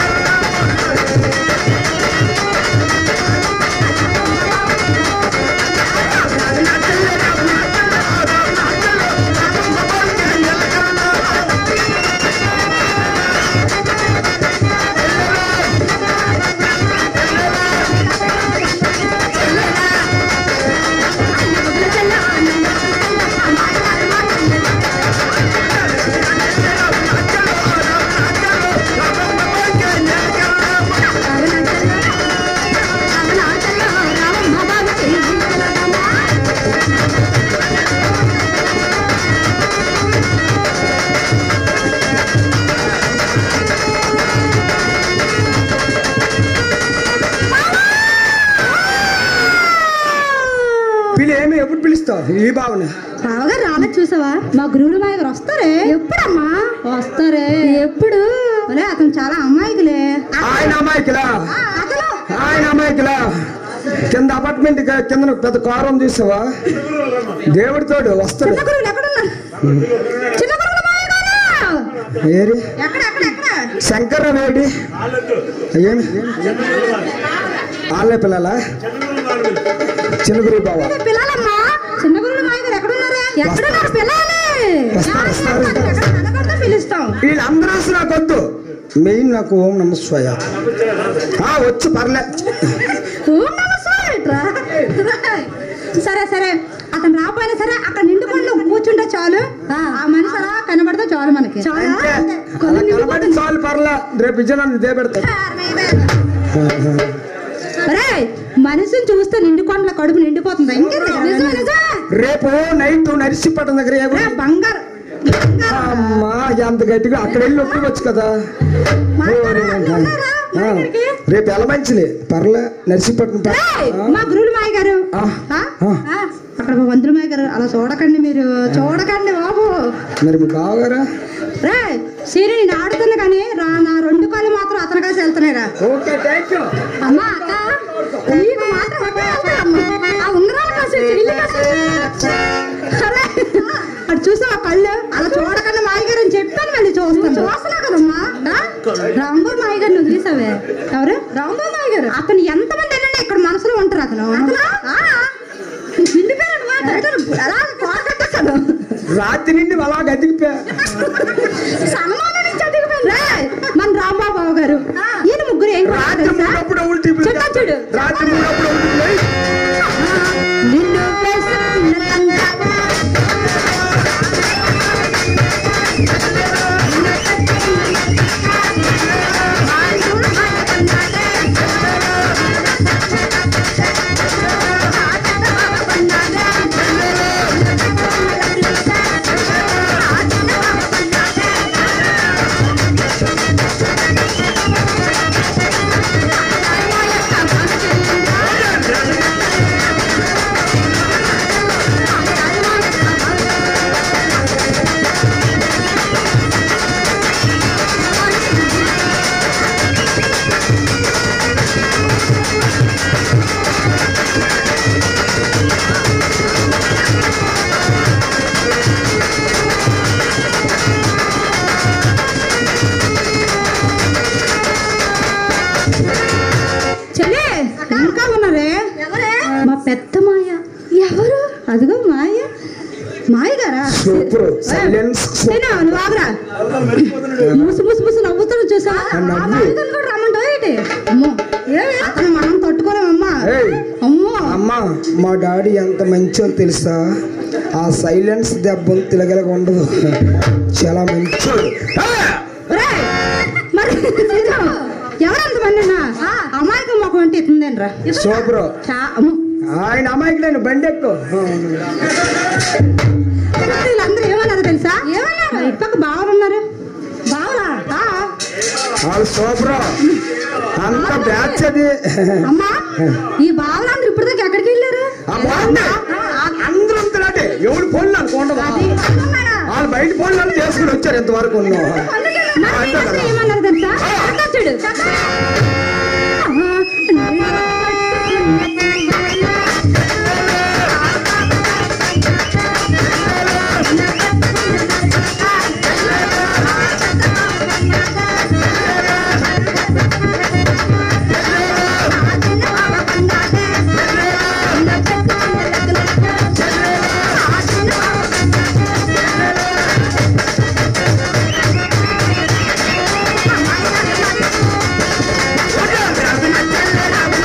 ఈ భావన బావగారు రాలేదు చూసావా మా గురువులు మా గారు వస్తారే ఎప్పుడమ్మా వస్తారే ఎప్పుడు ఒరే అతను చాలా అమ్మాయికులే ఆయన అమాయకులా అతను ఆయన అమాయకులా కింద అపార్ట్మెంట్ కింద పెద్ద కారం చూసావా దేవుడితోడు వస్తాడు చిన్న గురువులు ఎక్కడున్నారు చిన్న గురువులు మాయ గారు ఏరి ఎక్కడ ఎక్కడ ఎక్కడ శంకర వేడి ఏమి వాళ్ళే పిల్లలా చిన్నగురు బావ ఏ పిల్లలమ్మా చిన్న గురువులు మాయ గారు ఎక్కడున్నారే ఎక్కడున్నారు పిల్లలే వస్తారు, వస్తారు. ఎక్కడ కనబడితే పిలుస్తాం వీళ్ళందరూ అసలు నాకు వద్దు మెయిన్ నాకు ఓం నమ స్వయ ఆ, వచ్చు పర్లే ఓం నమః శివాయట్రా. సరే సరే అతను రాపోయినా సరే అక్కడ నిండుకుండా కూర్చుంటే చాలు ఆ మనిషి అలా కనబడితే చాలు మనకి అంతే కళ్ళు అలా కనబడి నిండిపోతుంది. చాలు పర్లే రేపు విజయనగరం ఇదే పెడతాడు రేయ్, మనిషిని చూస్తే నిండుకొండల కడుపు నిండిపోతుంది ఇంకేంటి? నిజమే, నిజమే. రేపు నైట్ నరిసిపట్టం దగ్గర ఏ గుడి? రే, బంగారు అమ్మా ఎంత గట్టిగా అక్కడ వెళ్ళి ఒప్పుకోవచ్చు కదా మాట్లాడరా, అన్నీ ఉన్నారా? ఆ, మాట్లాడికి. రేపు ఎలా మంచిది పర్లే నరిసిపట్నం పర్- రేయ్, ఆ, మా గురువులు మాయ గారు ఆ, ఆ? ఆ. ఆ, అక్కడ మా మంత్రులు మాయ గారు అలా చూడకండి మీరు చూడకండి బాబు మరి మీ బావగారా రే సీరి నేను ఆడుతున్నా కానీ రా నా రెండు కాళ్ళు మాత్రం అతను కలిసి వెళ్తున్నాయిరా ఓకే థ్యాంక్ యూ అమ్మా అక్క నీకు మాత్రం అట్టే వెళ్తాయమ్మా ఆ ఉంగరాలు కాసి చెల్లి కాసి అరే, అటు చూసా ఆ కళ్ళు అలా చూడకుండా మాయగారు అని చెప్పాను మళ్ళీ చూస్తాను చూస్తున్నా కదమ్మా ఆ? రాంబో మాయగారిని వదిలేసావే ఎవరు రాంబో మాయగారు అతను ఎంతమంది అయినా ఇక్కడ మనసులో ఉంటారు అతను ఆ. నిండిపోయాడు అన్నమాట. అలా కోరకట్టేశాడు రాత్రి నుండి అలా గదిగిపోయా సన్మానం నుంచి అదిగిపోయింది. రేయ్, మన రాంబాబు బాబు గారు ఈయన ముగ్గురు ఏం కావాలి రాత్రి తెలుసా? మూడప్పుడు ఉల్టీ చూద్దా చూడు రాత్రి మూడప్పుడు ఉల్టీ నిన్ను వేసుకున్న చెల్లి ఇంకా ఉన్నారే మా పెద్ద మాయ ఎవరు అదిగో మాయ మాయ గారా సూపర్ సైలెన్స్ నేనా నువ్వు ఆగురా ముసు ముసు ముసు నవ్వుతాడు చూసా ఆ నవ్వు. ఆ మాయగారిని కూడా రమ్మంటావా ఏంటి అమ్మో అతను మనం తట్టుకోలేమమ్మా ఏయ్. అమ్మో అమ్మా మా డాడీ ఎంత మంచో తెలుసా ఆ సైలెన్స్ దెబ్బ తిలగలగా ఉండదు చాలా మంచోడు ఒరేయ్, మరి ఎవరంత మందినా అమాయకం మొఖం అంటే ఇస్తుందేనరా సూపర్ చా అమ్మో ఆయన అమ్మాయికి నేను బండి ఎక్కువ వీళ్ళందరూ ఏమన్నారు తెలుసా ఏమన్నారు ఇప్పక బావలున్నారు బావలా ఆ. వాళ్ళు సూపర్ అంత బ్యాచ్ అది అమ్మా ఈ బావలందరూ ఇప్పటిదాకా ఎక్కడికి వెళ్ళారు ఆ బాగుంది అందరూ అంతలాంటి ఎవడు ఫోన్లు అనుకోండి అది వాళ్ళు బయట ఫోన్లు చేసుకుని వచ్చారు ఇంతవరకు ఉన్నాం మరి వీళ్ళందరూ ఏమన్నారు తెలుసా అర్థం చూడు ఆ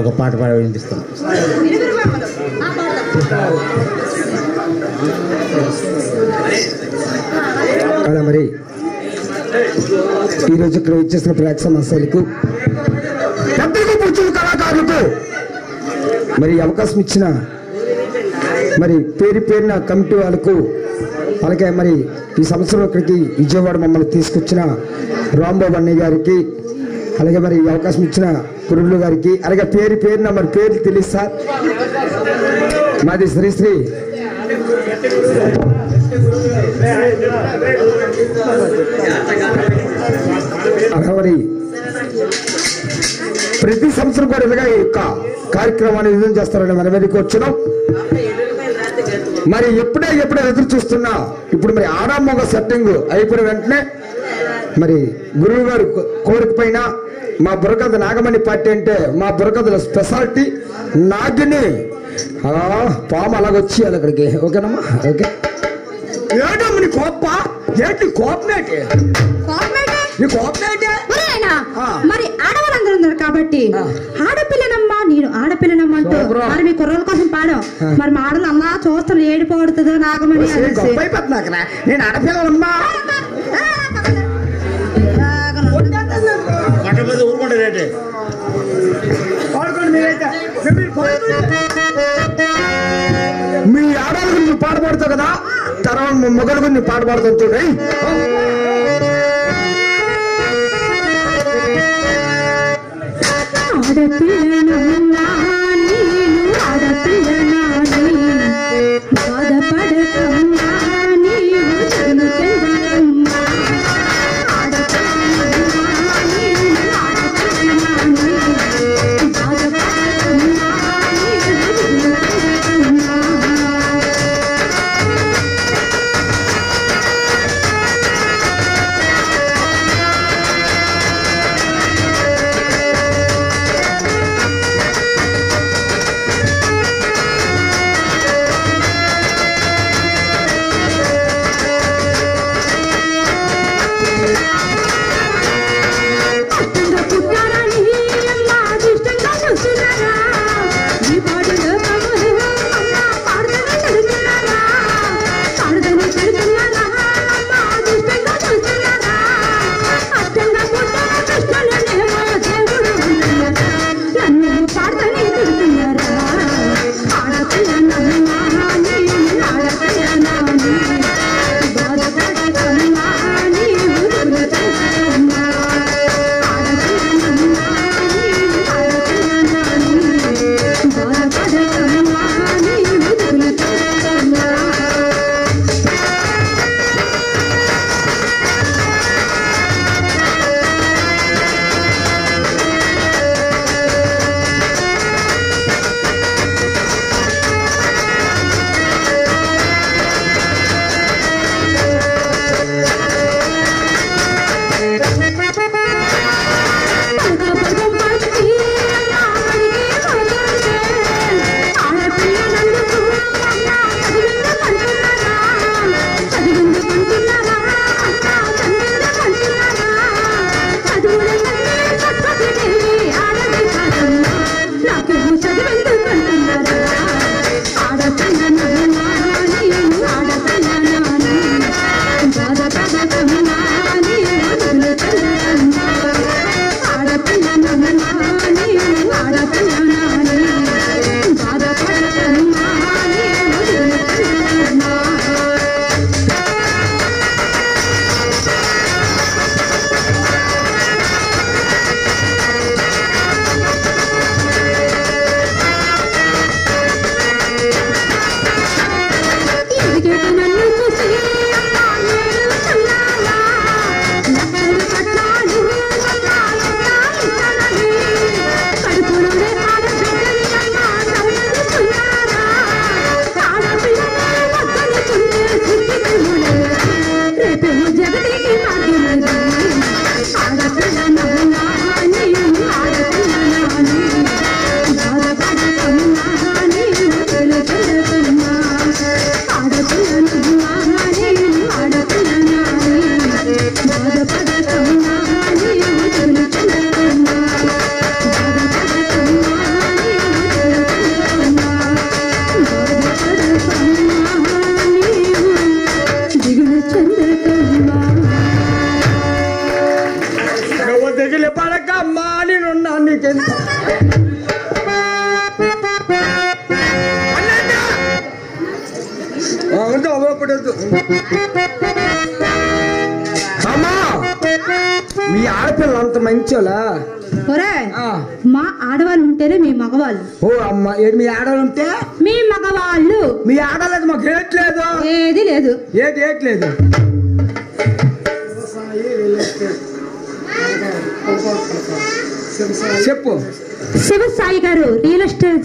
ఒక పాట పాడి వినిపిస్తాం అలా మరి ఈరోజు ఇక్కడ వచ్చేసిన ప్రేక్ష సమస్యలకు పెద్దలకు పుచ్చులు కళాకారులకు మరి ఈ అవకాశం ఇచ్చిన మరి పేరు పేరున కమిటీ వాళ్ళకు అలాగే మరి ఈ సంవత్సరం ఇక్కడికి విజయవాడ మమ్మల్ని తీసుకొచ్చిన రాంబాబు అన్నయ్య గారికి అలాగే మరి ఈ అవకాశం ఇచ్చిన కురుళ్ళు గారికి అలాగే పేరు పేరున మరి పేర్లు తెలియదు సార్ మాది శ్రీశ్రీ అలాగే మరి ప్రతి సంవత్సరం కూడా ఇలాగా ఈ యొక్క కార్యక్రమాన్ని విజయం చేస్తారని మన మీదకి వచ్చినాం మరి ఎప్పుడే ఎప్పుడే ఎదురు చూస్తున్నా ఇప్పుడు మరి ఆరామొగ సెట్టింగ్ అయిపోయిన వెంటనే మరి గురువు గారు కో- కోరిక పైన మా బుర్రకథ నాగమణి పార్టీ అంటే మా బుర్రకథల స్పెషాలిటీ నాగిని ఆ, పాము అలాగొచ్చి అక్కడికి ఓకేనమ్మా ఓకే ఏడమ్మ నీ కోప ఏంటి కోపమేటి కోపమేంటి? నీ కోపమేటి ఒరేయనా, ఆ. మరి ఆడవాళ్ళందరూ ఉన్నారు కాబట్టి ఆ. ఆడపిల్లనమ్మా నేను ఆడపిల్లనమ్మా అంటూ శుభ్రం. మరి మీ కుర్రోల కోసం పాడాం ఆ. మరి మా ఆడలు అమ్మా చూస్తారు ఏడిపోడుతుందో నాగమణి ఓ, అనేసి. గొప్ప అయిపోతుంది అక్కడ నేను ఆడపిల్లనమ్మా పట్టకపోతే ఊరుకుంటారేంటి మీ ఆడవాళ్ళ గురించి పాట పాడుతావు కదా తర్వాత మా మొగల గురించి పాట పాడుతాను చూడండి ఆడపిల్లనమ్మా నేను ఆడపిల్లనాని బాధపడకమ్మా నీవు చెడు చెందకమ్మా ఆడపిల్లనమ్మా నేను ఆడపిల్లనాని బాధపడకమ్మా నీవు చెడు చెందకమ్మా అష్టంగా పుట్టారని అమ్మ అదృష్టంగా చూస్తున్నారా ఈ పాటలో కమలు అమ్మ పాడుతూనే తిడుతున్నారా పాడుతూనే తిడుతున్నారా అమ్మ అదృష్టంగా చూస్తున్నారా అష్టంగా పుట్టార కృష్ణులనేమో దేవుడు ఉన్నారా నన్ను పాడుతూనే తిడుతున్నారా ఆడపిల్లనమ్మా నేను ఆడపిల్లనాని బాధపడకమ్మా నీవు దురదమ్మా ఇప్పుడు వద్దు. అమ్మా మీ ఆడపిల్ల అంత మంచోలా ఒరే ఆ. మా ఆడవాళ్ళు ఉంటేనే మీ మగవాళ్ళు ఓ అమ్మ ఏడు మీ ఆడవాళ్ళు ఉంటే మీ మగవాళ్ళు మీ ఆడలేదు మాకు ఏట్లేదు ఏది లేదు ఏటి ఏట్లేదు చెప్పు Sivasai garu real estate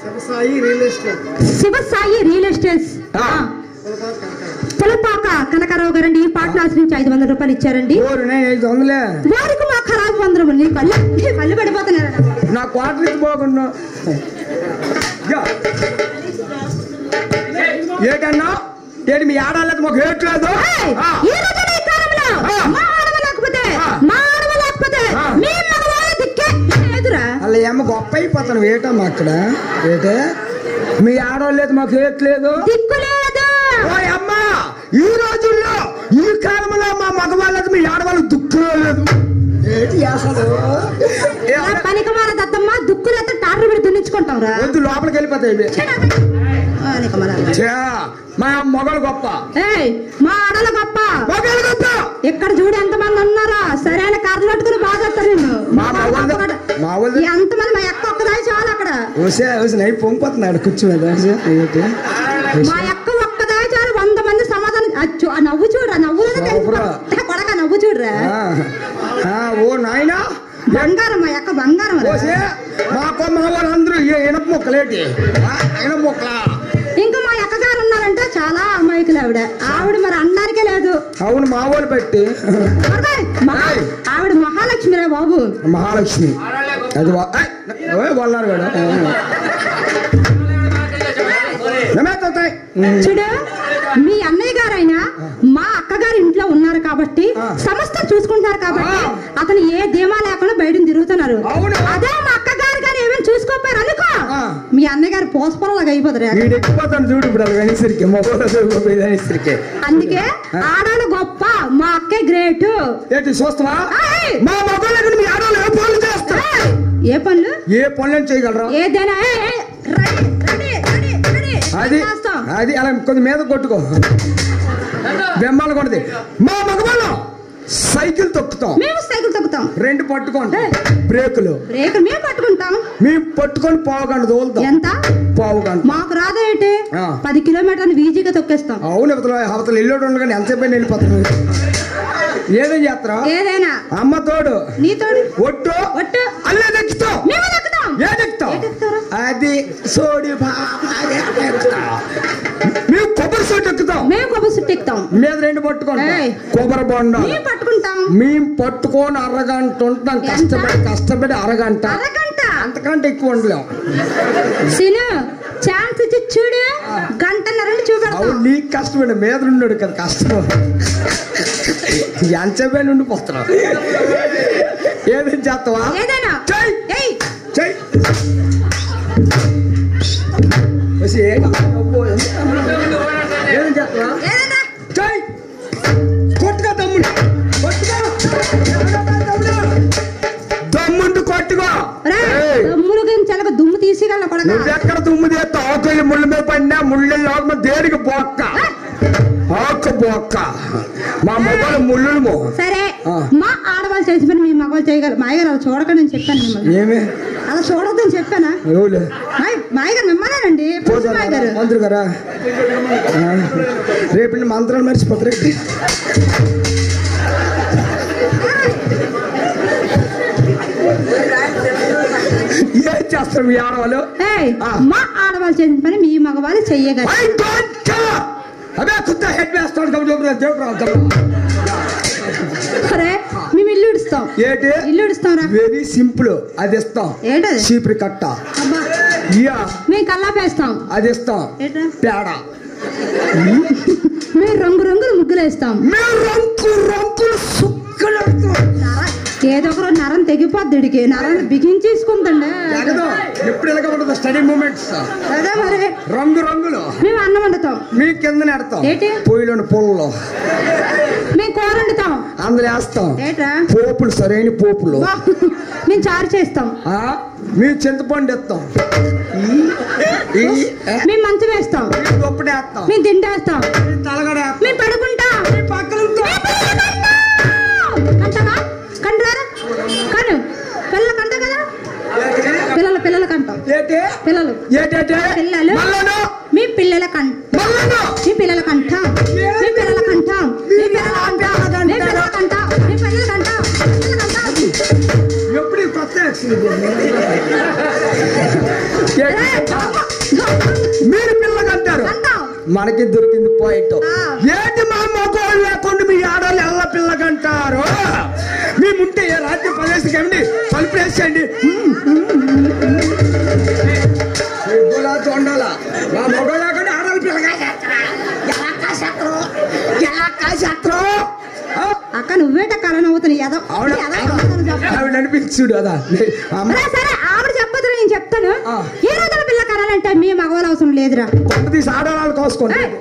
Sivasai real estates ఆ. పులపాక కనకారావు గారండి పాట్నాస్ నుంచి ఐదు వందల రూపాయలు ఇచ్చారండి ఓరు నేను ఐదు వందలే వారికి మా ఖరాబ్ వందరం నీ కళ్ళు నీ కళ్ళు పడిపోతున్నారు నా క్వార్టర్ ఇచ్చి పోకుండా యా. ఏటన్నా ఏటి మీ ఆడాలేదు మాకు ఏట్లేదు ఏయ్! ఆ. ఈ రోజున ఈ కాలంలో ఆ. మా ఆడవ లేకపోతే ఆ. మా ఆడవ లేకపోతే ఆ. మీ మగవాళ్ళ దిక్కే లేదురా అలా ఏమో గొప్ప అయిపోతాను ఏటమ్మా అక్కడ ఏటే మీ ఆడవాళ్ళేది మాకు ఏట్లేదు దిక్కు లేదు ఓ అమ్మా ఈ రోజుల్లో ఈ కాలంలో మా మగవాళ్ళకి మీ ఆడవాళ్ళు దుఃఖం లేదు ఏంటి అసలు ఏ ఆ పనికి మాల దద్దమ్మ దుక్కు లేక టాటర్ పెట్టి దున్నించుకుంటాం రా వద్దు లోపలికి వెళ్ళిపోతాయి ఇవి. ఛే, మా మొగలు గొప్ప ఏయ్ మా ఆడల గొప్ప మొగలు గొప్ప ఇక్కడ చూడు ఎంతమంది ఉన్నారా సరైన కర్రలు పట్టుకుని బాగా చేస్తారు నిన్ను మా మగవాళ్ళ మా వాళ్ళు ఎంతమంది మా అక్క ఒక్కదాని చాలు అక్కడ వసే వసే నై పొంగిపోతున్నాడు కూర్చునేది ఏంటి మా అక్క ఒక్కదాని చాలు వంద మంది సమాధానం ఆ చూ- ఆ నవ్వు చూడరా నవ్వులోనే సూపరా. తెలిసి కొడక నవ్వు చూడరా ఆ, ఆ, ఓ నాయనా బంగారం మా అక్క బంగారం రా. ఓసే మా కొమ్మ వాళ్ళందరూ ఏ ఇనప మొక్కలేటి ఆ, ఇనప మొక్కల ఇంకా మా అక్క గారు ఉన్నారంటే చాలా అమాయకులు ఆవిడ ఆవిడ మరి అనడానికే లేదు అవును మా వాళ్ళు పెట్టి అరే, మహా- ఏయ్. ఆవిడ మహాలక్ష్మిరా బాబు మహాలక్ష్మి అది వా- ఏయ్, ఓయ్, వాళ్ళారు మేడం నమేస్తాయి చూడు మీ అన్నయ్య గారైనా మా అక్కగారు ఇంట్లో ఉన్నారు కాబట్టి ఆ. సమస్త చూసుకుంటున్నారు కాబట్టి ఆ. అతను ఏ ధీమా లేకుండా బయట తిరుగుతున్నారు అవును. అదే మా అక్కగారు గారు ఏమేమి చూసుకోపోయారు అనుకో ఆ. మీ అన్నయ్య గారు పోసపొలంలాగా అయిపోతారు వీడు ఎక్కిపోతాను చూడు ఇప్పుడు అది వెనసరికి మొబైల్ వెనసరికి అందుకే ఆడాలు గొప్ప మా అక్కే గ్రేట్ ఏంటి చూస్తావా ఏయ్. మా మొబైల్ మీ ఆడవాళ్ళు ఏ పనులు చేస్తా ఏ పనులు ఏ పనులు చేయగలరా ఏదైనా ఏయ్, ఏయ్, రెడీ, రెడీ, రెడీ, రెడీ. అది చేస్తాం. అది అలా కొంచెం మీద కొట్టుకో బెమ్మాలు కొడది మా మగవాళ్ళం సైకిల్ తొక్కుతాం మేము సైకిల్ తొక్కుతాం రెండు పట్టుకోండి ఏయ్. బ్రేకులు రేకు మేము పట్టుకుంటాం మేము పట్టుకొని పావు గంట తోలుతాం ఎంత పావు గంట మాకు రాదేంటి ఆ. పది కిలోమీటర్లు ఈజీగా తొక్కేస్తాం అవును అవతల అవతల ఇల్లు ఉండగానే ఎంతసేపు అయినా వెళ్ళిపోతాం ఏదేం చేస్తారా ఏదైనా అమ్మ తోడు నీతోడు ఒట్టు ఒట్టు అల్లే దెక్కుతాం మేము ఎక్కుతాం ఏదెక్కుతాం ఏదెక్కుతారా? అది సోడి బాబా ఎక్కుతాం మేము కొబ్బరి సోటు ఎక్కుతాం మేము కొబ్బరి సుట్టు ఎక్కుతాం మీద రెండు పట్టుకుంటాం ఏయ్. కొబ్బరి బొండ మేము పట్టుకుంటాం మేము పట్టుకొని అరగంట ఉంటాం ఎంత? కష్టపడి కష్టపడి అరగంట అరగంట అంతకంటే ఎక్కువ ఉండలేం సిను ఛాన్స్ ఇచ్చి చూడు గంటన్నర అవును చూపెడతాం నీకు కష్టపడి మీద ఉన్నాడు కదా కష్టం ఎంతసేపు ఉండిపోతున్నావు ఏదేం చేస్తావా ఏదైనా చెయ్ ఏయ్ చెయ్ వచ్చి ఏం అబ్బో, ఎంత- ఏదేం చేస్తావా ఏదైనా చెయ్ కొట్టుగా దమ్ముడు కొట్టుగా దమ్ముండు కొట్టుకో రే ఏయ్. దమ్ములు చెలక దుమ్ము తీసిగల కొడక నువ్వెక్కడ తుమ్ము చేస్తావు ఆకులు ముళ్ళు మీద పడినా ముళ్ళు లోకమ దేనికి బొక్క ఆకు బొక్క మా మొబైల్ ముళ్ళు సరే ఆ. మా ఆడవాళ్ళు చేసి పని మీ మగవాళ్ళు చేయగలరు మాయగారు అలా చూడకండి అని చెప్పాను మిమ్మల్ని ఏమి అలా చూడొద్దని చెప్పానా ఎవరు మాయ- మాయగారు మిమ్మల్నేనండి పురుష మాయగారు మంత్రి గారా ఆ, రేపు నీ మంత్రాలు మర్చిపోతారు ఏం చేస్తారు మీ ఆడవాళ్ళు ఏయ్, ఆ. మా ఆడవాళ్ళు చేసిన పని మీ మగవాళ్ళు చెయ్యగలరు I don't care. అదే కొత్త హెడ్ వేస్తాడు కాబట్టి దేవుడు రావు సరే మేము ఇల్లు ఇడుస్తాం ఏంటి ఇల్లు ఇడుస్తాం రా వెరీ సింపుల్ అది ఇస్తాం ఏంటది చీపురి కట్ట అబ్బా ఇయా మేము కల్లాపేస్తాం అది ఇస్తాం ఏంట్రా పేడ మేము రంగు రంగులు ముగ్గులు వేస్తాం మేము రంకు రంకులు సుక్కలు ఏదో ఒక రోజు నరం తెగిపోద్ది ఇడికి నరం బిగించేసుకుందండి ఎప్పుడు ఎలాగ ఉంటుంది స్టడీ మూమెంట్స్ అదే మరి రంగు రంగులు మేము అన్నం వండుతాం మీ కింద నెడతాం ఏంటి? పొయ్యిలోని పొలలో మేము కూర వండుతాం అందులో వేస్తాం ఏట్రా పోపులు సరైన పోపులు వా, మేము చారు చేస్తాం ఆ, మీ చింతపండు ఎత్తాం ఈ మేము మంచం వేస్తాం ఒప్పుడేస్తాం మేము తింటేస్తాం తలగడేస్తాం మేము పడుకుంటాం పక్కన ఉంటూ కంటగా కంటారా కను పిల్లలు కంట కదా పిల్లలు పిల్లలు కంటాం ఏంటి పిల్లలు ఏంటంటే పిల్లలు మళ్ళను మీ పిల్లల కంట మళ్ళను మీ పిల్లల కంట మీ పిల్లల కంట మీ పిల్లల కంట మీ పిల్లల కంట మీ పిల్లల కంట పిల్లల కంట ఎప్పుడు ఈ కొత్త యాక్సిడెంట్ మీరు పిల్లకి అంటారు కంటాం మనకి దొరికింది పాయింట్ ఆ. ఏంటి మా మగవాళ్ళు లేకుండా మీ ఆడవాళ్ళు ఎల్ల పిల్లకంటారు మేముంటే ఏ రాజ్య ప్రదేశం కండి తలుపు వేసేయండి చూడాలా మా మగ లేకుండా ఆడవాళ్ళు పిల్లగా ఎలా కాసేస్తారు ఎలా కాసేస్తారు అక్క నువ్వేట కళ నవ్వుతున్నావు ఏదో ఆవిడ ఏదో సమాధానం చెప్పు. ఆవిడ నడిపించుడు అదా అమ్మ అరే సరే ఆవిడ చెప్పదు నేను చెప్తాను ఆ. ఏ రోజుల పిల్ల కనాలంటే మీ మగవాళ్ళు అవసరం లేదురా కొంత తీసి ఆడవాళ్ళు కోసుకోండి ఏయ్,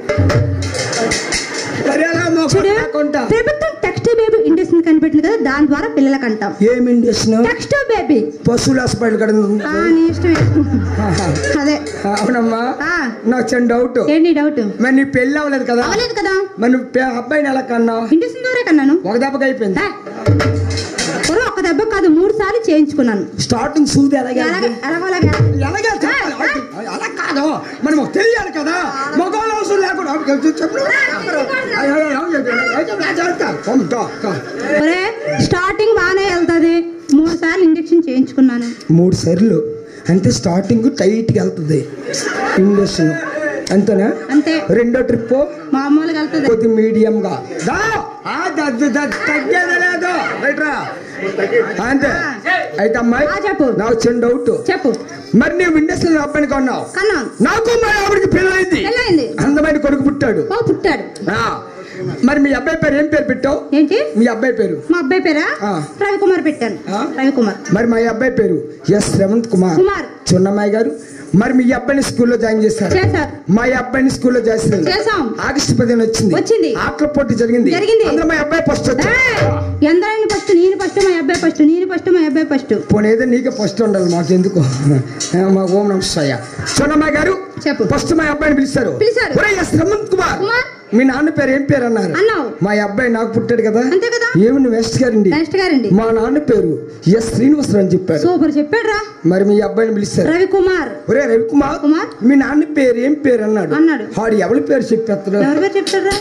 మరి ఎలా మగ చూడు లేకుండా ప్రభుత్వం టెక్స్ట్ బేబీ ఇండస్ట్రీ కనిపెట్టింది కదా దాని ద్వారా పిల్లలకు అంటాం ఏమి ఇండస్ట్రీ టెక్స్ట్ బేబీ పశువుల హాస్పిటల్ కడ ఆ, నీ ఇష్టమే అదే అవునమ్మా ఆ, నాకు చిన్న డౌట్ ఏంటి డౌట్ మరి నీ పెళ్ళి అవ్వలేదు కదా అవ్వలేదు కదా మరి నువ్వు పే- అబ్బాయిని ఎలా కన్నావు ఇండస్ట్రీ ద్వారా కన్నాను ఒక దెబ్బకి అయిపోయింది ఏ, ఒరే, ఒక్క దెబ్బ కాదు మూడు సార్లు చేయించుకున్నాను స్టార్టింగ్ సూది ఎలాగే ఎలాగ ఎలాగోలాగా ఎలాగే చెప్పాలి. అలా కాదు మరి మాకు తెలియాలి కదా మగవాళ్ళు అవసరం లేకుండా చెప్పు అయ్యో, అయ్యో, అయ్యో, అయ్యో, అయ్యో, అయ్యో, చెప్తా. కొమ్, తో, తో. ఒరే స్టార్టింగ్ బాగానే వెళ్తుంది మూడు సార్లు ఇంజక్షన్ చేయించుకున్నాను మూడు సార్లు అంటే స్టార్టింగ్ టైట్గా వెళ్తుంది ఇండక్షన్ అంతేనా అంతే రెండో ట్రిప్ మామూలుగా వెళ్తుంది కొద్ది మీడియం గా దా, ఆ దద్దు దద్దు తగ్గేది లేదు రైట్రా అంతే అయితే అమ్మాయి ఆ, చెప్పు. నాకు చిన్న డౌట్ చెప్పు మరి నీవు ఇండస్ట్రీ అబ్బాయిని కొన్నావు కన్నా నాకు మరి ఆవిడకి పెళ్ళైంది పెళ్ళయింది అందమైన కొడుకు పుట్టాడు ఓ పుట్టాడు ఆ, మరి మీ అబ్బాయి పేరు ఏం పేరు పెట్టావు ఏంటి మీ అబ్బాయి పేరు మా అబ్బాయి పేరా ఆ. రవికుమార్ పెట్టాను ఆ? రవికుమార్ మరి మా అబ్బాయి పేరు ఎస్ రేవంత్ కుమార్ కుమార్. చిన్నమ్మాయి గారు మరి మీ అబ్బాయిని స్కూల్లో జాయిన్ చేశారు చేశారు మా అబ్బాయిని స్కూల్లో చేస్తారు చేశాం. ఆగస్టు పదిహేను వచ్చింది వచ్చింది. ఆటల పోటీ జరిగింది జరిగింది. అందులో మా అబ్బాయి ఫస్ట్ వచ్చాడు ఎందరైనా ఫస్ట్ నేను ఫస్ట్ మా అబ్బాయి ఫస్ట్ నేను ఫస్ట్ మా అబ్బాయి ఫస్ట్ పోనీ ఏదో నీకే ఫస్ట్ ఉండాలి మాకు ఎందుకు ఆ, మా ఓం నమస్తాయ చిన్నమ్మాయి గారు చెప్పు. ఫస్ట్ మా అబ్బాయిని పిలిచారు పిలిచారు. ఒరేయ్, ఎస్ రేవంత్ కుమార్ కుమార్. మీ నాన్న పేరు ఏం పేరు అన్నారు అన్నావు మా అబ్బాయి నాకు పుట్టాడు కదా అంతే కదా ఏమి వెస్ట్ గారండి నెక్స్ట్ గారండి మా నాన్న పేరు ఎస్ శ్రీనివాసరావు అని చెప్పారు సూపర్ చెప్పాడు రా మరి మీ అబ్బాయిని పిలిచారు రవికుమార్ ఒరే రవికుమార్ కుమార్. మీ నాన్న పేరు ఏం పేరు అన్నాడు అన్నాడు. ఆడు ఎవరి పేరు చెప్పేస్తాడు ఎవరి పేరు చెప్తాడు రా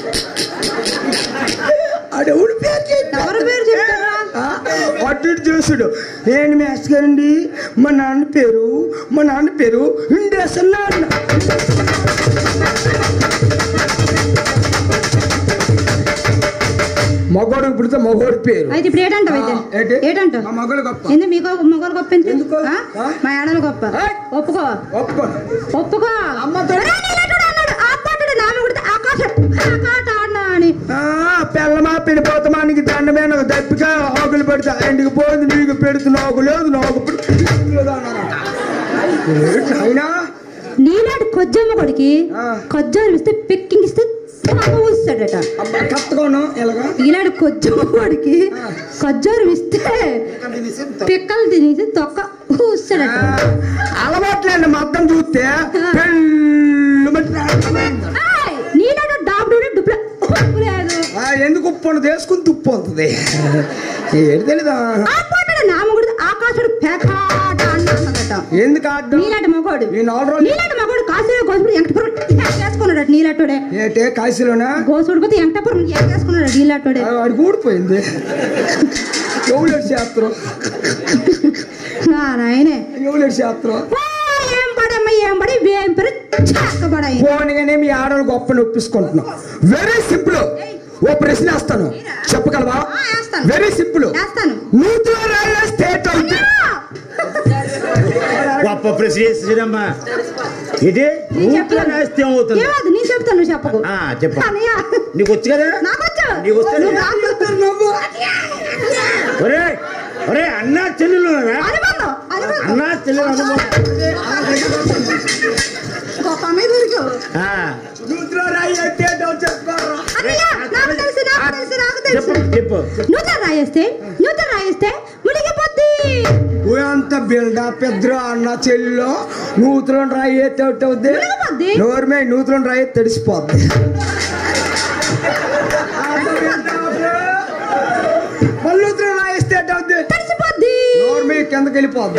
ఆడు ఎవరి పేరు చెప్పేస్తాడు? ఎవరి పేరు చెప్తాడు రా ఆ, అటు ఇటు చేసుడు ఏంటి మేస్టర్ గారండి మా నాన్న పేరు మా నాన్న పేరు ఇండేసన్ అన్న మగోడు పుడితే మగోడి పేరు అయితే ఇప్పుడు ఏటంటావు ఆ, ఏంటి? అయితే ఏటంటావు మా మగోడు గొప్ప ఎందుకు మీకు మగవాళ్ళు గొప్ప ఎందుకు? ఎందుకు? ఆ? ఆ? మా ఆడలు గొప్ప ఏయ్! ఒప్పుకో ఒప్పుకో ఒప్పుకో అమ్మతో- ఒరేయ్, నీలాంటోడు అన్నాడు, ఆపాటుడు నామ కొడితే ఆకాశం ఆకాట అన్నా అని ఆ, పిల్లమా పిడిపోతామా నీకు దండమే నాకు దప్పిక ఆకులు పెడతా ఇంటికి పోయింది నీకు పెడుతు నాకు లేదు నాకు అయినా నీలాంటి కొజ్జమ్మ కొడికి ఆ. కొజ్జాలు ఇస్తే పెక్కింగ్ ఇస్తే ఊస్తాడట అబ్బా కత్తుకోను ఎలాగా ఇలాంటి కొజ్జమ్మ కొడికి కొజ్జారు ఇస్తే పిక్కలు తినేసి తొక్క ఊస్తాడట అలవాట్లేండి మొత్తం చూస్తే పెళ్ళు మట్టి రాకపోయింది. ఏయ్, నీలాంటి డాక్టర్ డుప్ల ఉప్పు లేదు ఆ, ఎందుకు ఉప్పు తీసుకుని తుప్పు అవుతుంది ఏడు తెలీదా ఆపాటుడు నామ కొడితే ఆకాశుడు పేకాట అన్నదట ఎందుకు ఆడడం నీలాంటి మగోడు ఈ నాలుగు రోజులు నీలాంటి మగోడు కాశీలో గోసుడు ఎంకటపురం చేసుకున్నాడు నీలాటోడే ఏటే కాశీలోనా గోసుడు పోతే ఎంకటపురం చేసుకున్నాడు నీలాటోడే ఆ, వాడికి ఊడిపోయింది ఎవరు శాస్త్రం నా నాయనే ఎవరు శాస్త్రం ఓ, ఏం పడమ్మ ఏం పడి ఏం పడి చక్కబడాయి పోనీగానే మీ ఆడలు గొప్ప నొప్పించుకుంటున్నాం వెరీ సింపుల్ ఓ ప్రశ్న వేస్తాను చెప్పగలవా ఆ, వేస్తాను. వెరీ సింపుల్ వేస్తాను నూతన రైల్వే స్టేట్ అవుతుంది గొప్ప ప్రశ్న చేసిరమ్మా ఇది నేను నూతన చెప్పలేను. రాస్తే ఏమవుతుంది ఏమవుతుంది నేను చెప్తాను నువ్వు చెప్పకు ఆ, చెప్పు అన్నయ్య, నీకు వచ్చు కదా నాకు వచ్చు నీకు వస్తే నువ్వు నాకు నువ్వు ఒరే ఒరే అన్నా చెల్లెలు అనుబంధం అనుబంధం అన్నా చెల్లెలు అనుభవం గొప్ప అన్నయ్య దొరికావు ఆ, నూతన రైల్వే స్టేట్ చెప్పారా అన్నయ్య నాకు తెలుసు నాకు తెలుసు నాకు తెలుసు చెప్పు చెప్పు నూతన రాయేస్తే నూతన రాయేస్తే మునిగిపోద్ది ఊయా అంత బిల్డప్ ఇద్దరు అన్న చెల్లిలో నూతులో రాయి ఎత్తే అవుతుంది మునగపోద్ది. నోరుమే నూతులో రాయి ఎత్తి తడిసిపోద్ది మల్లూతులో రాయిస్తే అవుద్ది తడిసిపోద్ది నోరుమే కిందకి వెళ్ళిపోద్ది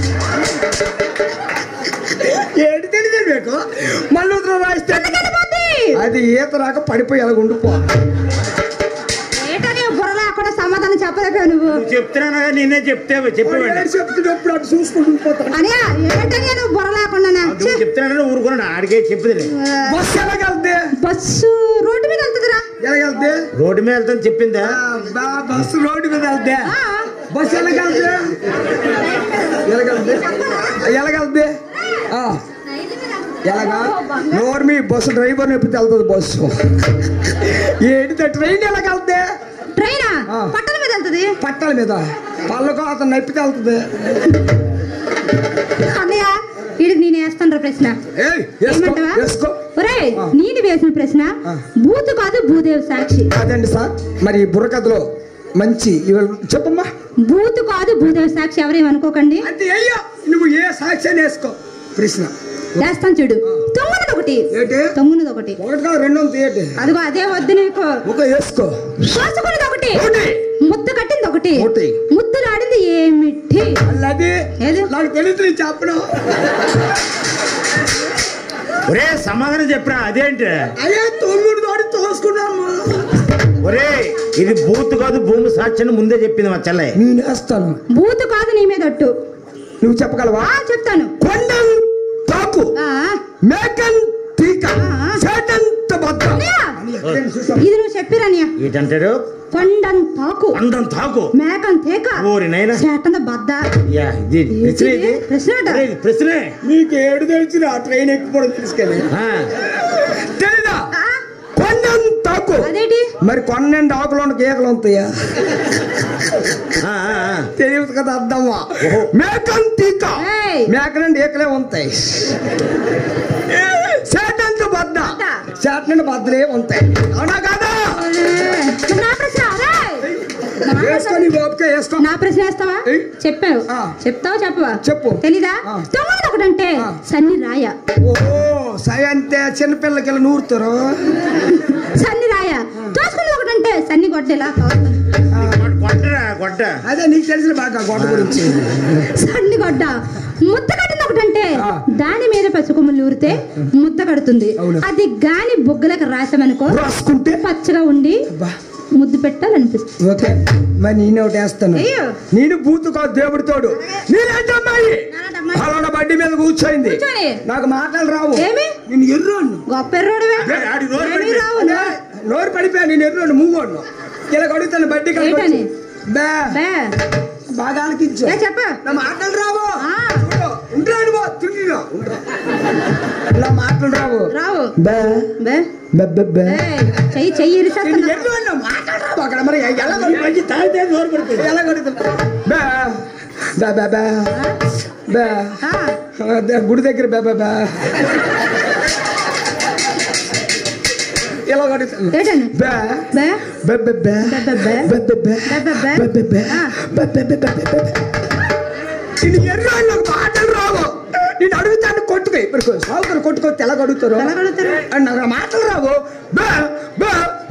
ఏంటి తెలియదు మీకు మల్లూతులో రాయిస్తే తడిసిపోద్ది. అది ఈత రాక పడిపోయి అలా ఉండిపోద్ది ఏటని బుర్ర లేకుండా సమాధానం చెప్పలేకపోయావు నువ్వు నువ్వు చెప్తున్నాను కదా నేనే చెప్తే చెప్పేవాడిని ఏడు చెప్తున్నప్పుడు అటు చూసుకుంటూ ఉండిపోతాను అనియా ఏంటని నువ్వు బుర్ర లేకుండా నువ్వు చెప్తున్నాను ఊరుకున్నాను ఆడికే చెప్పుదిలే బస్సు ఎలాగెళ్తే బస్సు రోడ్డు మీద వెళ్తుందిరా ఎలాగెళ్తే రోడ్డు మీద వెళ్తాను చెప్పిందా బా బస్సు రోడ్డు మీద వెళ్తే ఆ, బస్సు ఎలాగెళ్తే ఎలాగెళ్తే ఎలాగెళ్తే ఆ, ఎలాగా నోరు మీ బస్సు డ్రైవర్ నొప్పితే వెళ్తుంది బస్సు ఏంటి ట్రైన్ ఎలాగెళ్తే ట్రైనా ఆ. పట్టణ మీద వెళ్తుంది పట్టాల మీద పళ్ళకు అతను నొప్పితే వెళ్తుంది అన్నయ్య వీడికి నేను వేస్తాను ప్రశ్న ఏయ్, వేసుకో ఏమంటావా వేసుకో ఒరేయ్ ఆ. నేను వేసిన ప్రశ్న ఆ. బూతు కాదు భూదేవ్ సాక్షి అదండి సార్ మరి ఈ బుర్రకథలో మంచి ఇవాళ చెప్పమ్మా బూతు కాదు భూదేవ్ సాక్షి ఎవరేమనుకోకండి అంటే అయ్యో నువ్వు ఏ సాక్ష్యాన్ని వేసుకో ప్రశ్న వేస్తాను చూడు తొమ్మిది ఒకటి ఏంటి తొమ్మిది ఒకటి ఒకటి కాదు రెండు ఉంది ఏంటి అదిగో అదే వద్దు నీకు ఒక వేసుకో కోసుకున్నది ఒకటి ఒకటి. ముద్దు కట్టింది ఒకటి ఒకటి. ముద్దులాడింది ఏమిటి అల్లది ఏది? నాకు తెలియదు నేను చెప్పడం ఒరే సమాధానం చెప్పరా అదేంటి అయ్యే తొమ్మిది వాడి తోసుకున్నాము ఒరే ఇది బూత్ కాదు భూమి సాక్ష్యం ముందే చెప్పింది మా చెల్లె నేను వేస్తాను బూతు కాదు నీ మీద ఒట్టు నువ్వు చెప్పగలవా ఆ చెప్తాను కొండం తాకు ఆ, మేకన్ తీక ఆ. చేటంత భద్ర అన్నయ్య, అని ఎక్కడైనా చూసావా? ఇది నువ్వు చెప్పిరనియ ఏంటంటాడు కొండన్ తాకు అందం తాకు మేకన్ తేక ఓరి నాయనా. చేటంద బద్ద యా ఇది ప్రశ్న ఇది ప్రశ్న అట. ఒరే, ఇది ప్రశ్నే నీకు ఏడు తెలిసిన ఆ ట్రైన్ ఎక్కిపోవడం తీసుకెళ్ళి ఆ, తెలీదా ఆ, కొండం తాకు అదేంటి మరి కొన్నెండు ఆకులు ఉన్న కేకలు ఉంటాయా ఆ, ఆ, ఆ. తెలియదు కదా అర్థమ్మా ఓహో. మేకన్ తీక ఏయ్. మేకనండి ఏకలే ఉంటాయి చేటంత బద్ద బద్ద. చేటనండి బద్దలే ఉంటాయి అవునా కదా మరి నా ప్రశ్న ఒరేయ్. నా ప్రశ్న- వేసుకొని ఓపిక వేసుకో నా ప్రశ్న వేస్తావా ఏయ్. చెప్పావు ఆ. చెప్తావా చెప్పవా చెప్పు. తెలీదా ఆ. తొమ్మిది ఒకటంటే ఆ. సన్ని రాయ ఓ సై అంతే చిన్నపిల్లకి వెళ్ళి నూరుతారు సన్ని రాయ తోసుకున్నది ఒకటంటే సన్ని గొడ్డెలా కావాలి కొట్టరా కొట్ట అదే నీకు తెలిసిన బాగా గొడవ గురించి సన్ని గొడ్డ ముద్ద కట్టింది ఒకటంటే ఆ. దాని మీద పసుకొమ్మలు ఊరితే ముద్ద కడుతుంది అవును. అది గాని బొగ్గులకు రాసామనుకో రాసుకుంటే పచ్చగా ఉండి అబ్బా ముద్దు పెట్టాలనిపిస్తుంది ఓకే మరి నేను ఒకటి వేస్తాను అయ్యో. నేను బూతు కాదు దేవుడి తోడు నేనేంటి అమ్మాయి నాన్నటమ్మాయి. అలాంటి బడ్డీ మీద కూర్చోయింది కూర్చోని. నాకు మాటలు రావు ఏమి? నేను ఎర్రోను గొప్ప ఎర్రోడివే ఏ, ఆడి నోరు ఏమీ పడిపోయి- రావు అదే, నోరు పడిపోయా నేను ఎర్రోను మూగోను ఇలా అడుగుతాను బడ్డీ ఏంటని? బే బే బాగా ఆలకించు ఏ చెప్ప నా మాటలు రావు ఆ. చూడు, ఉంటాడు బా తిండిలో నా మాటలు రావు రావు బే బే బే బే బే ఏయ్, చెయ్యి చెయ్యి నేను ఇరిసేస్తున్నా ఎర్రోను మాటలు రావు అక్కడ మరి ఎలా ఈ మంచి తాగితే నోరు పడిపోయింది ఎలా కొడుతున్నా బే బే బే బే బే ఆ, అదే గుడి దగ్గర బే బే బే ఇలా కొడుతున్నా ఏంటని బే బే బే బే బే బే బే బే. బే బే బే బే బే బే. బే బే బే ఆ. బే బే బే బే బే బే. ఇది ఎర్రోళ్ళు మాటలు రావు నేను అడుగుతాను కొట్టుకో ఇప్పుడు సాగుతారు కొట్టుకో తెల్ల అడుగుతారు ఎలా కడుగుతారు అండ్ నాకు మాటలు రావు బే బే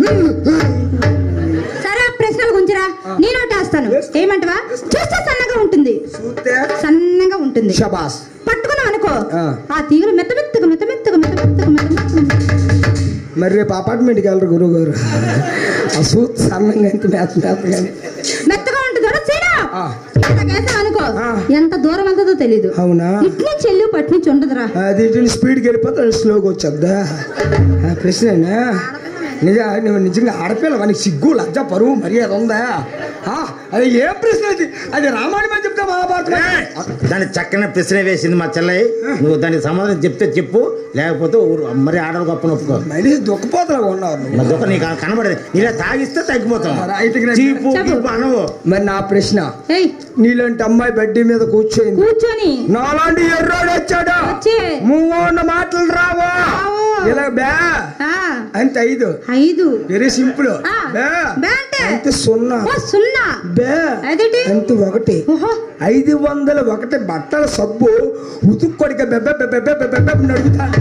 సరే ఆ ప్రశ్నల గురించిరా నేను ఒకటి వేస్తాను ఏమంటవా చూస్తే సన్నగా ఉంటుంది చూస్తే సన్నగా ఉంటుంది షబాస్ పట్టుకున్నాం అనుకో ఆ. ఆ తీగలు మెత్త మెత్తగా మెత్త మెత్తగా మెత్త మెత్తగా మెత్త మెత్తగా మరి రేపు అపార్ట్మెంట్కి వెళ్ళరు గురువు గారు ఆ సూత్ సన్నంగా ఎంత మేత మేత కానీ మెత్తగా ఉంటుంది చూడ సీనా ఆ. ఇలా వేసాం అనుకో ఆ. ఎంత దూరం వెళ్తుందో తెలీదు అవునా ఇట్లే చెల్లి పట్టి నుంచి ఉండదురా అది ఇటు స్పీడ్కి వెళ్ళిపోతే అది స్లోగా వచ్చేద్దా ఆ ప్రశ్నేనా నిజ నువ్వు నిజంగా ఆడపిల్ల వానికి సిగ్గు లజ్జ పరువు మర్యాద ఉందా ఆ, అది ఏం ప్రశ్న అది అది రామాయణం చెప్తా మహాభారతం దాని చక్కని ప్రశ్న వేసింది మా చెల్లయ్య నువ్వు దానికి సమాధానం చెప్తే చెప్పు లేకపోతే ఊరు- మరి ఆడలు గొప్ప నొప్పుకో మనిషి దుఃఖపోతలాగా ఉన్నారు నువ్వు. నా దుఃఖ నీకు కనబడదు ఇలా తాగిస్తే తగ్గిపోతాం అయితే ఇక్కడ- చీపు చెప్పు. గీపు అనవు మరి నా ప్రశ్న ఏయ్ నీలాంటి అమ్మాయి బడ్డీ మీద కూర్చోయింది కూర్చొని నాలాంటి ఎర్రోడు వచ్చాడు వచ్చి మూడు మాటలు రావా రావు. ఇలా బే ఆ, అని అంటే ఐదు ఐదు వెరీ సింపుల్ ఆ, బే బే అంటే? అంటే సున్నా ఓ సున్నా బే అదేంటి? అంటే ఒకటి ఓహో ఐదు వందల ఒకటి బట్టల సబ్బు ఉతుక్కొడిక బెబ్బ బెబ్బ బెబ్బ బెబ్బ నడుగుతాడు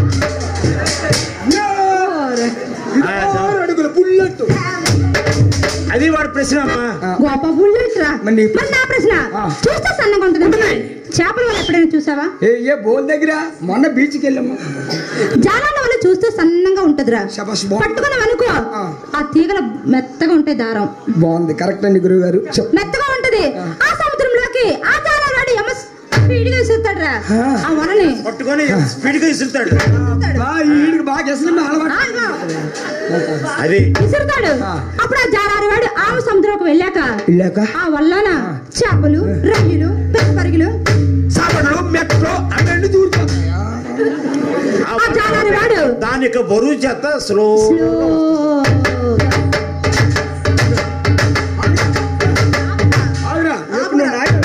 ఓరే. ఆరు అడుగుల బుల్లెట్ అది వాడి ప్రశ్న అమ్మా గొప్ప బుల్లెట్ రా మరి నీ మరి నా ప్రశ్న ఆ. చూస్తే సన్నగా ఉంటుంది చేపల వల్ల ఎప్పుడైనా చూసావా ఏ ఏ బోన్ దగ్గర మొన్న బీచ్కి వెళ్ళమ్మా జాలాల వల్ల చూస్తే సన్నంగా ఉంటదిరా శబాష్ బాగుంది. పట్టుకున్నాం అనుకో ఆ. ఆ తీగల మెత్తగా ఉంటాయి దారం బాగుంది కరెక్ట్ అండి గురువు గారు చెప్పు మెత్తగా ఉంటది ఆ సముద్రంలోకి ఆ జాలాడు ఎమ స్పీడ్గా విసురుతాడురా ఆ. ఆ వలని పట్టుకొని స్పీడ్ గా ఇసురుతాడు బా ఈడికి బాగా అసలు అలవాటు ఆ, ఇగో, అది విసురుతాడు ఆ. అప్పుడు ఆ జాలాడు వాడు ఆ సముద్రంలోకి వెళ్ళాక వెళ్ళాక ఆ వల్లన చేపలు రొయ్యలు పెద్ద పరిగెలు సాపడలు మెట్లో అవన్నీ దూరిపోతాయి ఆ జాలాడు వాడు దాని యొక్క బరువు చేత స్లో స్లో అవునా ఎప్పుడు నువ్వు నాయ-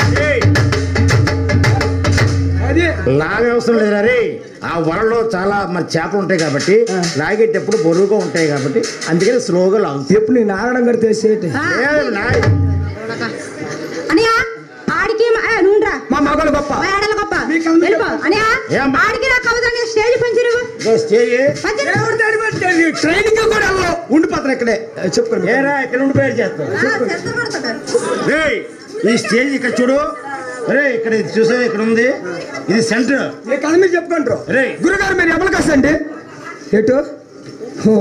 అది లాగే అవసరం లేదు రే ఆ వలలో చాలా మరి చేపలు ఉంటాయి కాబట్టి లాగేటప్పుడు బరువుగా ఉంటాయి కాబట్టి అందుకని స్లోగా లాగుతుంది ఎప్పుడు నీ నాగడం కూడా తెలిసేటి ఆ, ఏ, లాగ్. అనియా ఆడికి మా- ఏ, నూనెరా మా మగలు గొప్ప మా ఆడల గొప్ప మీకు అందరికీ- వెళ్ళిపో అనియా ఏమ్మా? ఆడికి నా కవదాన్ని స్టేజ్ పంచిరు ఇదో స్టేజ్ పంచిరు ట్రైనింగ్ కూడా వెళ్ళవు ఉండిపోతారు ఇక్కడే చెప్పుకోండి ఏరా ఇక్కడ నుండి బయట చేస్తాం ఆ, చెత్త పడుతుంది. రేయ్, ఈ స్టేజ్ ఇక్కడ చూడు రే ఇక్కడ ఇది చూసా ఇక్కడ ఉంది ఇది సెంటర్ ఏ కథ మీరు చెప్పుకుంటారు రేయ్. గురుగారు మీరు ఎవరు కాసండి ఎటు ఓ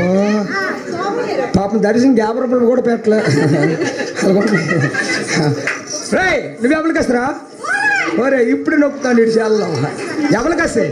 పాపం దర్శనం యాభై రూపాయలు కూడా పెట్టలే రే నువ్వు ఎవరికి వస్తారా ఒరే ఇప్పుడు నొప్పుతాను ఇటు చేయాలో ఎవరికి వస్తాయి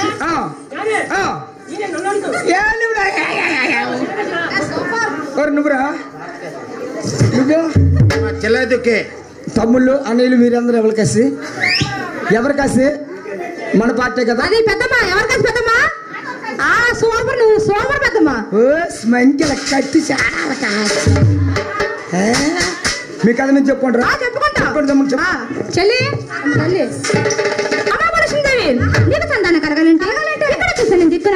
ఒరే నువ్వురా నువ్వు చెల్లెదుకే తమ్ముళ్ళు అన్నయ్యలు మీరందరూ ఎవరికి వస్తే ఎవరికి వస్తే మన పార్టీ కదా అది పెద్దమ్మా ఎవరు కాదు పెద్దమ్మా ఆ సూపర్ నువ్వు సూపర్ పెద్దమ్మా ఓ స్మంకిల కత్తి చాలా కాదు. ఏ? మీ కథ నుంచి చెప్పుకోండి ఆ, చెప్పుకుంటా చెప్పండి తమ్ముడు, చెప్పు. ఆ, చెల్లి తల్లి అమ్మా పరశుందేవి నీకు సంతానం కలగాలంటే ఇక్కడ చూసాను నేను దిక్కున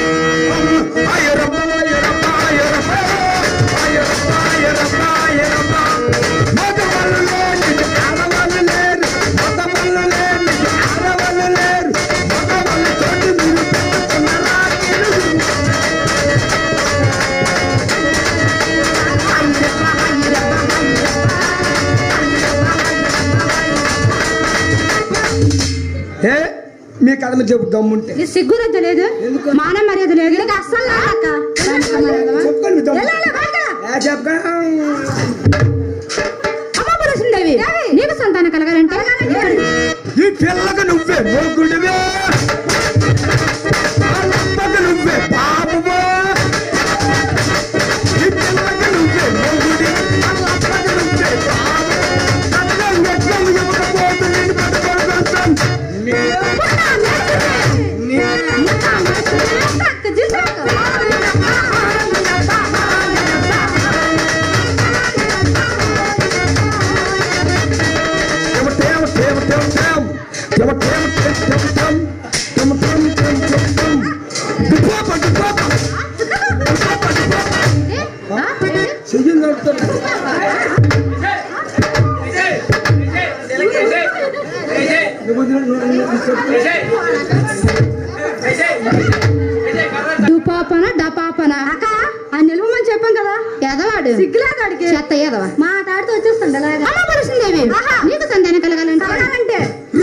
ఏ మీ కథ మీద చెప్పు దమ్ముంటే నీ సిగ్గు రద్దు లేదు మాన మర్యాద లేదు నీకు అస్సలు రాదక్క. దానికి సమాధానమా? చెప్పుకోండి మీ వెళ్ళు, దమ్ము. వెళ్ళు, బయటకు రా. ఏ చెప్పగా అమ్మా పరశుందేవి నీకు సంతానం కలగాలంటే ఇక్కడ- ఈ పిల్లకి నువ్వే మొగుడివే వాళ్ళమ్మకి నువ్వే బాబువా ఈ పిల్లకి నువ్వే మొగుడి వాళ్ళమ్మకి నువ్వే బాబు అన్నం ఎట్లం ఇవ్వకపోతే నేను పట్టుకోగలుగుతాను పుట్టా, నేర్చుకో. పుట్టా, నేర్చుకో. టక్, జిటక్. ఏ? ఆ? డుపాపన డపాపన అక్క ఆ నిలువమని చెప్పాం కదా ఎదవాడు సిగ్గులేదాడికి చెత్త ఎదవా మాట్లాడుతూ వచ్చేస్తుంది అమ్మ పరుస్తుందేవి నీకు సంతానం కలగాలంటే కలగాలంటే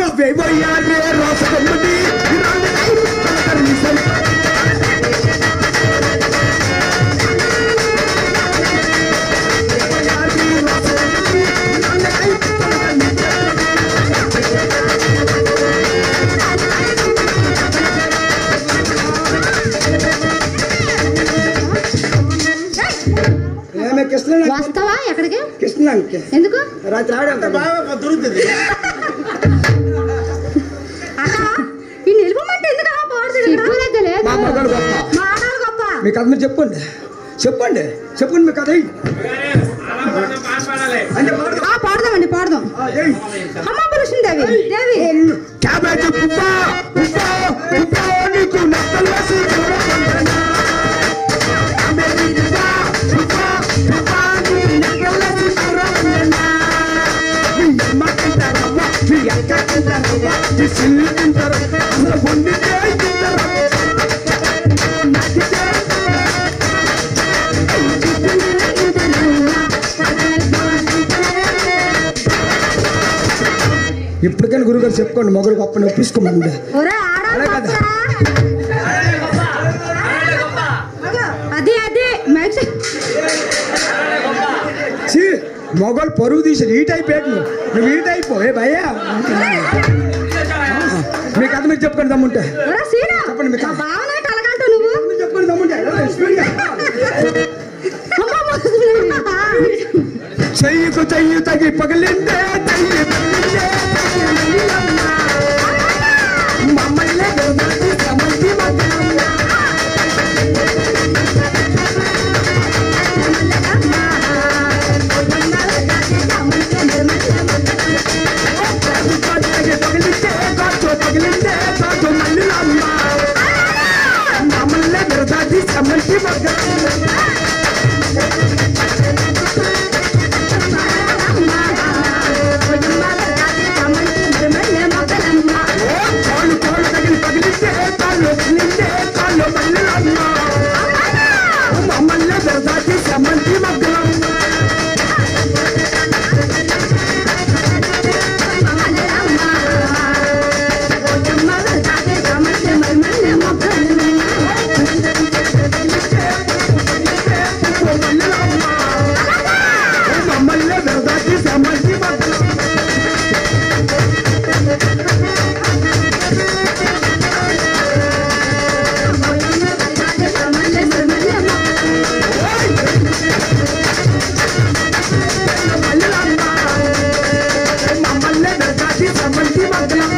ఏమే కృష్ణ వస్తావా ఎక్కడికి కృష్ణ ఎందుకు రాత్రి ఆడంత బాగా దొరుకుతుంది అక్క ఈ నిలువమంటే ఎందుకు అలా పోడుతుంది సిగ్గులెక్క లేదు మా మగలు గొప్ప మా ఆడాలు గొప్ప మీ కథ మీరు చెప్పండి చెప్పండి చెప్పండి మీ కథ అంటే పాడదాం. ఆ పాడదామండి పాడదాం ఆ, ఏయ్. అమ్మ పురుషుందేవి దేవి క్యాబేజీ పువ్వా పువ్వా పువ్వా నీకు నక్కలేసి చూడకుండానా ఇప్పటికైనా గురుగారు చెప్పుకోండి మొగలు గొప్ప ఒప్పించుకోమండి ఒరే ఆడాలి అలా కదా. అగో, అది అది మైక్ సెట్. ఛీ, మొగలు పరువు తీసారు ఈ టైప్ ఏంటి నువ్వు నువ్వు ఈ టైప్ ఏ భయ్యా మీ కథ మీరు చెప్పుకోండి దమ్ముంటే ఒరే సీనా చెప్పండి మీకు. మా బావనే కలగంటావు నువ్వు మీరు చెప్పుకోండి దమ్ముంటే ఎలా, స్పీడ్గా. అమ్మమ్మ. చెయ్యికు చెయ్యి తగి పగిలిందే చెయ్యి పగిలిందే, పగిలిందమ్మ. మమ్మల్ని గెలవాలి, సమంతి మధ్యమ్మ. తగి పగిలిందే, కాచు పగిలిందే, కాచు మల్లిలమ్మ. మమ్మల్ని గెలవాలి, సమంతి మధ్యమ్మ. కాళ్ళు కాళ్ళు తగిలి పగిలిందే, కాళ్ళు పగిలిందే, కాళ్ళు మల్లిలమ్మ. మమ్మల్ని గెలవాలి, సమంతి మధ్యమ్మ. మమ్మల్ని గెలవాలి, సమంతి మధ్యమ్మ. మమ్మల్ని గెలవాలి, సమంతి మధ్యమ్మ.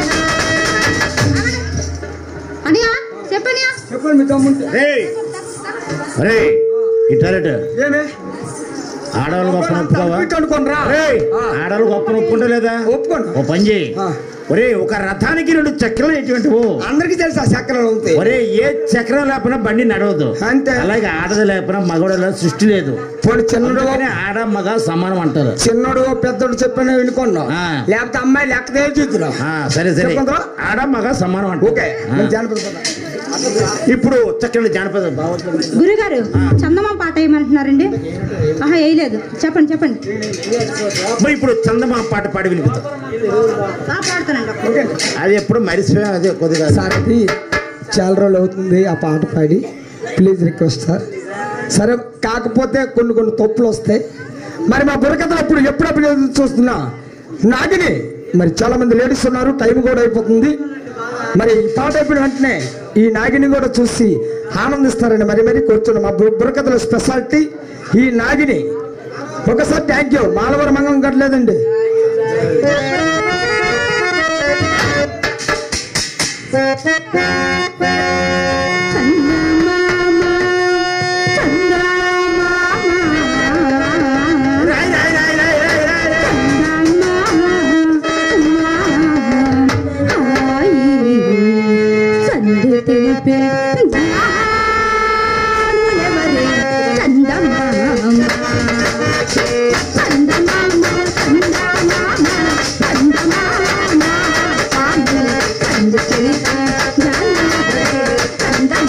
అనియా చెప్పనియా చెప్పండి మీ తమ్ముంటే రే రే ఇటారట ఏమే ఆడవాళ్ళు గొప్ప ఒప్పుకోవా అనుకోనరా రేయ్, ఆడవాళ్ళు గొప్ప ఒప్పుకుంటా లేదా ఒప్పుకోను. ఓ పని చేయి ఆ. ఒరే ఒక రథానికి రెండు చక్రాలు ఎటువంటివు అందరికి తెలుసు ఆ చక్రాలు ఉంటాయి ఒరే ఏ చక్రం లేకపోయినా బండి నడవదు అంతే. అలాగే ఆడది లేకపోయినా మగవాడు లేదు, సృష్టి లేదు పోనీ చిన్నడు అందుకనే ఆడ మగ సమానం అంటారు చిన్నడు పెద్దోడు చెప్పిన వినుకున్నాం ఆ. లేకపోతే అమ్మాయి లెక్క చూస్తున్నాం ఆ, సరే సరే చెప్పుకుంటావా? ఆడ మగ సమానం అంటారు ఓకే ఆ. నేను జానపద పద. ఇప్పుడు చక్కని జానపద భావోద్వేగం. గురుగారు చందమామ పాట వేయమంటున్నారండి ఆహా వేయలేదు చెప్పండి చెప్పండి మరి ఇప్పుడు చందమా పాట పాడి వినిపిద్దాం ఆ, పాడతానండి ఓకే అది ఎప్పుడు మరిసిపోయా అదే కొద్దిగా సార్ అది చాలా రోజులు అవుతుంది ఆ పాట పాడి ప్లీజ్ రిక్వెస్ట్ సార్ సరే కాకపోతే కొన్ని కొన్ని తప్పులు వస్తాయి మరి మా బుర్రకథలు అప్పుడు ఎప్పుడప్పుడు ఎదురు చూస్తున్నా నాగిని మరి చాలా మంది లేడీస్ ఉన్నారు టైం కూడా అయిపోతుంది మరి ఈ పాట అయిపోయిన వెంటనే ఈ నాగిని కూడా చూసి ఆనందిస్తారని మరి మరి కూర్చున్న మా బుర్ర- బుర్రకథల స్పెషాలిటీ ఈ నాగిని ఒకసారి థ్యాంక్ యూ మాలవరం మంగం కట్టలేదండి రాయ్ రాయ్ రాయ్ రాయ్ రాయ్ రాయ్ రాయ్. సంధి తెలిపే జానులెవరే చందమామ చందమామ చందమామ చందమామ పాము సంధి తెలిపే జానులెవరే చందమామ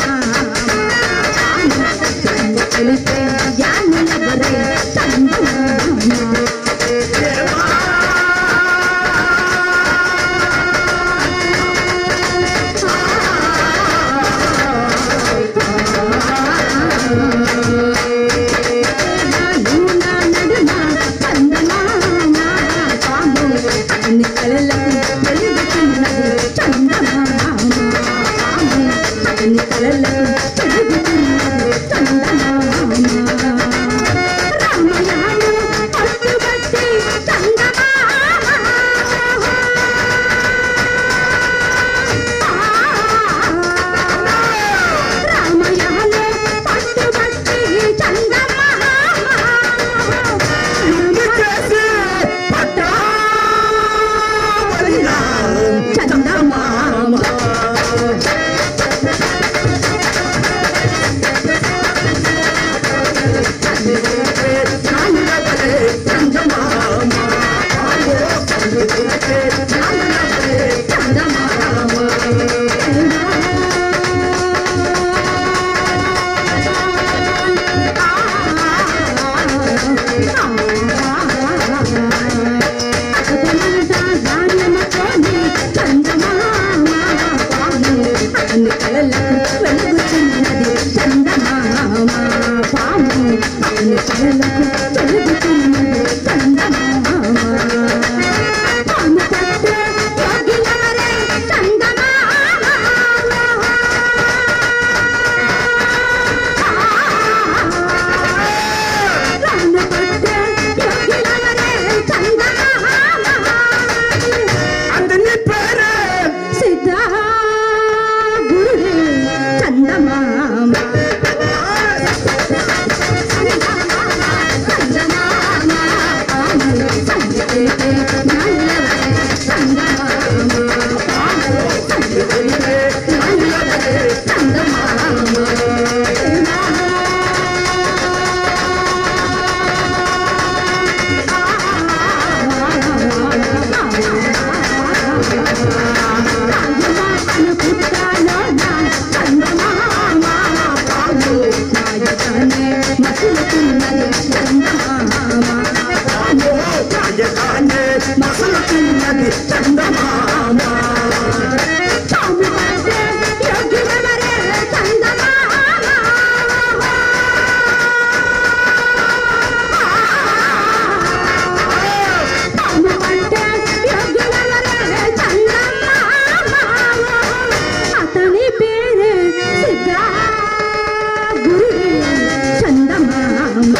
అతని పేరు సిద్ధా గురు చందమామ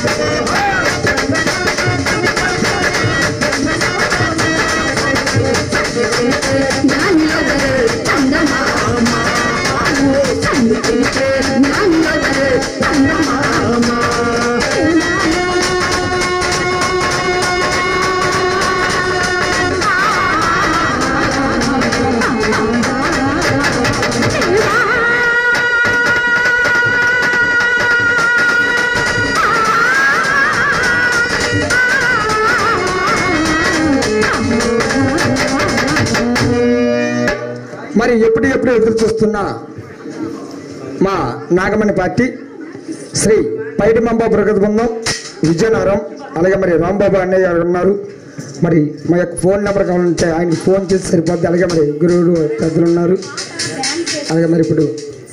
మరి ఎప్పుడు ఎప్పుడు ఎదురు చూస్తున్నా మా నాగమణి పార్టీ శ్రీ పైడి మంబ ప్రగతి బృందం విజయనగరం అలాగే మరి రాంబాబు అన్నయ్య గారు ఉన్నారు మరి మా యొక్క ఫోన్ నెంబర్ కావాలంటే ఆయనకి ఫోన్ చేసి సరిపోద్ది అలాగే మరి గురువులు పెద్దలు ఉన్నారు అలాగే మరి ఇప్పుడు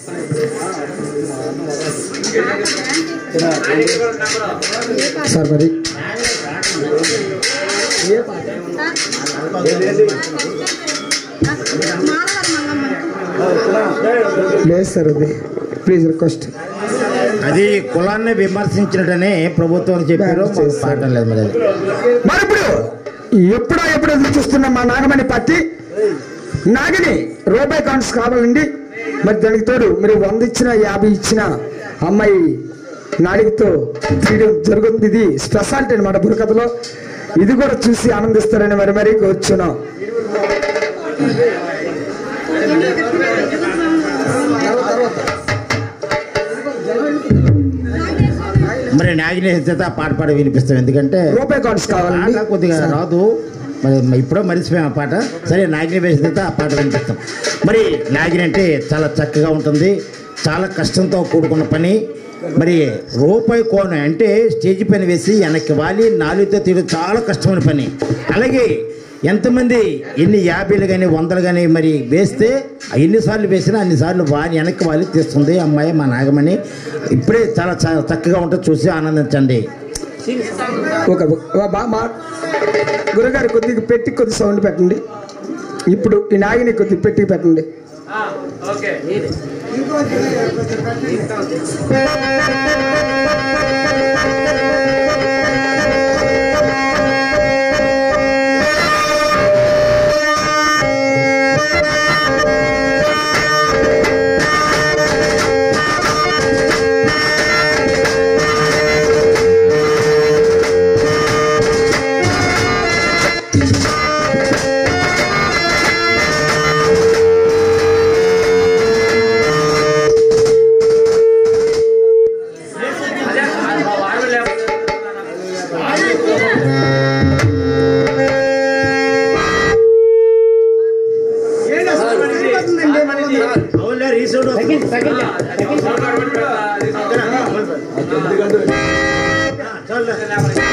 సార్ మరి లేదు సార్ అది ప్లీజ్ రిక్వెస్ట్ అది కులాన్ని విమర్శించినట్టనే ప్రభుత్వం చెప్పారు మాకు పాఠం లేదు మరి అది మరి ఇప్పుడు ఎప్పుడో ఎప్పుడు ఎదురు చూస్తున్న మా నాగమణి పార్టీ నాగిని రూపాయి కౌంట్స్ కావాలండి మరి దానికి తోడు మీరు వంద ఇచ్చిన యాభై ఇచ్చిన అమ్మాయి నాడితో తీయడం జరుగుతుంది ఇది స్పెషాలిటీ అనమాట బుర్రకథలో ఇది కూడా చూసి ఆనందిస్తారని మరి మరి కూర్చున్నాం మరి నాగిని చేత పాట పాడి వినిపిస్తాం ఎందుకంటే రూపాయి కౌంట్స్ కావాలండి పాట కొద్దిగా రాదు మరి ఇప్పుడో మరిచిపోయాం ఆ పాట సరే నాగిని వేసిన ఆ పాట వినిపిస్తాం మరి నాగిని అంటే చాలా చక్కగా ఉంటుంది చాలా కష్టంతో కూడుకున్న పని మరి రూపాయి కోన అంటే స్టేజ్ పైన వేసి వెనక్కి వాలి నాలుగుతో తీయడం చాలా కష్టమైన పని అలాగే ఎంతమంది ఎన్ని యాభైలు కానీ వందలు కానీ మరి వేస్తే ఎన్నిసార్లు వేసినా అన్నిసార్లు వాని వెనక్కి వాలి తీస్తుంది అమ్మాయి మా నాగమణి ఇప్పుడే చాలా చ- చక్కగా ఉంటుంది చూసి ఆనందించండి ఒక ఒక బా మా గురుగారు కొద్దిగా పెట్టి కొద్ది సౌండ్ పెట్టండి ఇప్పుడు ఈ నాగిని కొద్దిగా పెట్టి పెట్టండి అవునులే, రీసౌండ్ వస్తుంది. చాలులే.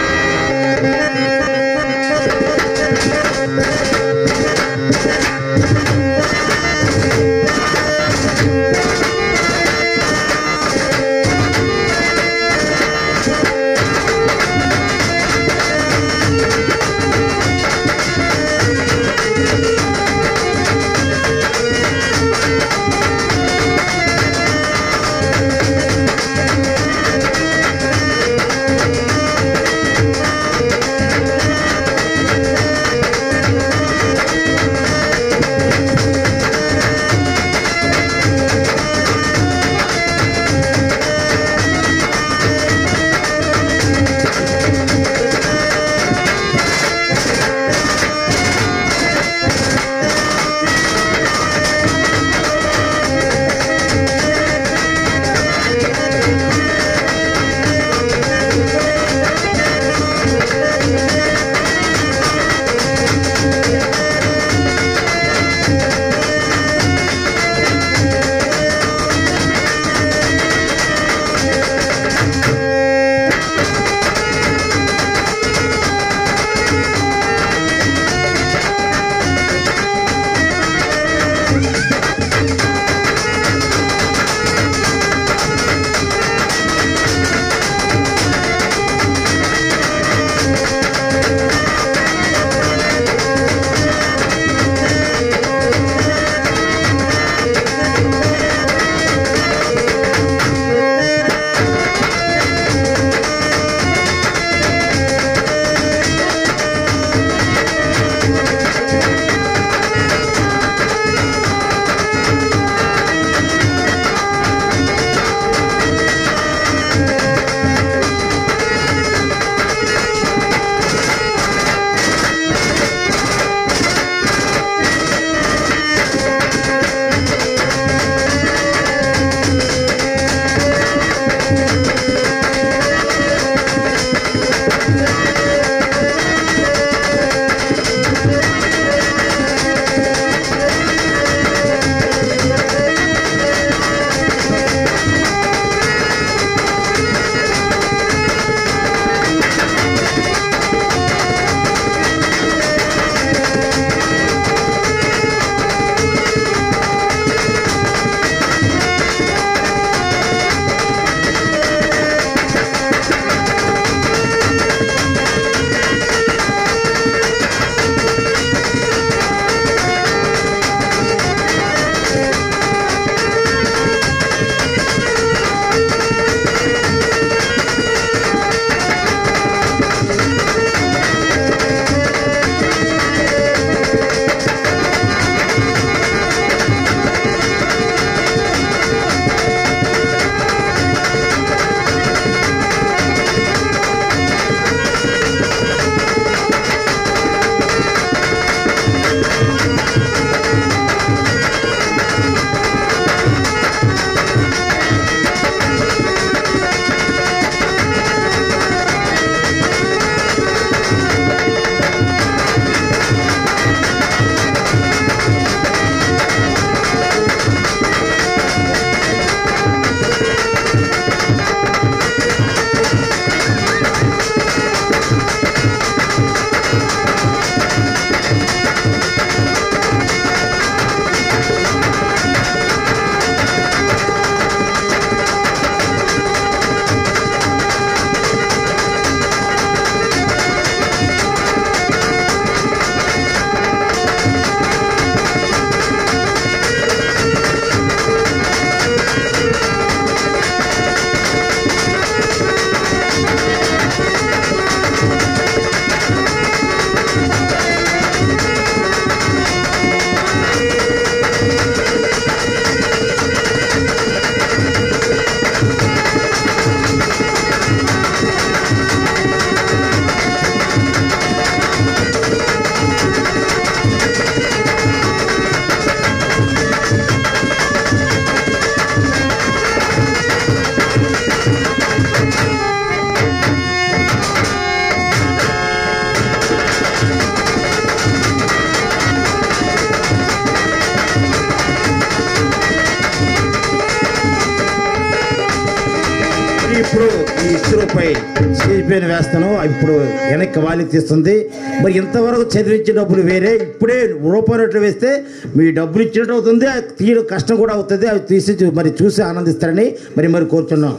ఇప్పుడు ఈ ఇష్ట రూపాయి స్టేజ్ పైన వేస్తాను ఇప్పుడు వెనక్కి వాలి తీస్తుంది మరి ఇంతవరకు చదివించిన డబ్బులు వేరే ఇప్పుడే రూపాయి నోట్లు వేస్తే మీ డబ్బులు ఇచ్చినట్టు అవుతుంది అది తీయడం కష్టం కూడా అవుతుంది అవి తీసి చూ- మరి చూసి ఆనందిస్తారని మరి మరి కోరుతున్నాం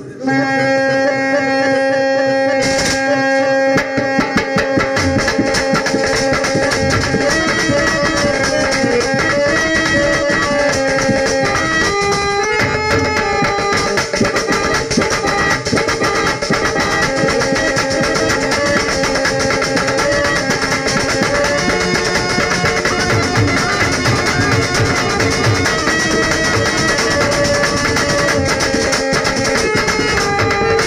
ఆ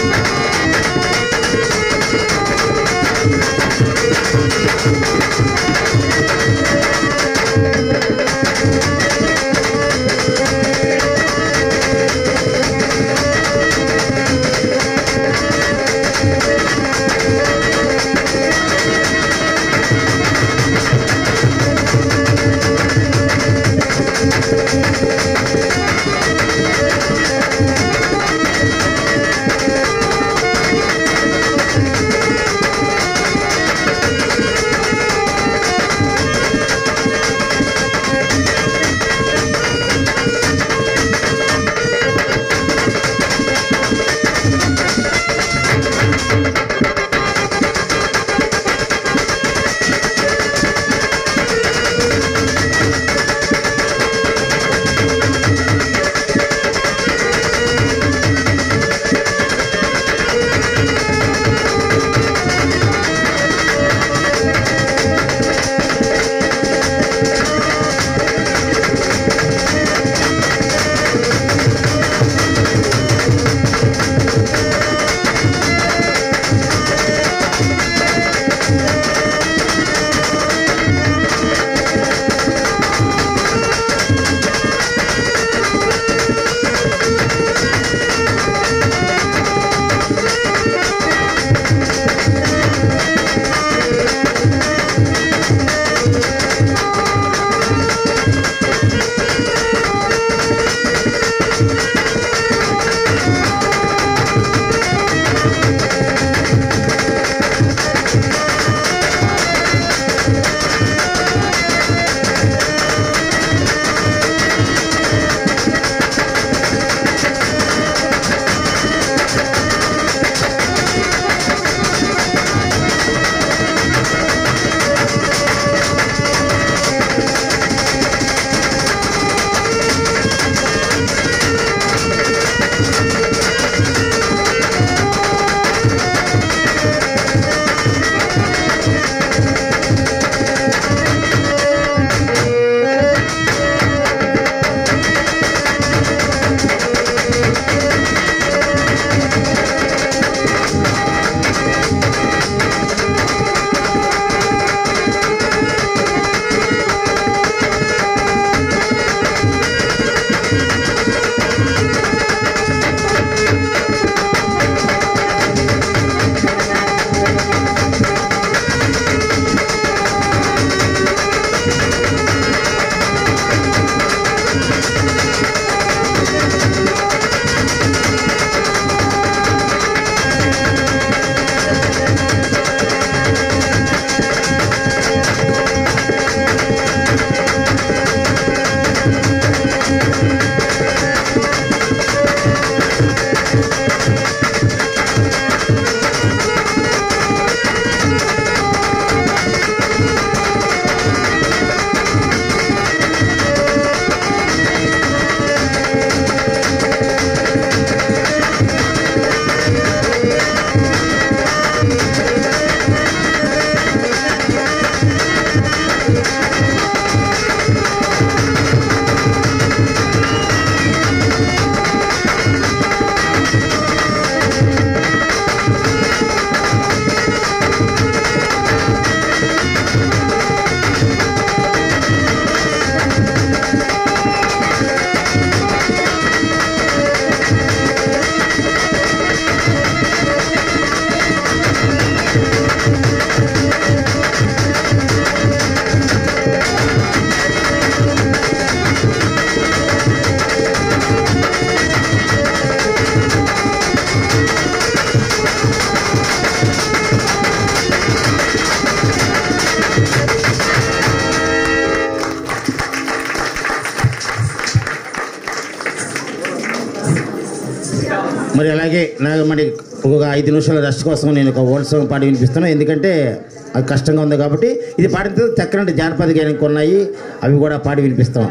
మరి అలాగే నాకు మరి ఒక ఐదు నిమిషాల రెస్ట్ కోసం నేను ఒక ఓల్డ్ సాంగ్ పాడి వినిపిస్తాను ఎందుకంటే అది కష్టంగా ఉంది కాబట్టి ఇది పాడిన తర్వాత చక్కనంటే జానపద గానం ఉన్నాయి అవి కూడా పాడి వినిపిస్తాం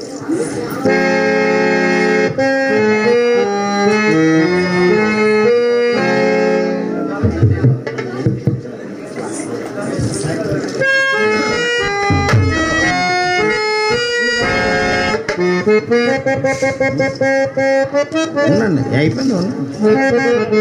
ఉండండి అయిపోయింది ఉండండి.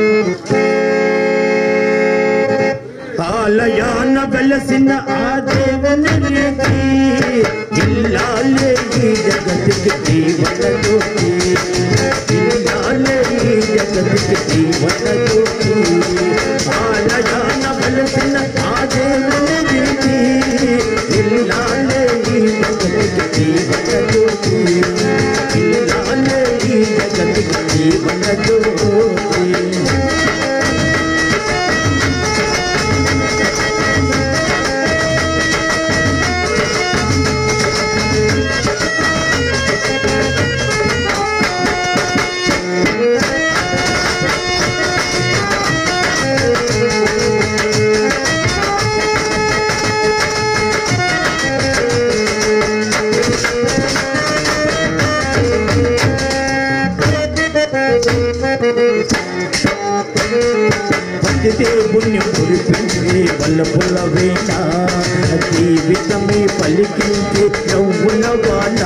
ఆలయాన వెలసిన ఆ దేవుని రీతి ఇల్లాలే ఈ జగతికి జీవన జ్యోతి ఇల్లాలే ఈ జగతికి జీవన జ్యోతి ఆలయాన వెలసిన ఆ దేవుని రీతి ఇల్లాలే ఈ జగతికి జీవన జ్యోతి ఇల్లాలే ఈ జగతికి జీవన జ్యోతి పతి దేవుణ్ణి మురిపించి వల్ల పుల్ల వేట జీవితమే పలికించి నవ్వుల వాడ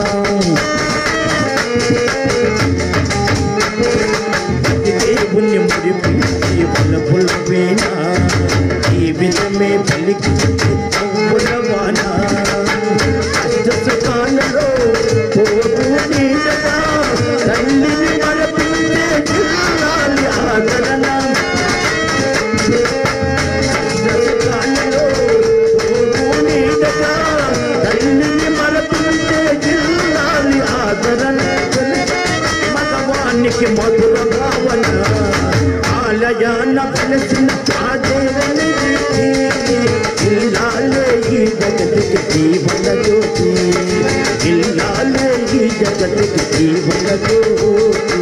పతి దేవుణ్ణి మురిపించి వల్ల పుల్ల వేట జీవితమే పలికించి నవ్వుల వాడ కష్ట సుఖాలలో పోతూ నీడగా తల్లిని మరపించే జిల్లాలి ఆదరణ మగవానికి మధుర భావన ఆలయాన కలిసిన ఆ దేవుని ఇల్లాలే ఈ జగతికి జీవన జ్యోతి ఇల్లాలే ఈ జగతికి జీవన జ్యోతి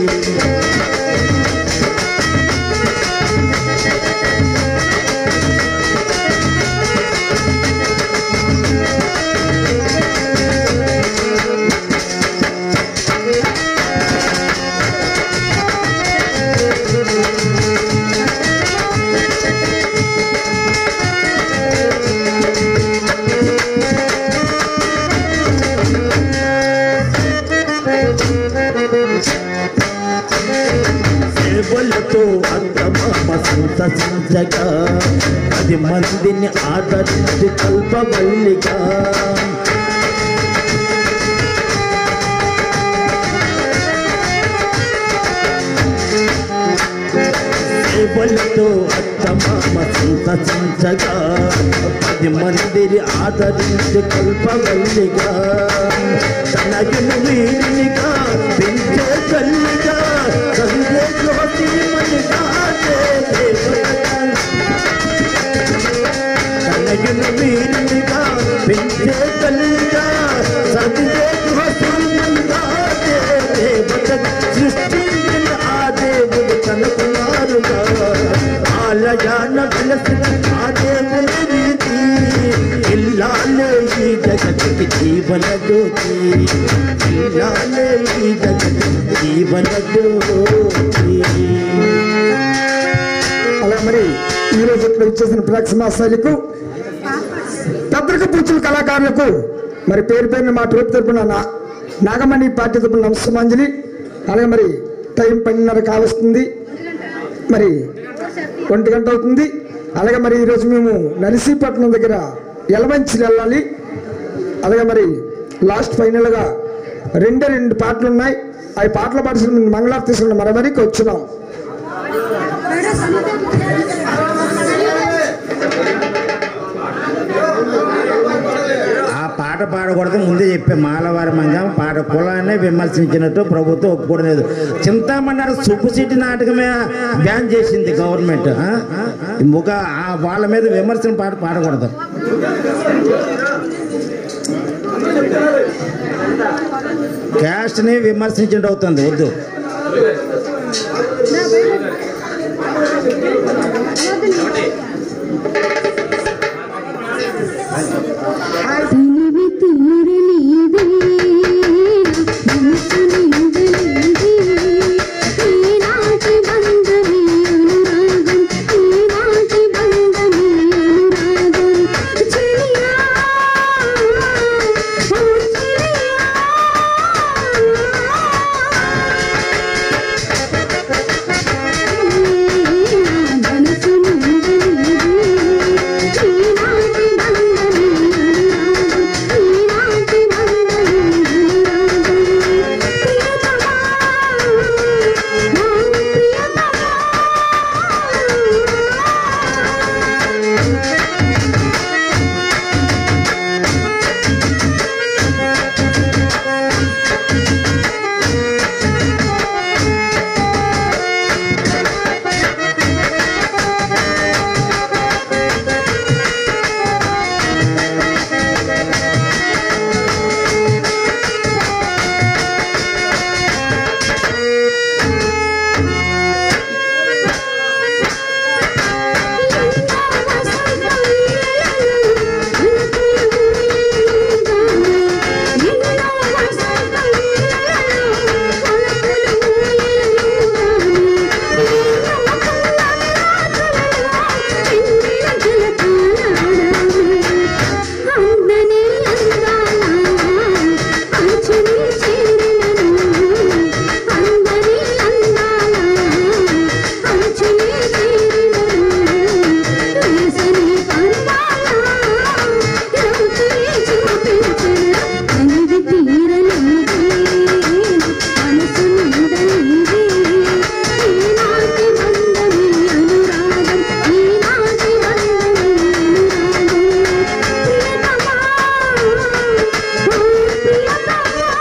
సేవలతో అంతమామ సంతసించగా పది మందిని ఆదరించి కల్పవల్లిగా సేవలతో అత్తమామ సంతసించగా పది మందిని ఆదరించి కల్పవల్లిగా తనయును వీరినిగా పెంచే తల్లిగా సందే జ్యోతిని మనిగా తనయును వీరినిగా పెంచే తల్లిగా సందే జ్యోతిని మనిగా సృష్టించిన ఆ దేవుడు కనుకున్నారుగా ఆలయాన వెలసిన ఆ దేవుని రీతి ఇల్లాలే ఈ జగతికి జీవన జ్యోతి ఇల్లాలే ఈ జగతికి జీవన జ్యోతి అలా మరి ఈ రోజు ఇక్కడ ఇచ్చేసిన ఫ్లెక్స్ మాస్టర్లకు పత్రిక పూర్చుల కళాకారులకు మరి పేరు పేరున మా ట్రూప్ తరపున నా- నాగమణి పార్టీ తరపున నమస్కారాంజలి అలాగే మరి టైం పన్నెండున్నర కావస్తుంది మరి ఒంటి గంట అవుతుంది అలాగే మరి ఈరోజు మేము నరసీపట్నం దగ్గర ఎలమంచి వెళ్ళాలి అలాగే మరి లాస్ట్ ఫైనల్గా రెండే రెండు పాటలు ఉన్నాయి ఆ పాటలు పాడుతున్న మంగళారు తీసుకున్న మరి మరికి వచ్చినాం ఆ పాట పాడకూడదు ముందే చెప్పే మాలవారి మంగం పాట కులాన్ని విమర్శించినట్టు ప్రభుత్వం ఒప్పుకోవడం చింతామన్నారు సుబ్బుసిట్టి నాటకమే బ్యాన్ చేసింది గవర్నమెంట్ ఆ? ఒక ఆ వాళ్ళ మీద విమర్శన పాట పాడకూడదు క్యాస్ట్ని విమర్శించడం అవుతుంది వద్దు తెలివి తీరనిదే మనసు నిందలేదే ఈనాటి బంధమే అనురాగం ఈనాటి బంధమే అనురాగం చెలియా ఓ చెలియా మనసు నిందలేదే ఈనాటి బంధమే అనురాగం ఈనాటి బంధమే అనురాగం ప్రియతమా ఓ ప్రియతమా అందనే అందాల అంచుని చేరినను అందనే అందాల అంచుని చేరినను వేసని పర్వాల రౌతుని చూపించను కనివి తీరనిదే మనసు నిండనిదే ఈనాటి బంధమే అనురాగం ఈనాటి బంధమే అనురాగం ప్రియతమా ఓ ప్రియతమా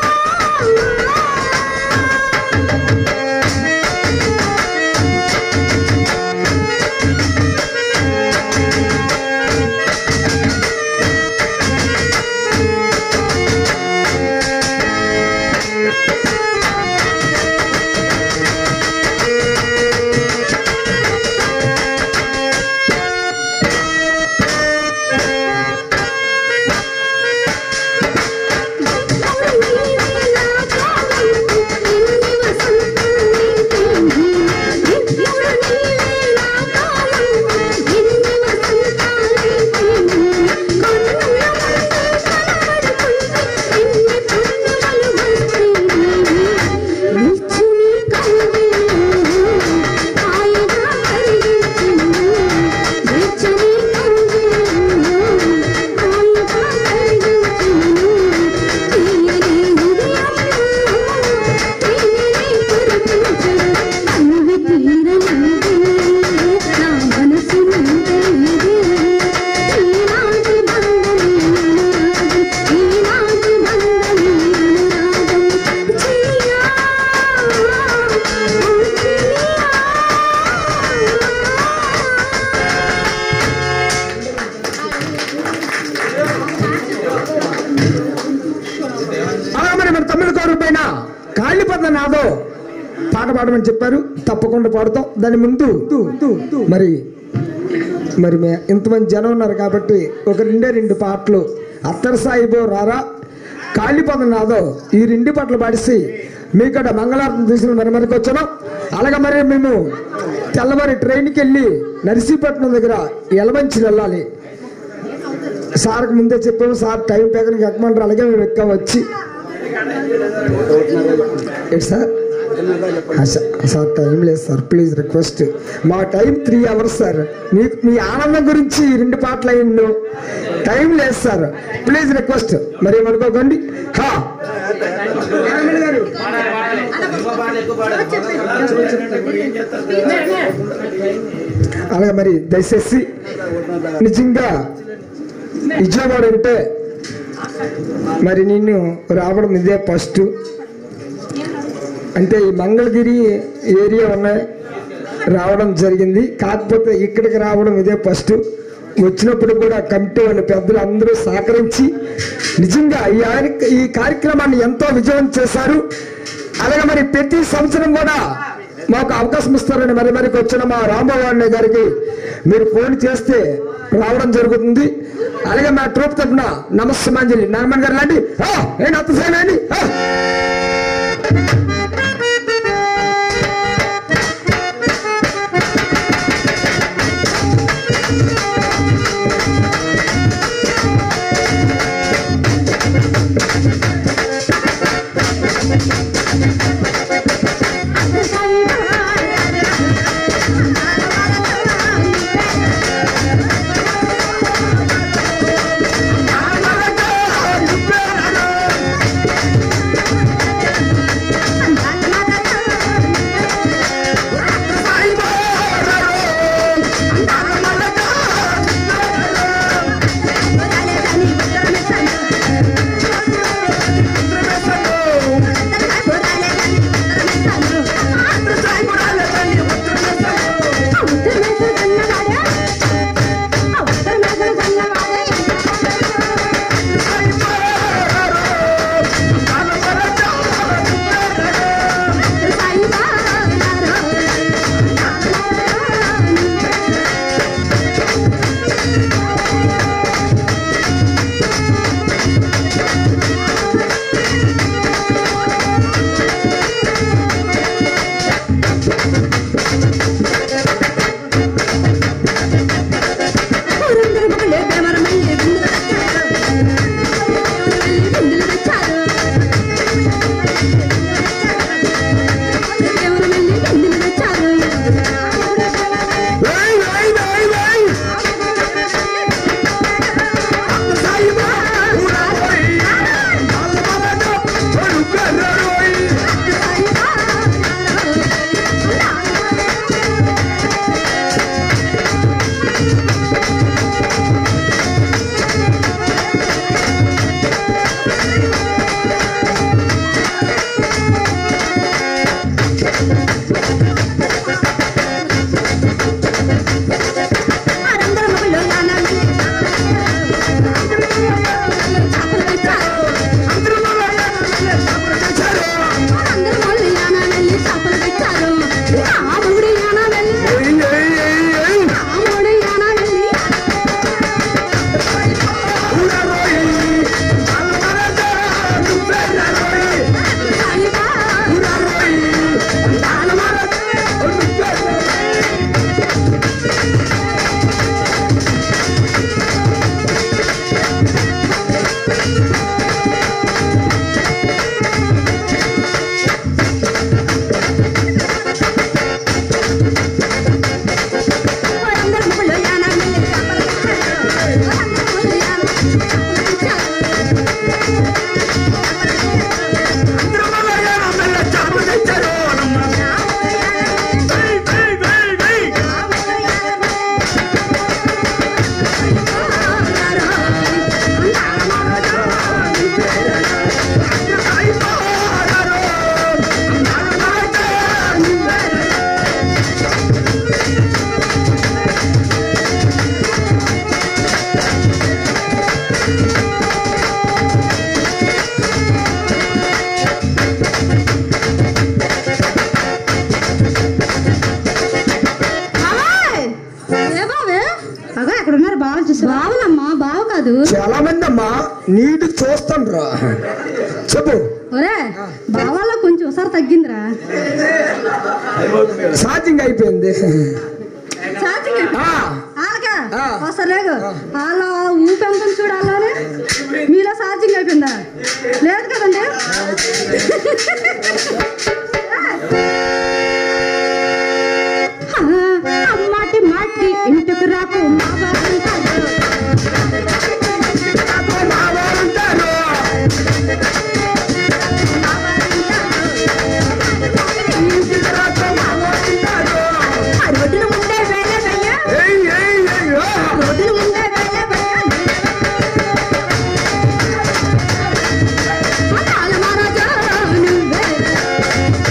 అలా మరి మన తమిళ కౌరు పైన కాళీపద నాదో పాట పాడమని చెప్పారు తప్పకుండా పాడుతాం దాని ముందు మరి మరి మే ఇంతమంది జనం ఉన్నారు కాబట్టి ఒక రెండే రెండు పాటలు అత్తర సాయిబో రారా కాళీపద నాదో ఈ రెండు పాటలు పాడిసి మీకడ మంగళారతం తీసుకుని మరి మనకి వచ్చాను అలాగే మరి మేము తెల్లవారి ట్రైన్కి వెళ్ళి నర్సీపట్నం దగ్గర ఎలమంచి వెళ్ళాలి సార్కి ముందే చెప్పాము సార్ టైం ప్రకారం ఎక్కమంటారు అలాగే మేము ఎక్కాం వచ్చి ఏంటి సార్ ఆ సా- సార్ టైం లేదు సార్ ప్లీజ్ రిక్వెస్ట్ మా టైం త్రీ అవర్స్ సార్ మీకు మీ ఆనందం గురించి ఈ రెండు పాటలు అయ్యిండు టైం లేదు సార్ ప్లీజ్ రిక్వెస్ట్ మరి ఏమనుకోకండి హా అలాగే మరి దయచేసి నిజంగా విజయవాడ అంటే మరి నిన్ను రావడం ఇదే ఫస్ట్ అంటే ఈ మంగళగిరి ఏరియా ఉన్నాయి రావడం జరిగింది కాకపోతే ఇక్కడికి రావడం ఇదే ఫస్ట్ వచ్చినప్పుడు కూడా కమిటీ వాళ్ళ పెద్దలు అందరూ సహకరించి నిజంగా ఈ ఆరి- ఈ కార్యక్రమాన్ని ఎంతో విజయం చేశారు అలాగే మరి ప్రతి సంవత్సరం కూడా మాకు అవకాశం ఇస్తారని మరి మరికి వచ్చిన మా రాంబాబు గారికి మీరు ఫోన్ చేస్తే రావడం జరుగుతుంది అలాగే మా ట్రూప్ తరఫున నమస్తే మంజలి నాగమణి గారు లాంటి ఏంటి అంత సేన అండి ఆ. వేయ్, వేయ్, వేయ్, వేయ్. వేయ్, వేయ్, వేయ్, వేయ్. అక్కడ ఉన్నారు బావలు చూసి బావలమ్మా బావ కాదు చాలా మంది అమ్మా నీటి చూస్తాండ్రా చెప్పు ఒరే బావాలో కొంచెం ఉసారు తగ్గిందిరా ఛార్జింగ్ అయిపోయింది ఛార్జింగ్ ఆ, ఆలకా ఆ. ఒకసారి లేగు వాళ్ళ ఊపెంతం చూడాలని మీలో ఛార్జింగ్ అయిపోయిందా లేదు కదండి ఆ, అమ్మాటి మాటి ఇంటికి రాకు మా బాగుంటాడు రోడ్డున ఉండే వేళ భయ్యా ఏయ్, ఏయ్, ఏయ్, ఆ. రోడ్డున ఉండే వేళ భయ్యా అనాల మహారాజా నువ్వే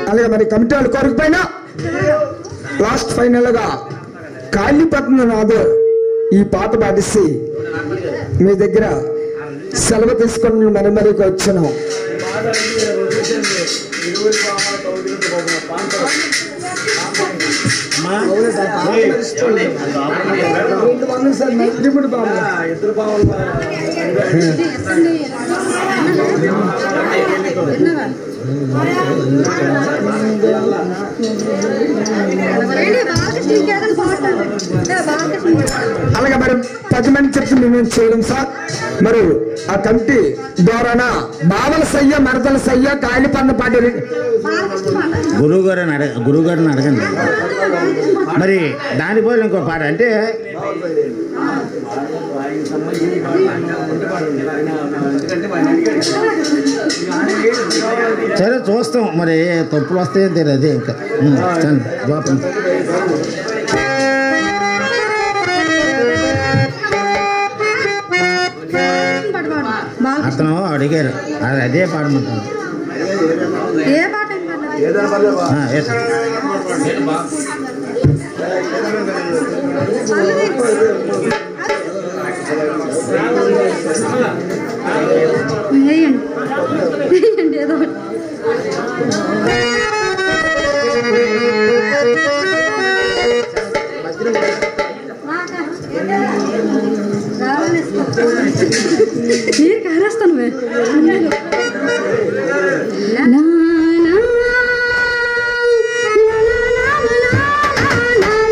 అలాగే మరి కమిటీ వాళ్ళు కోరికపోయినా లాస్ట్ ఫైనల్ గా కాళీపట్నం నాదు ఈ పాట పాటిసి మీ దగ్గర సెలవు తీసుకొని మరి మరి వచ్చాను అలాగే మరి పది మంది చెప్పి మేము చేయడం సార్ మరి ఆ కమిటీ ద్వారాన బావల సయ్య మరదల సయ్య కాళీపట్నం పాటి గురువు గారిని అడగ గురువు గారిని అడగండి మరి దానిపోయి ఇంకో పాట అంటే సరే చూస్తాం మరి తప్పులు వస్తాయో తెలియదు అదే ఇంకా ఉం, చండి లోపల అతను అడిగారు అది అదే పాడమంటాను ఏ పాట వినమన్నా? ఆ, ఏ సార్. వేయండి వేయండి ఏదో ఒకటి. రావాలి నీరు కారేస్తాను వే. లా, లా, లా, లా, లా, లా,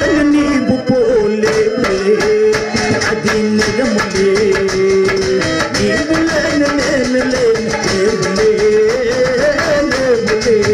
మొదలు నీవు పోలేవులే అది నిజములే నీవు లేను నేను లేను లేవులే లేవులే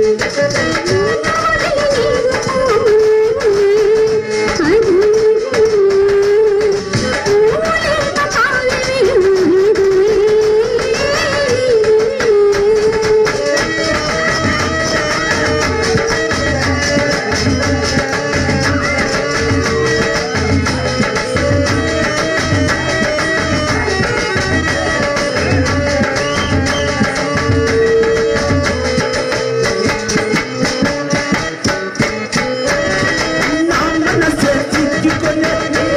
నా మనసే చిక్కుకొనే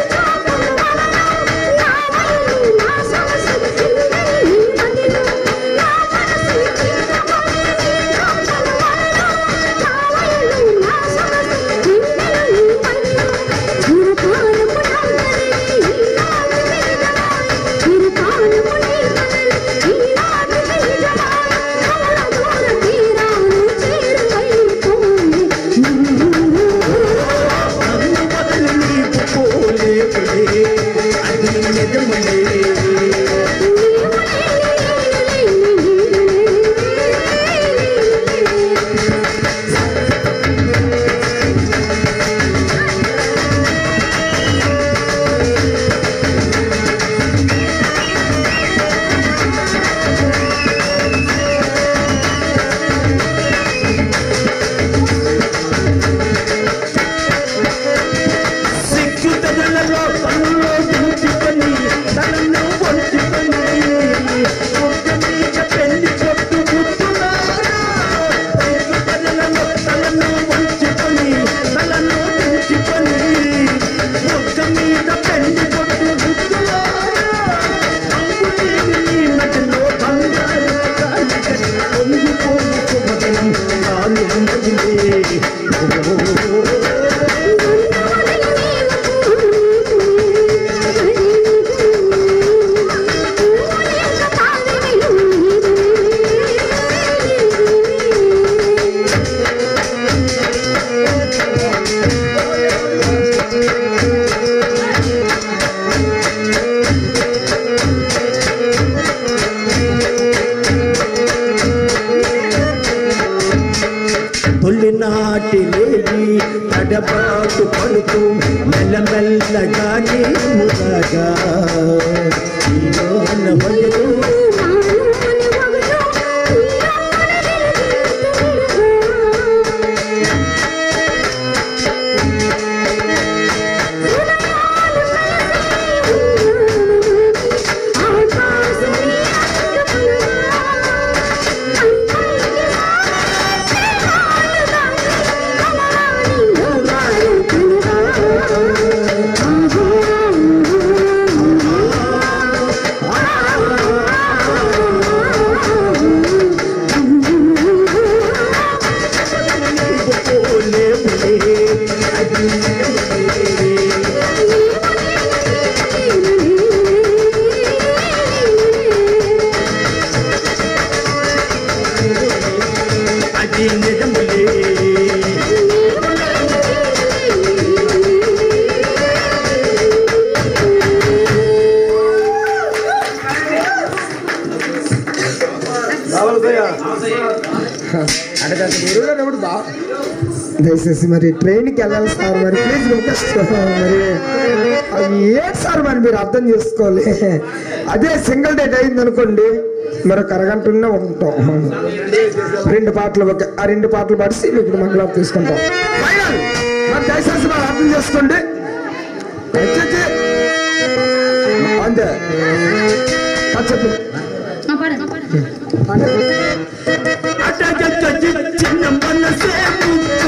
నన్ను మొదలు నీవు పోలేవులే అది నిజములే సిక్కు తెగలలో కన్నులో దించుకొని తనను వంచుకొని ఒక్క మీద పెళ్లి కొట్టు గుర్తున్నారా సిక్కు తెగలలో తనను వంచుకొని తనను దించుకొని ఒక్క మీద పెళ్లి కొట్టు గుర్తున్నారా అంగుళీని నీ మెడలో బంగారు తాళి కట్టి పొంగిపోయి కుమరం నాలుగుండదులే. ఓ తొలినాటి లేవి తడబాటు పడుతూ మెల్లమెల్లగా నీ ముదగా ఈలోన వయలు పోలేవులే అది అది నిజములే గురువుగారు బా దయచేసి మరి ట్రైన్కి వెళ్ళాలి సార్ మరి ప్లీజ్ రిక్వెస్ట్ మరి అది ఏంటి సార్ మరి మీరు అర్థం చేసుకోవాలి అదే సింగిల్ డేట్ అయింది అనుకోండి మరి ఒక అరగంటనే ఉంటాం రెండు పాటలు ఒక ఆ రెండు పాటలు పడిసి మీకు మంగళం తీసుకుంటాం Final. మరి దయచేసి మరి అర్థం చేసుకోండి దయచేసి. అంతే ఆ, చెప్పు అటగ చిన్న మనసే ముక్కు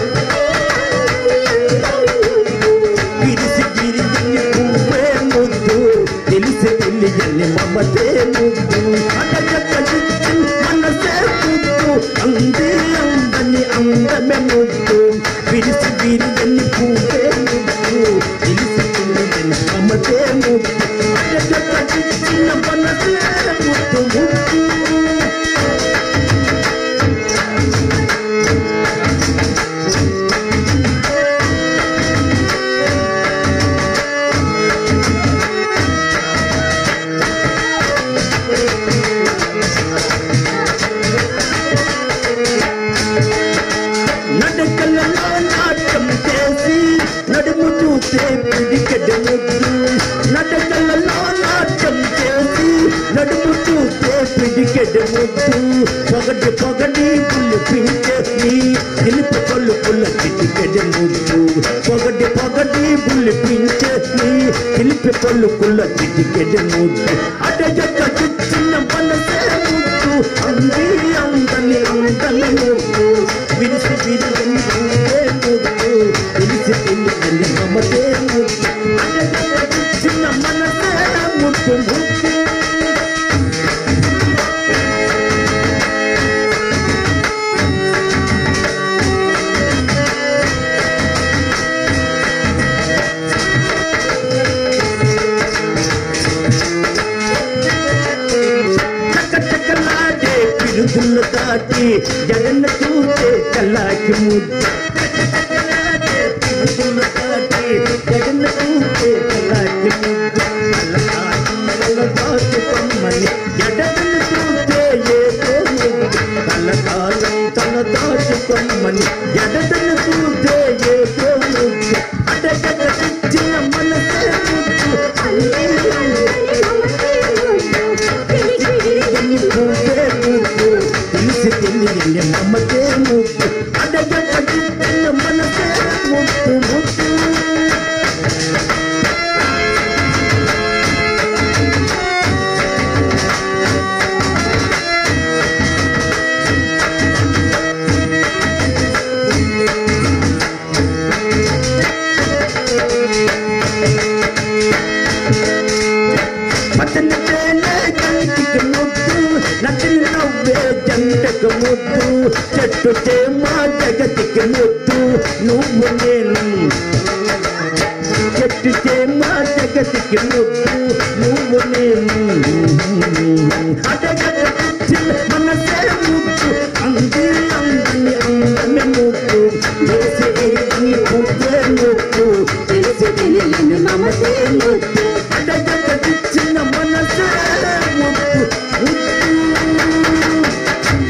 విరిసి గిరిజని పువ్వే ముద్దు తెలిసి తెలియని మమతే ముద్దు అటగ మనసే ముద్దు అందే అందని అందమే ముద్దు విరిసి గిరిజని పువ్వే ముద్దు తెలిసి తెలియని మమతే ముద్దు అటగ చిన్న మనసే ముద్దు ముద్దు జగలలో నాట్యం చేసి నడుము చూస్తే పిడికెడు ముద్దు నడకలలో నాట్యం చేసి నడుము చూస్తే పిడికెడు ముద్దు పొగటి పొగటి పుల్లు పించేసి నిలిపి కొల్లు పుల్ల పిడికెడు ముద్దు పొగటి పొగటి పుల్లు పించేసి నిలిపి కొల్లు పుల్ల పిడికెడు ముద్దు అట జక్క చిన్న మనసే ముద్దు అంది అందని అందని ముద్దు విరిసి విరిగని పువ్వే ముద్దు విరిసి విరిగని మమతే ముద్దు అట జక్క చిన్న మనసే ముద్దు ముద్దు చకచకలాడే పిరుదులు దాటి జగన్న చూస్తే చల్లాకి ముద్దు చకచకలాడే పిరుదులు దాటి జగన్న చూస్తే చల్లాకి ముద్దు అల్లకాటంలో దాచుకొమ్మని జగన్న చూస్తే ఏదో ముద్దు కలకాలం తన దాచుకొమ్మని జగన్న చూస్తే ఏదో ముద్దు అడగచ్చిన్న మనసే ముద్దు తెలిసి పువ్వే ముద్దు తెలిసి తెలియని మమతే ముద్దు అడగచ్చిన్న మనసే ముద్దు ముద్దు పచ్చని తేనె కంటికి ముద్దు నచ్చిన నవ్వే జంటకు ముద్దు చెట్టు చేమ జగతికి ముద్దు నువ్వు నేను చెట్టు చేమ జగతికి ముద్దు నువ్వు నేను అడగచ్చిన మనసే ముద్దు అంది అందని అందని ముద్దు చేసి ఎరిగి పువ్వే ముద్దు తెలిసి తెలియని మమతే ముద్దు అడగచ్చిన మనసే ముద్దు ముద్దు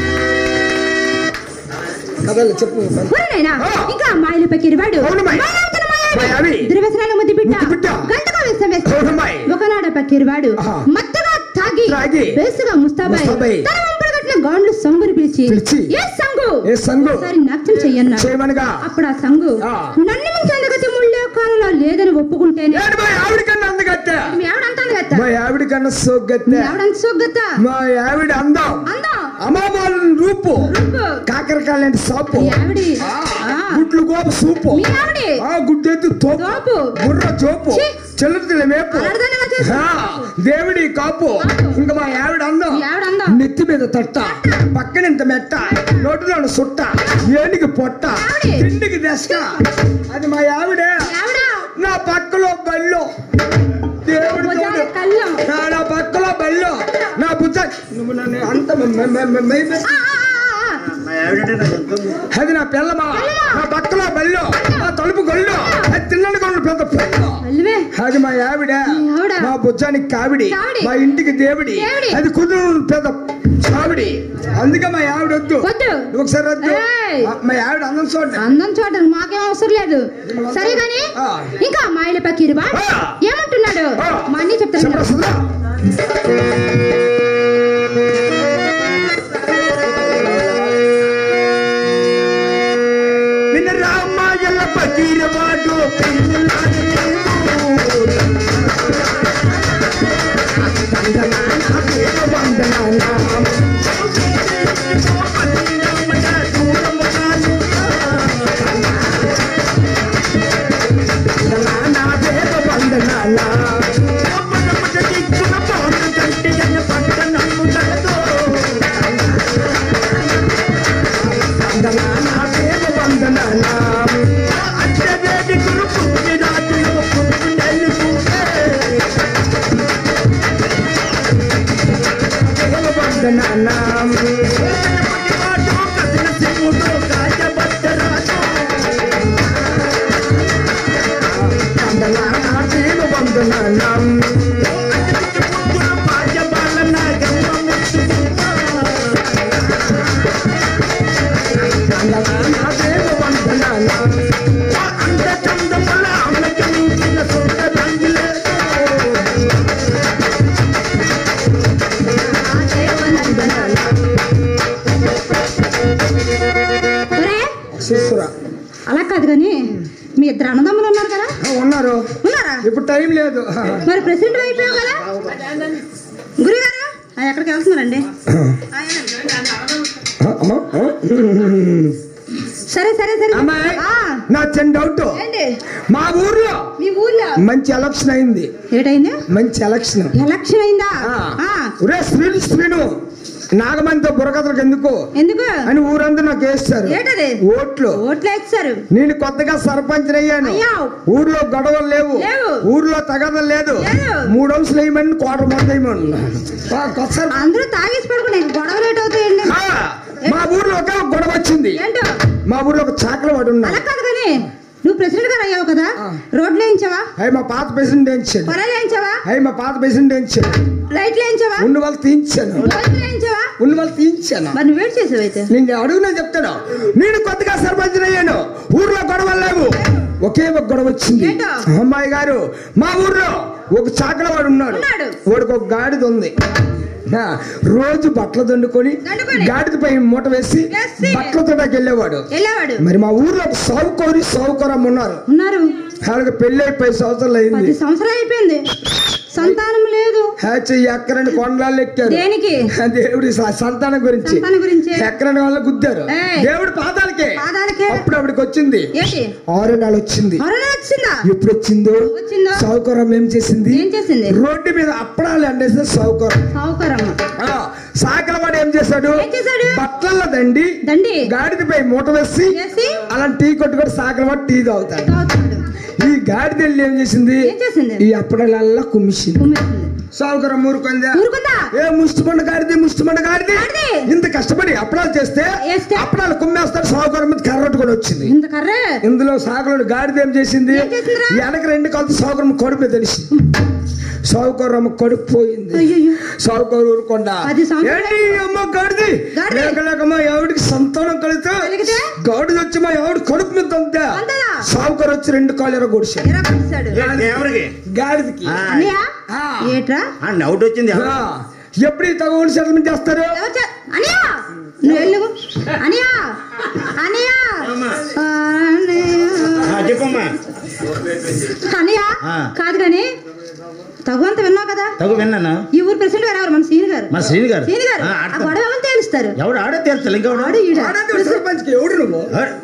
కథలు చెప్పు ఊరినైనా ఇంకా అమ్మాయిలు పక్కిరివాడు అవునమ్మాయి. మాయావి. దుర్వ్యసనాల ముద్దు బిడ్డ ముద్దు బిడ్డ. గంటగా వేసం వేస్తాడు అవునమ్మాయి. ఒకనాడ పక్కిరివాడు ఆహా. మత్తుగా తాగి తాగి. బేసుగా ముస్తాబాయ్ ముస్తాబాయ్. తన వెంపడి కట్టిన గాండ్లు సంగుని పిలిచి పిలిచి. ఏ సంగు ఏ సంగు? ఒకసారి నాట్యం చెయ్యన్నా చేయమనగా అప్పుడు ఆ సంగు ఆ. నన్ను మించి అందగతి ముళ్ళే కాలంలో లేదని ఒప్పుకుంటేనే ఏంటి మా ఆవిడ కన్నా అందగత్తే మీ ఆవిడ అంటాను కదా మా ఆవిడ కన్నా మీ సోగత్తే ఆవిడ అంత సోగ్గత మా ఆవిడ అందం అందం అమామాల రూపు రూపు. కాకరకాయలంటి సాపు మీ ఆవిడి ఆ, ఆ. గుడ్లు గోపు సూపు మీ ఆవిడి ఆ గుడ్డెత్తు తోపు తోపు. బుర్ర చోపు ఛీ. చిల్లర మేపు అలర్దనగా చేసు. ఆ, దేవుడి కాపు కాపు. ఇంకా మా ఆవిడ అందం మీ ఆవిడ అందం. నెత్తి మీద తట్ట పక్కన ఇంత మెట్ట నోటిలో సుట్ట ఏనికి పొట్ట ఆవిడే. తిండికి దశక అది మా ఆవిడే మీ ఆవిడ నా పక్కలో బల్లో దేవుడి భుజాల తోడు. కళ్ళం నా నా పక్కలో బల్లో నా బుజ్జ నువ్వు నన్ను అంత మె- మె- మె- మె- మె- మె- ఆ, ఆ, ఆ, ఆ. అది నా పిల్లమా నా పక్కలో బల్లో నా తలుపు గొల్లు అది తిన్నది గొల్లు పెద్ద పిల్ల అల్వే అది మా ఆవిడ మీ ఆవిడ. మా బుజ్జానికి కావిడి కావిడి. మా ఇంటికి దేవుడి దేవుడి. అది కుదురు పెద్ద చావిడి అందుకే మా ఆవిడ వద్దు వద్దు. నువ్వు ఒకసారి వద్దు ఏయ్. మా- మా ఆవిడ అందం చూడండి అందం చూడడానికి మాకేం అవసరం లేదు సరే గాని ఆ. ఇంకా మాయల పకీరువా ఆ. ఏమంటున్నాడు ఆ. మా అన్నీ చెప్తాను చెప్పరా సుధా? విన రామాయల పకీరవాడు పిల్లలాడు అలా కాదు కానీ మీ ఇద్దరు అన్నదమ్ములు ఉన్నారు కదా ఆ, ఉన్నారు ఉన్నారా ఇప్పుడు టైం లేదు మరి ప్రెసిడెంట్ అయిపోయావు కదా గురుగారు ఆ, ఎక్కడికి వెళ్తున్నారండి ఆ, వెళ్ళండి. ఆ, అమ్మా ఆ? సరే సరే సరే అమ్మాయి ఆ, నా చిన్న డౌట్ ఏంటి మా ఊర్లో మీ ఊర్లో మంచి ఎలక్షన్ అయింది ఏటైంది మంచి ఎలక్షన్ ఎలక్షన్ అయిందా ఆ, ఒరే శ్రీను శ్రీను నాగమంతో బుర్రకథలకు ఎందుకు ఎందుకు అని ఊరంతా నాకు వేస్తారు ఏంటది ఓట్లు ఓట్లు వేస్తారు నేను కొత్తగా సర్పంచ్ అయ్యాను అయ్యావ్. ఊర్లో గొడవలు లేవు లేవు. ఊర్లో తగదలు లేదు లేదు. మూడు అంశాలు వేయమని కోటర్ మంది వేయమని ఆ, కొత్త సర్- అందరూ తాగేసి పడుకుని గొడవ రేట్ అవుతాయండి ఆ, మా ఊర్లో ఒక గొడవ వచ్చింది ఏంటో మా ఊర్లో ఒక చాకల వాడు అలా ఉన్నాడు కాదు కానీ నువ్వు ప్రెసిడెంట్ గారు అయ్యావు కదా రోడ్లు వేయించావా అవి మా పాత ప్రెసిడెంట్ వేయించాడు పొలాలు వేయించావా అవి మా పాత ప్రెసిడెంట్ వేయించాడు లైట్లు వేయించావా ఉన్న వాళ్ళు తీయించాను బల్బులు వేయించావా ఉన్న వాళ్ళు తీయించాను మరి నువ్వేం చేసావు అయితే నేను అడుగునే చెప్తాను నేను కొత్తగా సర్పంచ్ అయ్యాను ఊర్లో గొడవలు లేవు ఒకే ఒక గొడవ వచ్చింది ఏంటో? అమ్మాయి గారు మా ఊర్లో ఒక చాకల వాడు ఉన్నాడు ఉన్నాడు. వాడికి ఒక గాడిద ఉంది ఆ, రోజు బట్టలు దండుకొని దండుకొని. గాడిదపై మూట వేసి వేసి. బట్టల తోటకి వెళ్ళేవాడు వెళ్ళేవాడు మరి మా ఊర్లో ఒక సావుకోరి సావుకోరమ్మ ఉన్నారు ఉన్నారు వాళ్ళకి పెళ్లి అయిపోయి సంవత్సరాలు అయింది పది సంవత్సరాలు అయిపోయింది సంతానం లేదు హ్యాచ్ ఎక్కరని కొండలు ఎక్కారు దేనికి దేవుడి స- సంతానం గురించి సంతానం గురించి ఎక్కరని వల్ల గుద్దారు ఏయ్. దేవుడి పాదాలకే పాదాలకే. అప్పుడు ఆవిడకి వచ్చింది ఏంటి ఆరు నెలలు వచ్చింది కరోనా వచ్చిందా ఎప్పుడు వచ్చిందో వచ్చిందో? సౌకర్యం ఏం చేసింది ఏం చేసింది రోడ్డు మీద అప్పడాలు అండేస్తే సౌకర్యం సౌకర్యం సాకలవాడు ఏం చేశాడు ఏం చేశాడు? బట్టల దండి దండి గాడిదపై మూట వేసి వేసి అలా టీ కొట్టుకొని సాకలవాడు టీ తాగుతాడు తాగుతాడు. ఈ గాడిద వెళ్ళి ఏం చేసింది ఏం చేసింది ఈ అప్పడాలల్లా కుమ్మిసింది కుమ్మేసింది. సౌకర్యం ఊరుకుందా ఊరుకుందా ఏ ముష్టిమండ గాడిది ముష్టిమండ గాడిది గాడిది. ఇంత కష్టపడి అప్పడాలు చేస్తే చేస్తే? అప్పడాలు కుమ్మేస్తాడు సౌకర్యం మీద కర్రట్టుకొని వచ్చింది ఇంత కర్రే ఇందులో సాకులోడు గాడిద ఏం చేసింది ఏం చేసిందిరా? వెనక రెండు కలిసి సౌకర్యం కడుపు తెలిసి సౌకర్యం కడుపు పోయింది అయ్యయ్యో. సౌకర్యం ఊరుకుండా పది సంవత్సరాలు- ఏంటి అమ్మ గాడిది గాడిది. లేక లేక మా ఎవడికి సంతానం కలిగితే కలిగితే? గాడిది వచ్చి మా ఎవడు కడుపు మీద అంతే అంతేనా? సౌకర్యం వచ్చి రెండు కాళ్ళు ఎరగొడిచాడు ఎరా పట్టిస్తాడు ఎవరికి గాడిదికి ఆ, అన్నయ్య ఆ. ఏట్రా ఆ, డౌట్ వచ్చింది ఆ, ఎప్పుడు ఈ తగవులు సెటిల్మెంట్ చేస్తారు ఎవరు చే- అన్నయ్య నువ్వు వెళ్ళు అన్నయ్య అన్నయ్య ఆ, చెప్పమ్మా అన్నయ్య ఆ. కాదు కానీ తగు అంత విన్నావు కదా తగు విన్నాను ఈ ఊరు ప్రెసిడెంట్ గారు ఎవరు మన సీని గారు మా శ్రీని గారు సీని గారు ఆ, ఆ ఆడతారు. గొడవ ఎవరు తేలుస్తారు ఎవడు ఆడే తీర్చాలి ఇంకా ఆడు ఈడ ఆడేది సర్పంచ్కి ఎవడు నువ్వు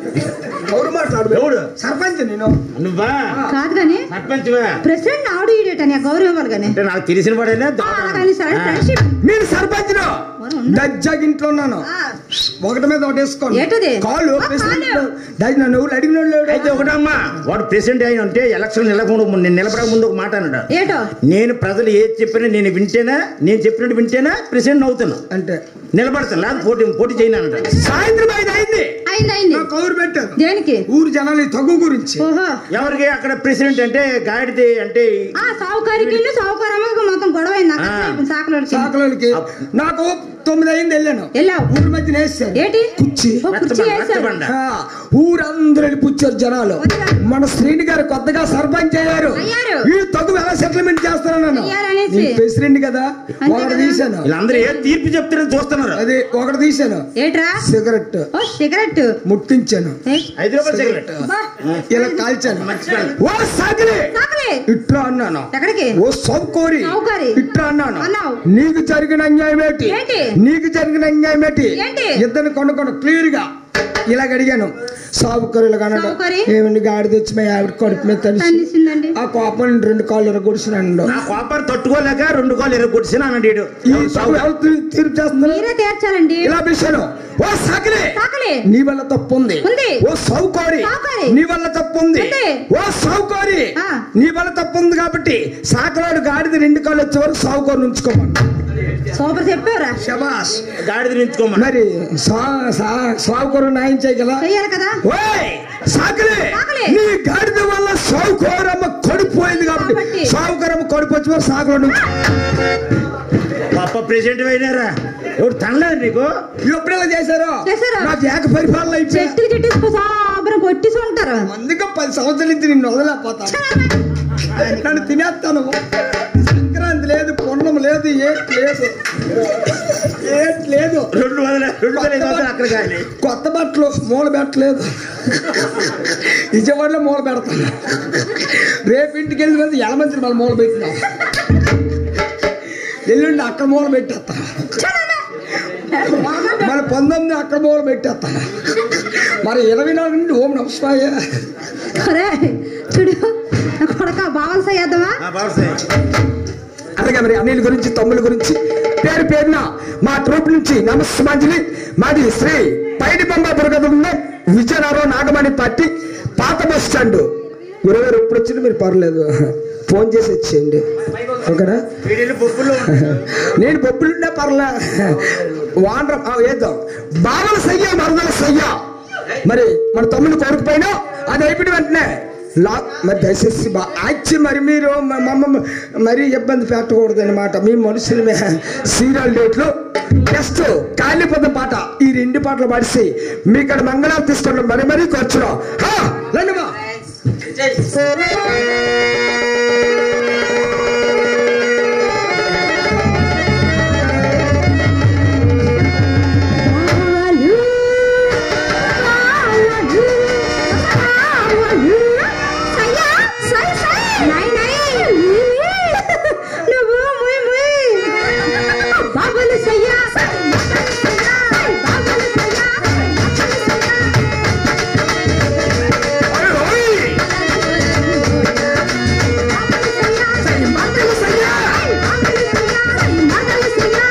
ఎవరు మాట్లాడు ఎవడు సర్పంచ్ నేను నువ్వా కాదు కానీ సర్పంచ్వా ప్రెసిడెంట్ ఆడు ఈడేటని గౌరవం ఇవ్వాలి కానీ అంటే నాకు తెలిసిన వాడేనా అలాగని సరే ఫ్రెండ్షిప్ నేను సర్పంచ్ దజ్జాకి ఇంట్లో ఉన్నాను ఒకటి మీద ఒకటి వేసుకోండి ఏంటది? కాళ్ళు ఆ, ప్రెసిడెంట్ కాళ్ళు. దజ్ నన్ను ఎవరు అడిగిన వాళ్ళు అయితే ఒకటమ్మా వాడు ప్రెసిడెంట్ అయిన ఉంటే ఎలక్షన్ నిలకుండా నేను నిలబడక ముందు ఒక మాట అన్నాడు ఏటో నేను ప్రజలు ఏది చెప్పినా నేను వింటేనా నేను చెప్పినట్టు వింటేనా ప్రెసిడెంట్ అవుతాను అంటే నిలబడతాను లేదా పోటీ పోటీ చేయను అన్నాడు సాయంత్రం ఐదు అయింది అయింది అయింది నా కౌరు పెట్టారు దేనికి ఊరు జనాలు ఈ తగ్గు గురించి ఓహో ఎవరికి అక్కడ ప్రెసిడెంట్ అంటే గాడిది అంటే ఆ సావుకారికి ఇల్లు సావుకారమ్మకి మొత్తం గొడవ అయింది ఆ. సాకలోడికి సాకలోనికి నాకు తొమ్మిది అయింది వెళ్ళాను వెళ్ళావు ఊరి మధ్య వేస్తారు ఏంటి కుర్చీ ఓ కుర్చీ రచ్చబండ, వేశారు రచ్చబండ. ఆ, ఊరందరూ వెళ్ళిపుచ్చారు జనాలు వచ్చారు. మన శ్రీని గారు కొత్తగా సర్పంచ్ అయ్యారు అయ్యారు. ఈ తగ్గు ఎలా సెటిల్మెంట్ చేస్తానన్నాను అయ్యారనేసి. నేను ప్రెసిడెంట్ కదా అంతే ఒకటి కదా. తీశాను వీళ్ళందరూ ఏ తీర్పు చెప్తారని చూస్తున్నారు అది ఒకటి తీశాను ఏట్రా సిగరెట్ ఓ సిగరెట్ ముట్టించాను ఏయ్, హైదరాబాద్ సిగరెట్ బా, ఇలా కాల్చాను మర్చిపోయాను. ఓ సాకిలి సాకలే ఇట్లా అన్నాను ఎక్కడికి ఓ సౌకోరి సౌకోరి. ఇట్లా అన్నాను అన్నావు. నీకు జరిగిన అన్యాయం ఏంటి ఏంటి? నీకు జరిగిన అన్యాయం ఏంటి ఏంటి? ఇద్దరిని కొనుక్కోను క్లియర్ గా ఇలాగ అడిగాను సావుకోరులు కన్నాడు సావుకోరి? ఏమండి గాడి తెచ్చి మా ఆవిడ కడుపు మీద తెలిసి తన్నిసిందండి ఆ కోపం రెండు కాళ్ళు ఎరగొడిచినాడు నా కోపాన్ని తట్టుకోలేక రెండు కాళ్ళు ఎరగొట్టిన అన్నాడు ఈడు. ఈ సాగు ఎవరు తీ- తీర్పు చేస్తున్నారు మీరే తీర్చాలండి ఇలా పిలిచాను ఓ సాకిలి సాకలే నీ వల్ల తప్పు ఉంది ఉంది. ఓ సౌకోరి సౌకోరి. నీ వల్ల తప్పు ఉంది ఉంది. ఓ సౌకోరి ఆ. నీ వల్ల తప్పు ఉంది కాబట్టి సాకలాడు గాడిద రెండు కాళ్ళు వచ్చే వరకు సౌకోరి ఉంచుకోమని సూపర్ చెప్పావురా శబాష్ గాడిద నించుకోమని మరి సా- సా- సావుకోరు న్యాయం చేయగల చెయ్యాలి కదా ఓయ్ సాకలే సాకలే. నీ గాడిద వల్ల సావుకోరమ్మ కొడిపోయింది కాబట్టి కాబట్టి. సావుకోరమ్మ కొడిపోచ్చి వరకు సాకులు పాప ప్రెసిడెంట్ అయినారా ఎవడు తనలేదు నీకు ఎప్పుడు ఇలా చేశారు చేశారు. నాకు ఏక పరిపాలన అయిపోయి చెట్టుకి చెట్టు సాబరం కొట్టేసి ఉంటారు అందుకే పది సంవత్సరాల నుంచి నిన్ను వదలేకపోతాను నన్ను తినేస్తాను సంక్రాంతి లేదు పొన్నం లేదు ఏ లేదు ఏం లేదు రెండు వందల రెండు వేల ఐదు వందలు అక్కడ కానీ కొత్త బట్టలు మూల పెట్టలేదు విజయవాడలో మూల పెడతాను రేపు ఇంటికి వెళ్ళి వెళ్తే ఎలమంచి మళ్ళీ మూల పెట్టినా ఎల్లుండి అక్కడ మూల పెట్టేస్తా మరి పంతొమ్మిది అక్కడ మూల పెట్టేస్తా మరి ఇరవై నాలుగు నుండి ఓం నమస్కాయ అరే చూడు నా కొడక బావలు సయ్యద్దమా అలాగే మరి అనిల్ గురించి తమ్ముల గురించి పేరు పేరున మా ట్రూప్ నుంచి నమస్మాంజలి మాది శ్రీ పైడి బొమ్మ దుర్గదుండ విజయనగరం నాగమణి పట్టి పాత బస్ స్టాండ్ గురుగారు ఎప్పుడు వచ్చింది మీరు పర్లేదు ఫోన్ చేసి వచ్చేయండి ఓకేనా వీడిని బొప్పుల్లో నేను బొబ్బులుండే పర్లే వానరం ఆ, వేద్దాం బావల సయ్య మరదల సయ్య మరి మన తమ్ముడు కొడుకు పైన అది అయిపోయిన వెంటనే లా మరి దయచేసి బా యాక్చి మరి మీరు మ- మమ్మ మరి ఇబ్బంది పెట్టకూడదు అనమాట మీ మనుషులమే సీరియల్ డేట్లు నెక్స్ట్ కాళీపద పాట ఈ రెండు పాటలు పాడిసి మీ ఇక్కడ మంగళాలు తీసుకోవడం మరి మరీ ఖర్చులో రండిమా బాలు బాలు బాలు సయ్యా సై సై నై నై నువ్వు ముయ్ ముయ్ బాబులు సయ్యా బాబులు సయ్యా బాబులు సయ్యా బాబులు సయ్యా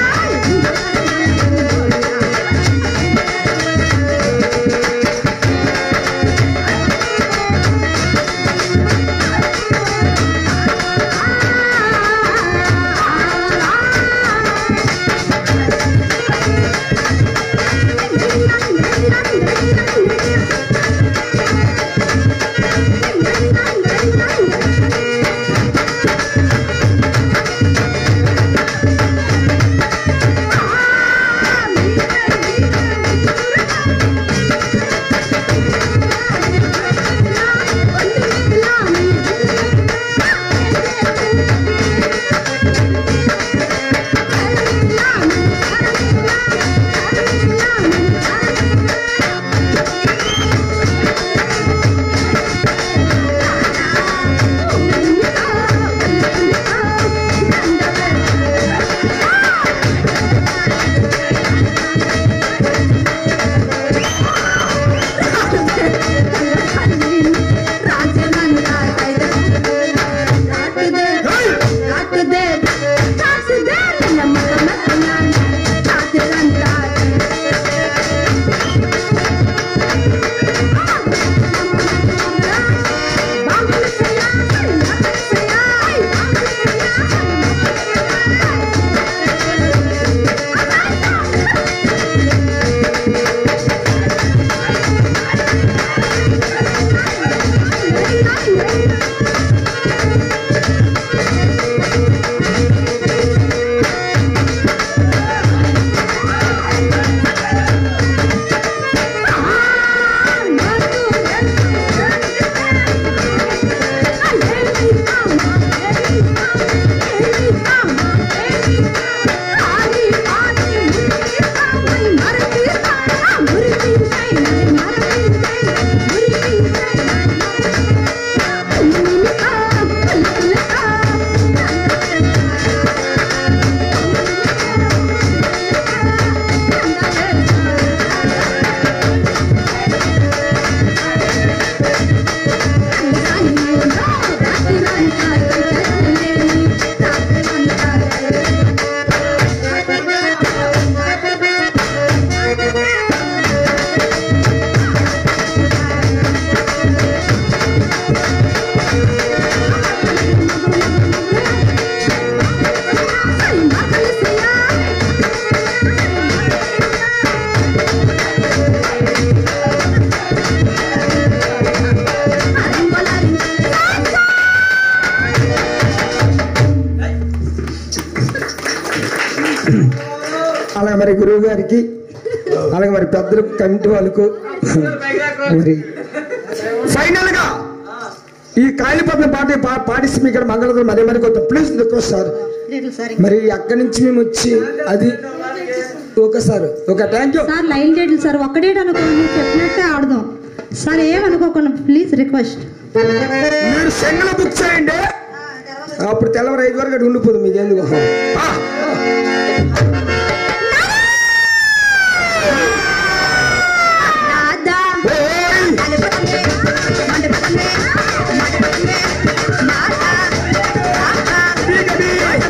అలాగే మరి గురువు గారికి అలాగే మరి పెద్దలు కమిటీ వాళ్ళకు మరి ఫైనల్ గా ఈ కాళీపట్నం పాట పా- పాడిస్తే మీ ఇక్కడ మంగళవారం మరి మరి కొంత ప్లీజ్ రిక్వెస్ట్ సార్ మరి అక్కడి నుంచి మేము వచ్చి అది okay sir okay thank you sir line డేట్లు సార్ ఒక్కడేట్ అనుకోండి మీరు చెప్పినట్టే ఆడదాం సార్ ఏమనుకోకుండా ప్లీజ్ రిక్వెస్ట్ మీరు సెంగల్ బుక్ చేయండి అప్పుడు తెల్లవారు ఐదు వరకు అటు ఉండిపోదు మీకు ఎందుకు ఆ, ఓయ్! బీగబీ!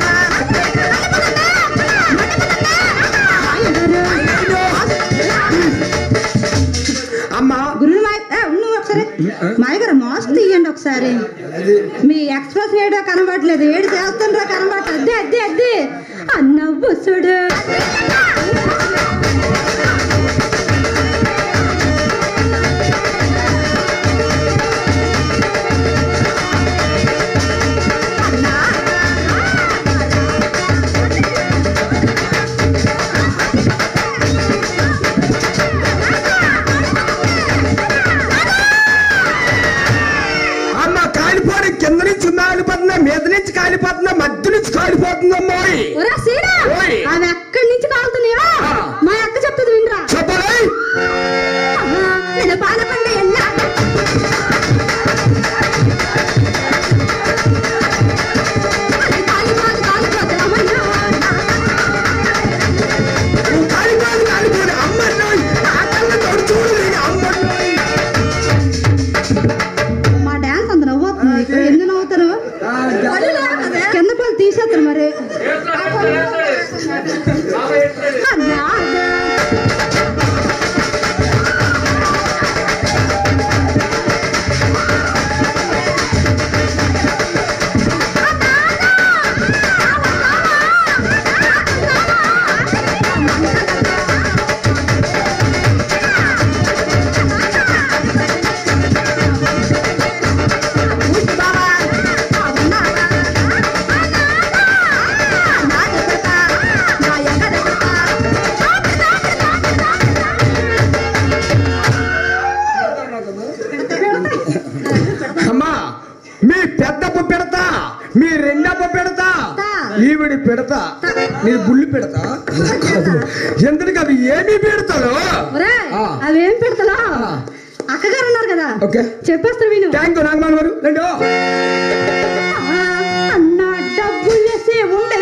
అమ్మా గురువు మాయ ఏ, ఉండు ఒకసారి మాయ గారు మాస్క్ తీయండి ఒకసారి మీ ఎక్స్ప్రెస్ ఏడో కనబడట్లేదు ఏడు చేస్తుండ్రో కనబడట్లేదు అద్దే అద్దే అద్దే అన్న బుసుడు అమ్మ కాలిపోయి కింద నుంచి కాలిపోతుందా మీద నుంచి కాలిపోతుందా మధ్య నుంచి కాలిపోతుందమ్మా ఒరా సీనా ఓయ్. అవి ఎక్కడి నుంచి కాలుతున్నాయో ఆ. మా అక్క చెప్తుంది వినరా చెప్పలే నేను పాలకొండ ఎల్లా కాలిపోదు కాలిపోదు అమ్మన్నా నువ్వు కాలిపోయి కాలిపోయి అమ్మన్నాయి ఆకల్లో తోడు చూడు అమ్మన్నాయి మా డాన్స్ అంత నవ్వుతుంది ఇక్కడ ఎందుకు నవ్వుతారు కింద పళ్ళు తీసేస్తారు మరి అన్నా, అదే. అమ్మా మీ పెద్దప్ప పెడతా మీ రెండప్ప పెడతా ఈవిడి పెడతా నీ బుల్లి పెడతా కాదు ఎందుకు అవి ఏమి పెడతాడు ఒరేయ్, ఆ. అవేం పెడతలా అక్కగారు ఉన్నారు కదా ఓకే చెప్పేస్తారు విను థ్యాంక్ యూ నాగమాన్ గారు రెండు అన్న డబ్బులేసే ఉండే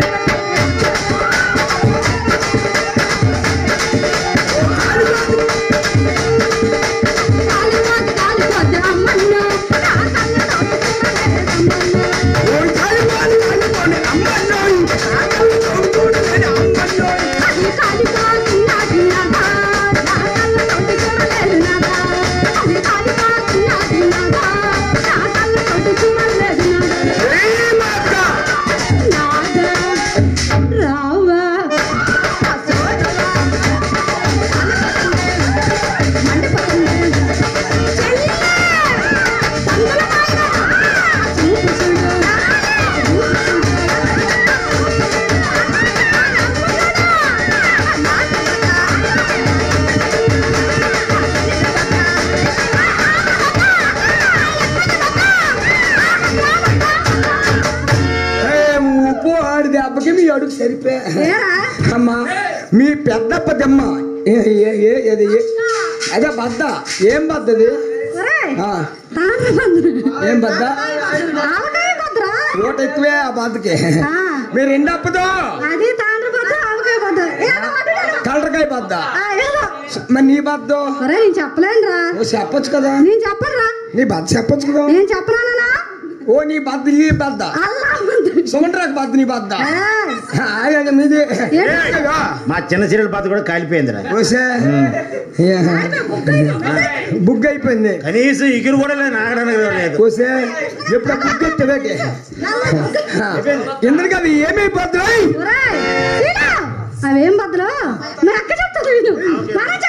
కాలిపోద్ది, కాలిపోద్ది అమ్మన్న. నా కళ్ళతో చూడలేదమ్మన్న. ఓ కాలిపోయి కాలిపోయి అమ్మన్నాయి ఆకల్లో తోడు చూడు అమ్మన్నాయి అది కాలిపోతున్నది నాదా. నా కళ్ళతోటి చూడలేదు నాదా. అది కాలిపోతున్నది నాదా. నా కళ్ళతోటి చూడలేదు నాదా. ఏయ్ మాత నాదా. రావా అసోదరా. మండిపోతుంది. చెల్లె. సందుల నాయనా. చూపు చూడు. చూపు చూడు. ఏ, ఉప్పు ఆడి దెబ్బకి మీ అడుగు సరిపోయా ఏరా? అమ్మా మీ పెద్దప్ప దెమ్మ ఏ ఏ ఏ ఏది ఏ- అదే బద్ద ఏం బద్దది ఒరేయ్, ఆ, తాండ్రబంధు. ఏం బద్ద ఆవకాయ బద్రా? ఓట ఎక్కువే ఆ బద్దకి ఆ, మీరు రెండప్పదో అది తాండ్రబద్దు, ఆవకాయ బద్దు. ఏదో ఒకటి లేదు. కలరకాయ బద్ద ఆ, ఏదో. మరి నీ బద్దో ఒరేయ్, నేను చెప్పలేనురా ఓ చెప్పొచ్చు కదా నేను చెప్పనురా నీ బద్ద చెప్పొచ్చు కదా నేను చెప్పరానా ఓ నీ బద్ద ఈ బద్ద అల్లా ముందు. సుమంట్రాకు బద్ద నీ బద్ద ఏయ్, అదే మీది ఏంటి? మా చిన్న చీరల పాత కూడా కాలిపోయిందిరా ఓసే బుగ్ అయిపోయింది కనీసం ఇగురు కూడా లేదు నాగడానికి కూడా లేదు ఓసే ఎప్పుడు బుగ్ ఎత్తవేటి ఎందుకు అది ఏమైపోతుంది ఒరేయ్, సీనా, అవేం బద్దలు మీ అక్క చెప్తుంది విను మరా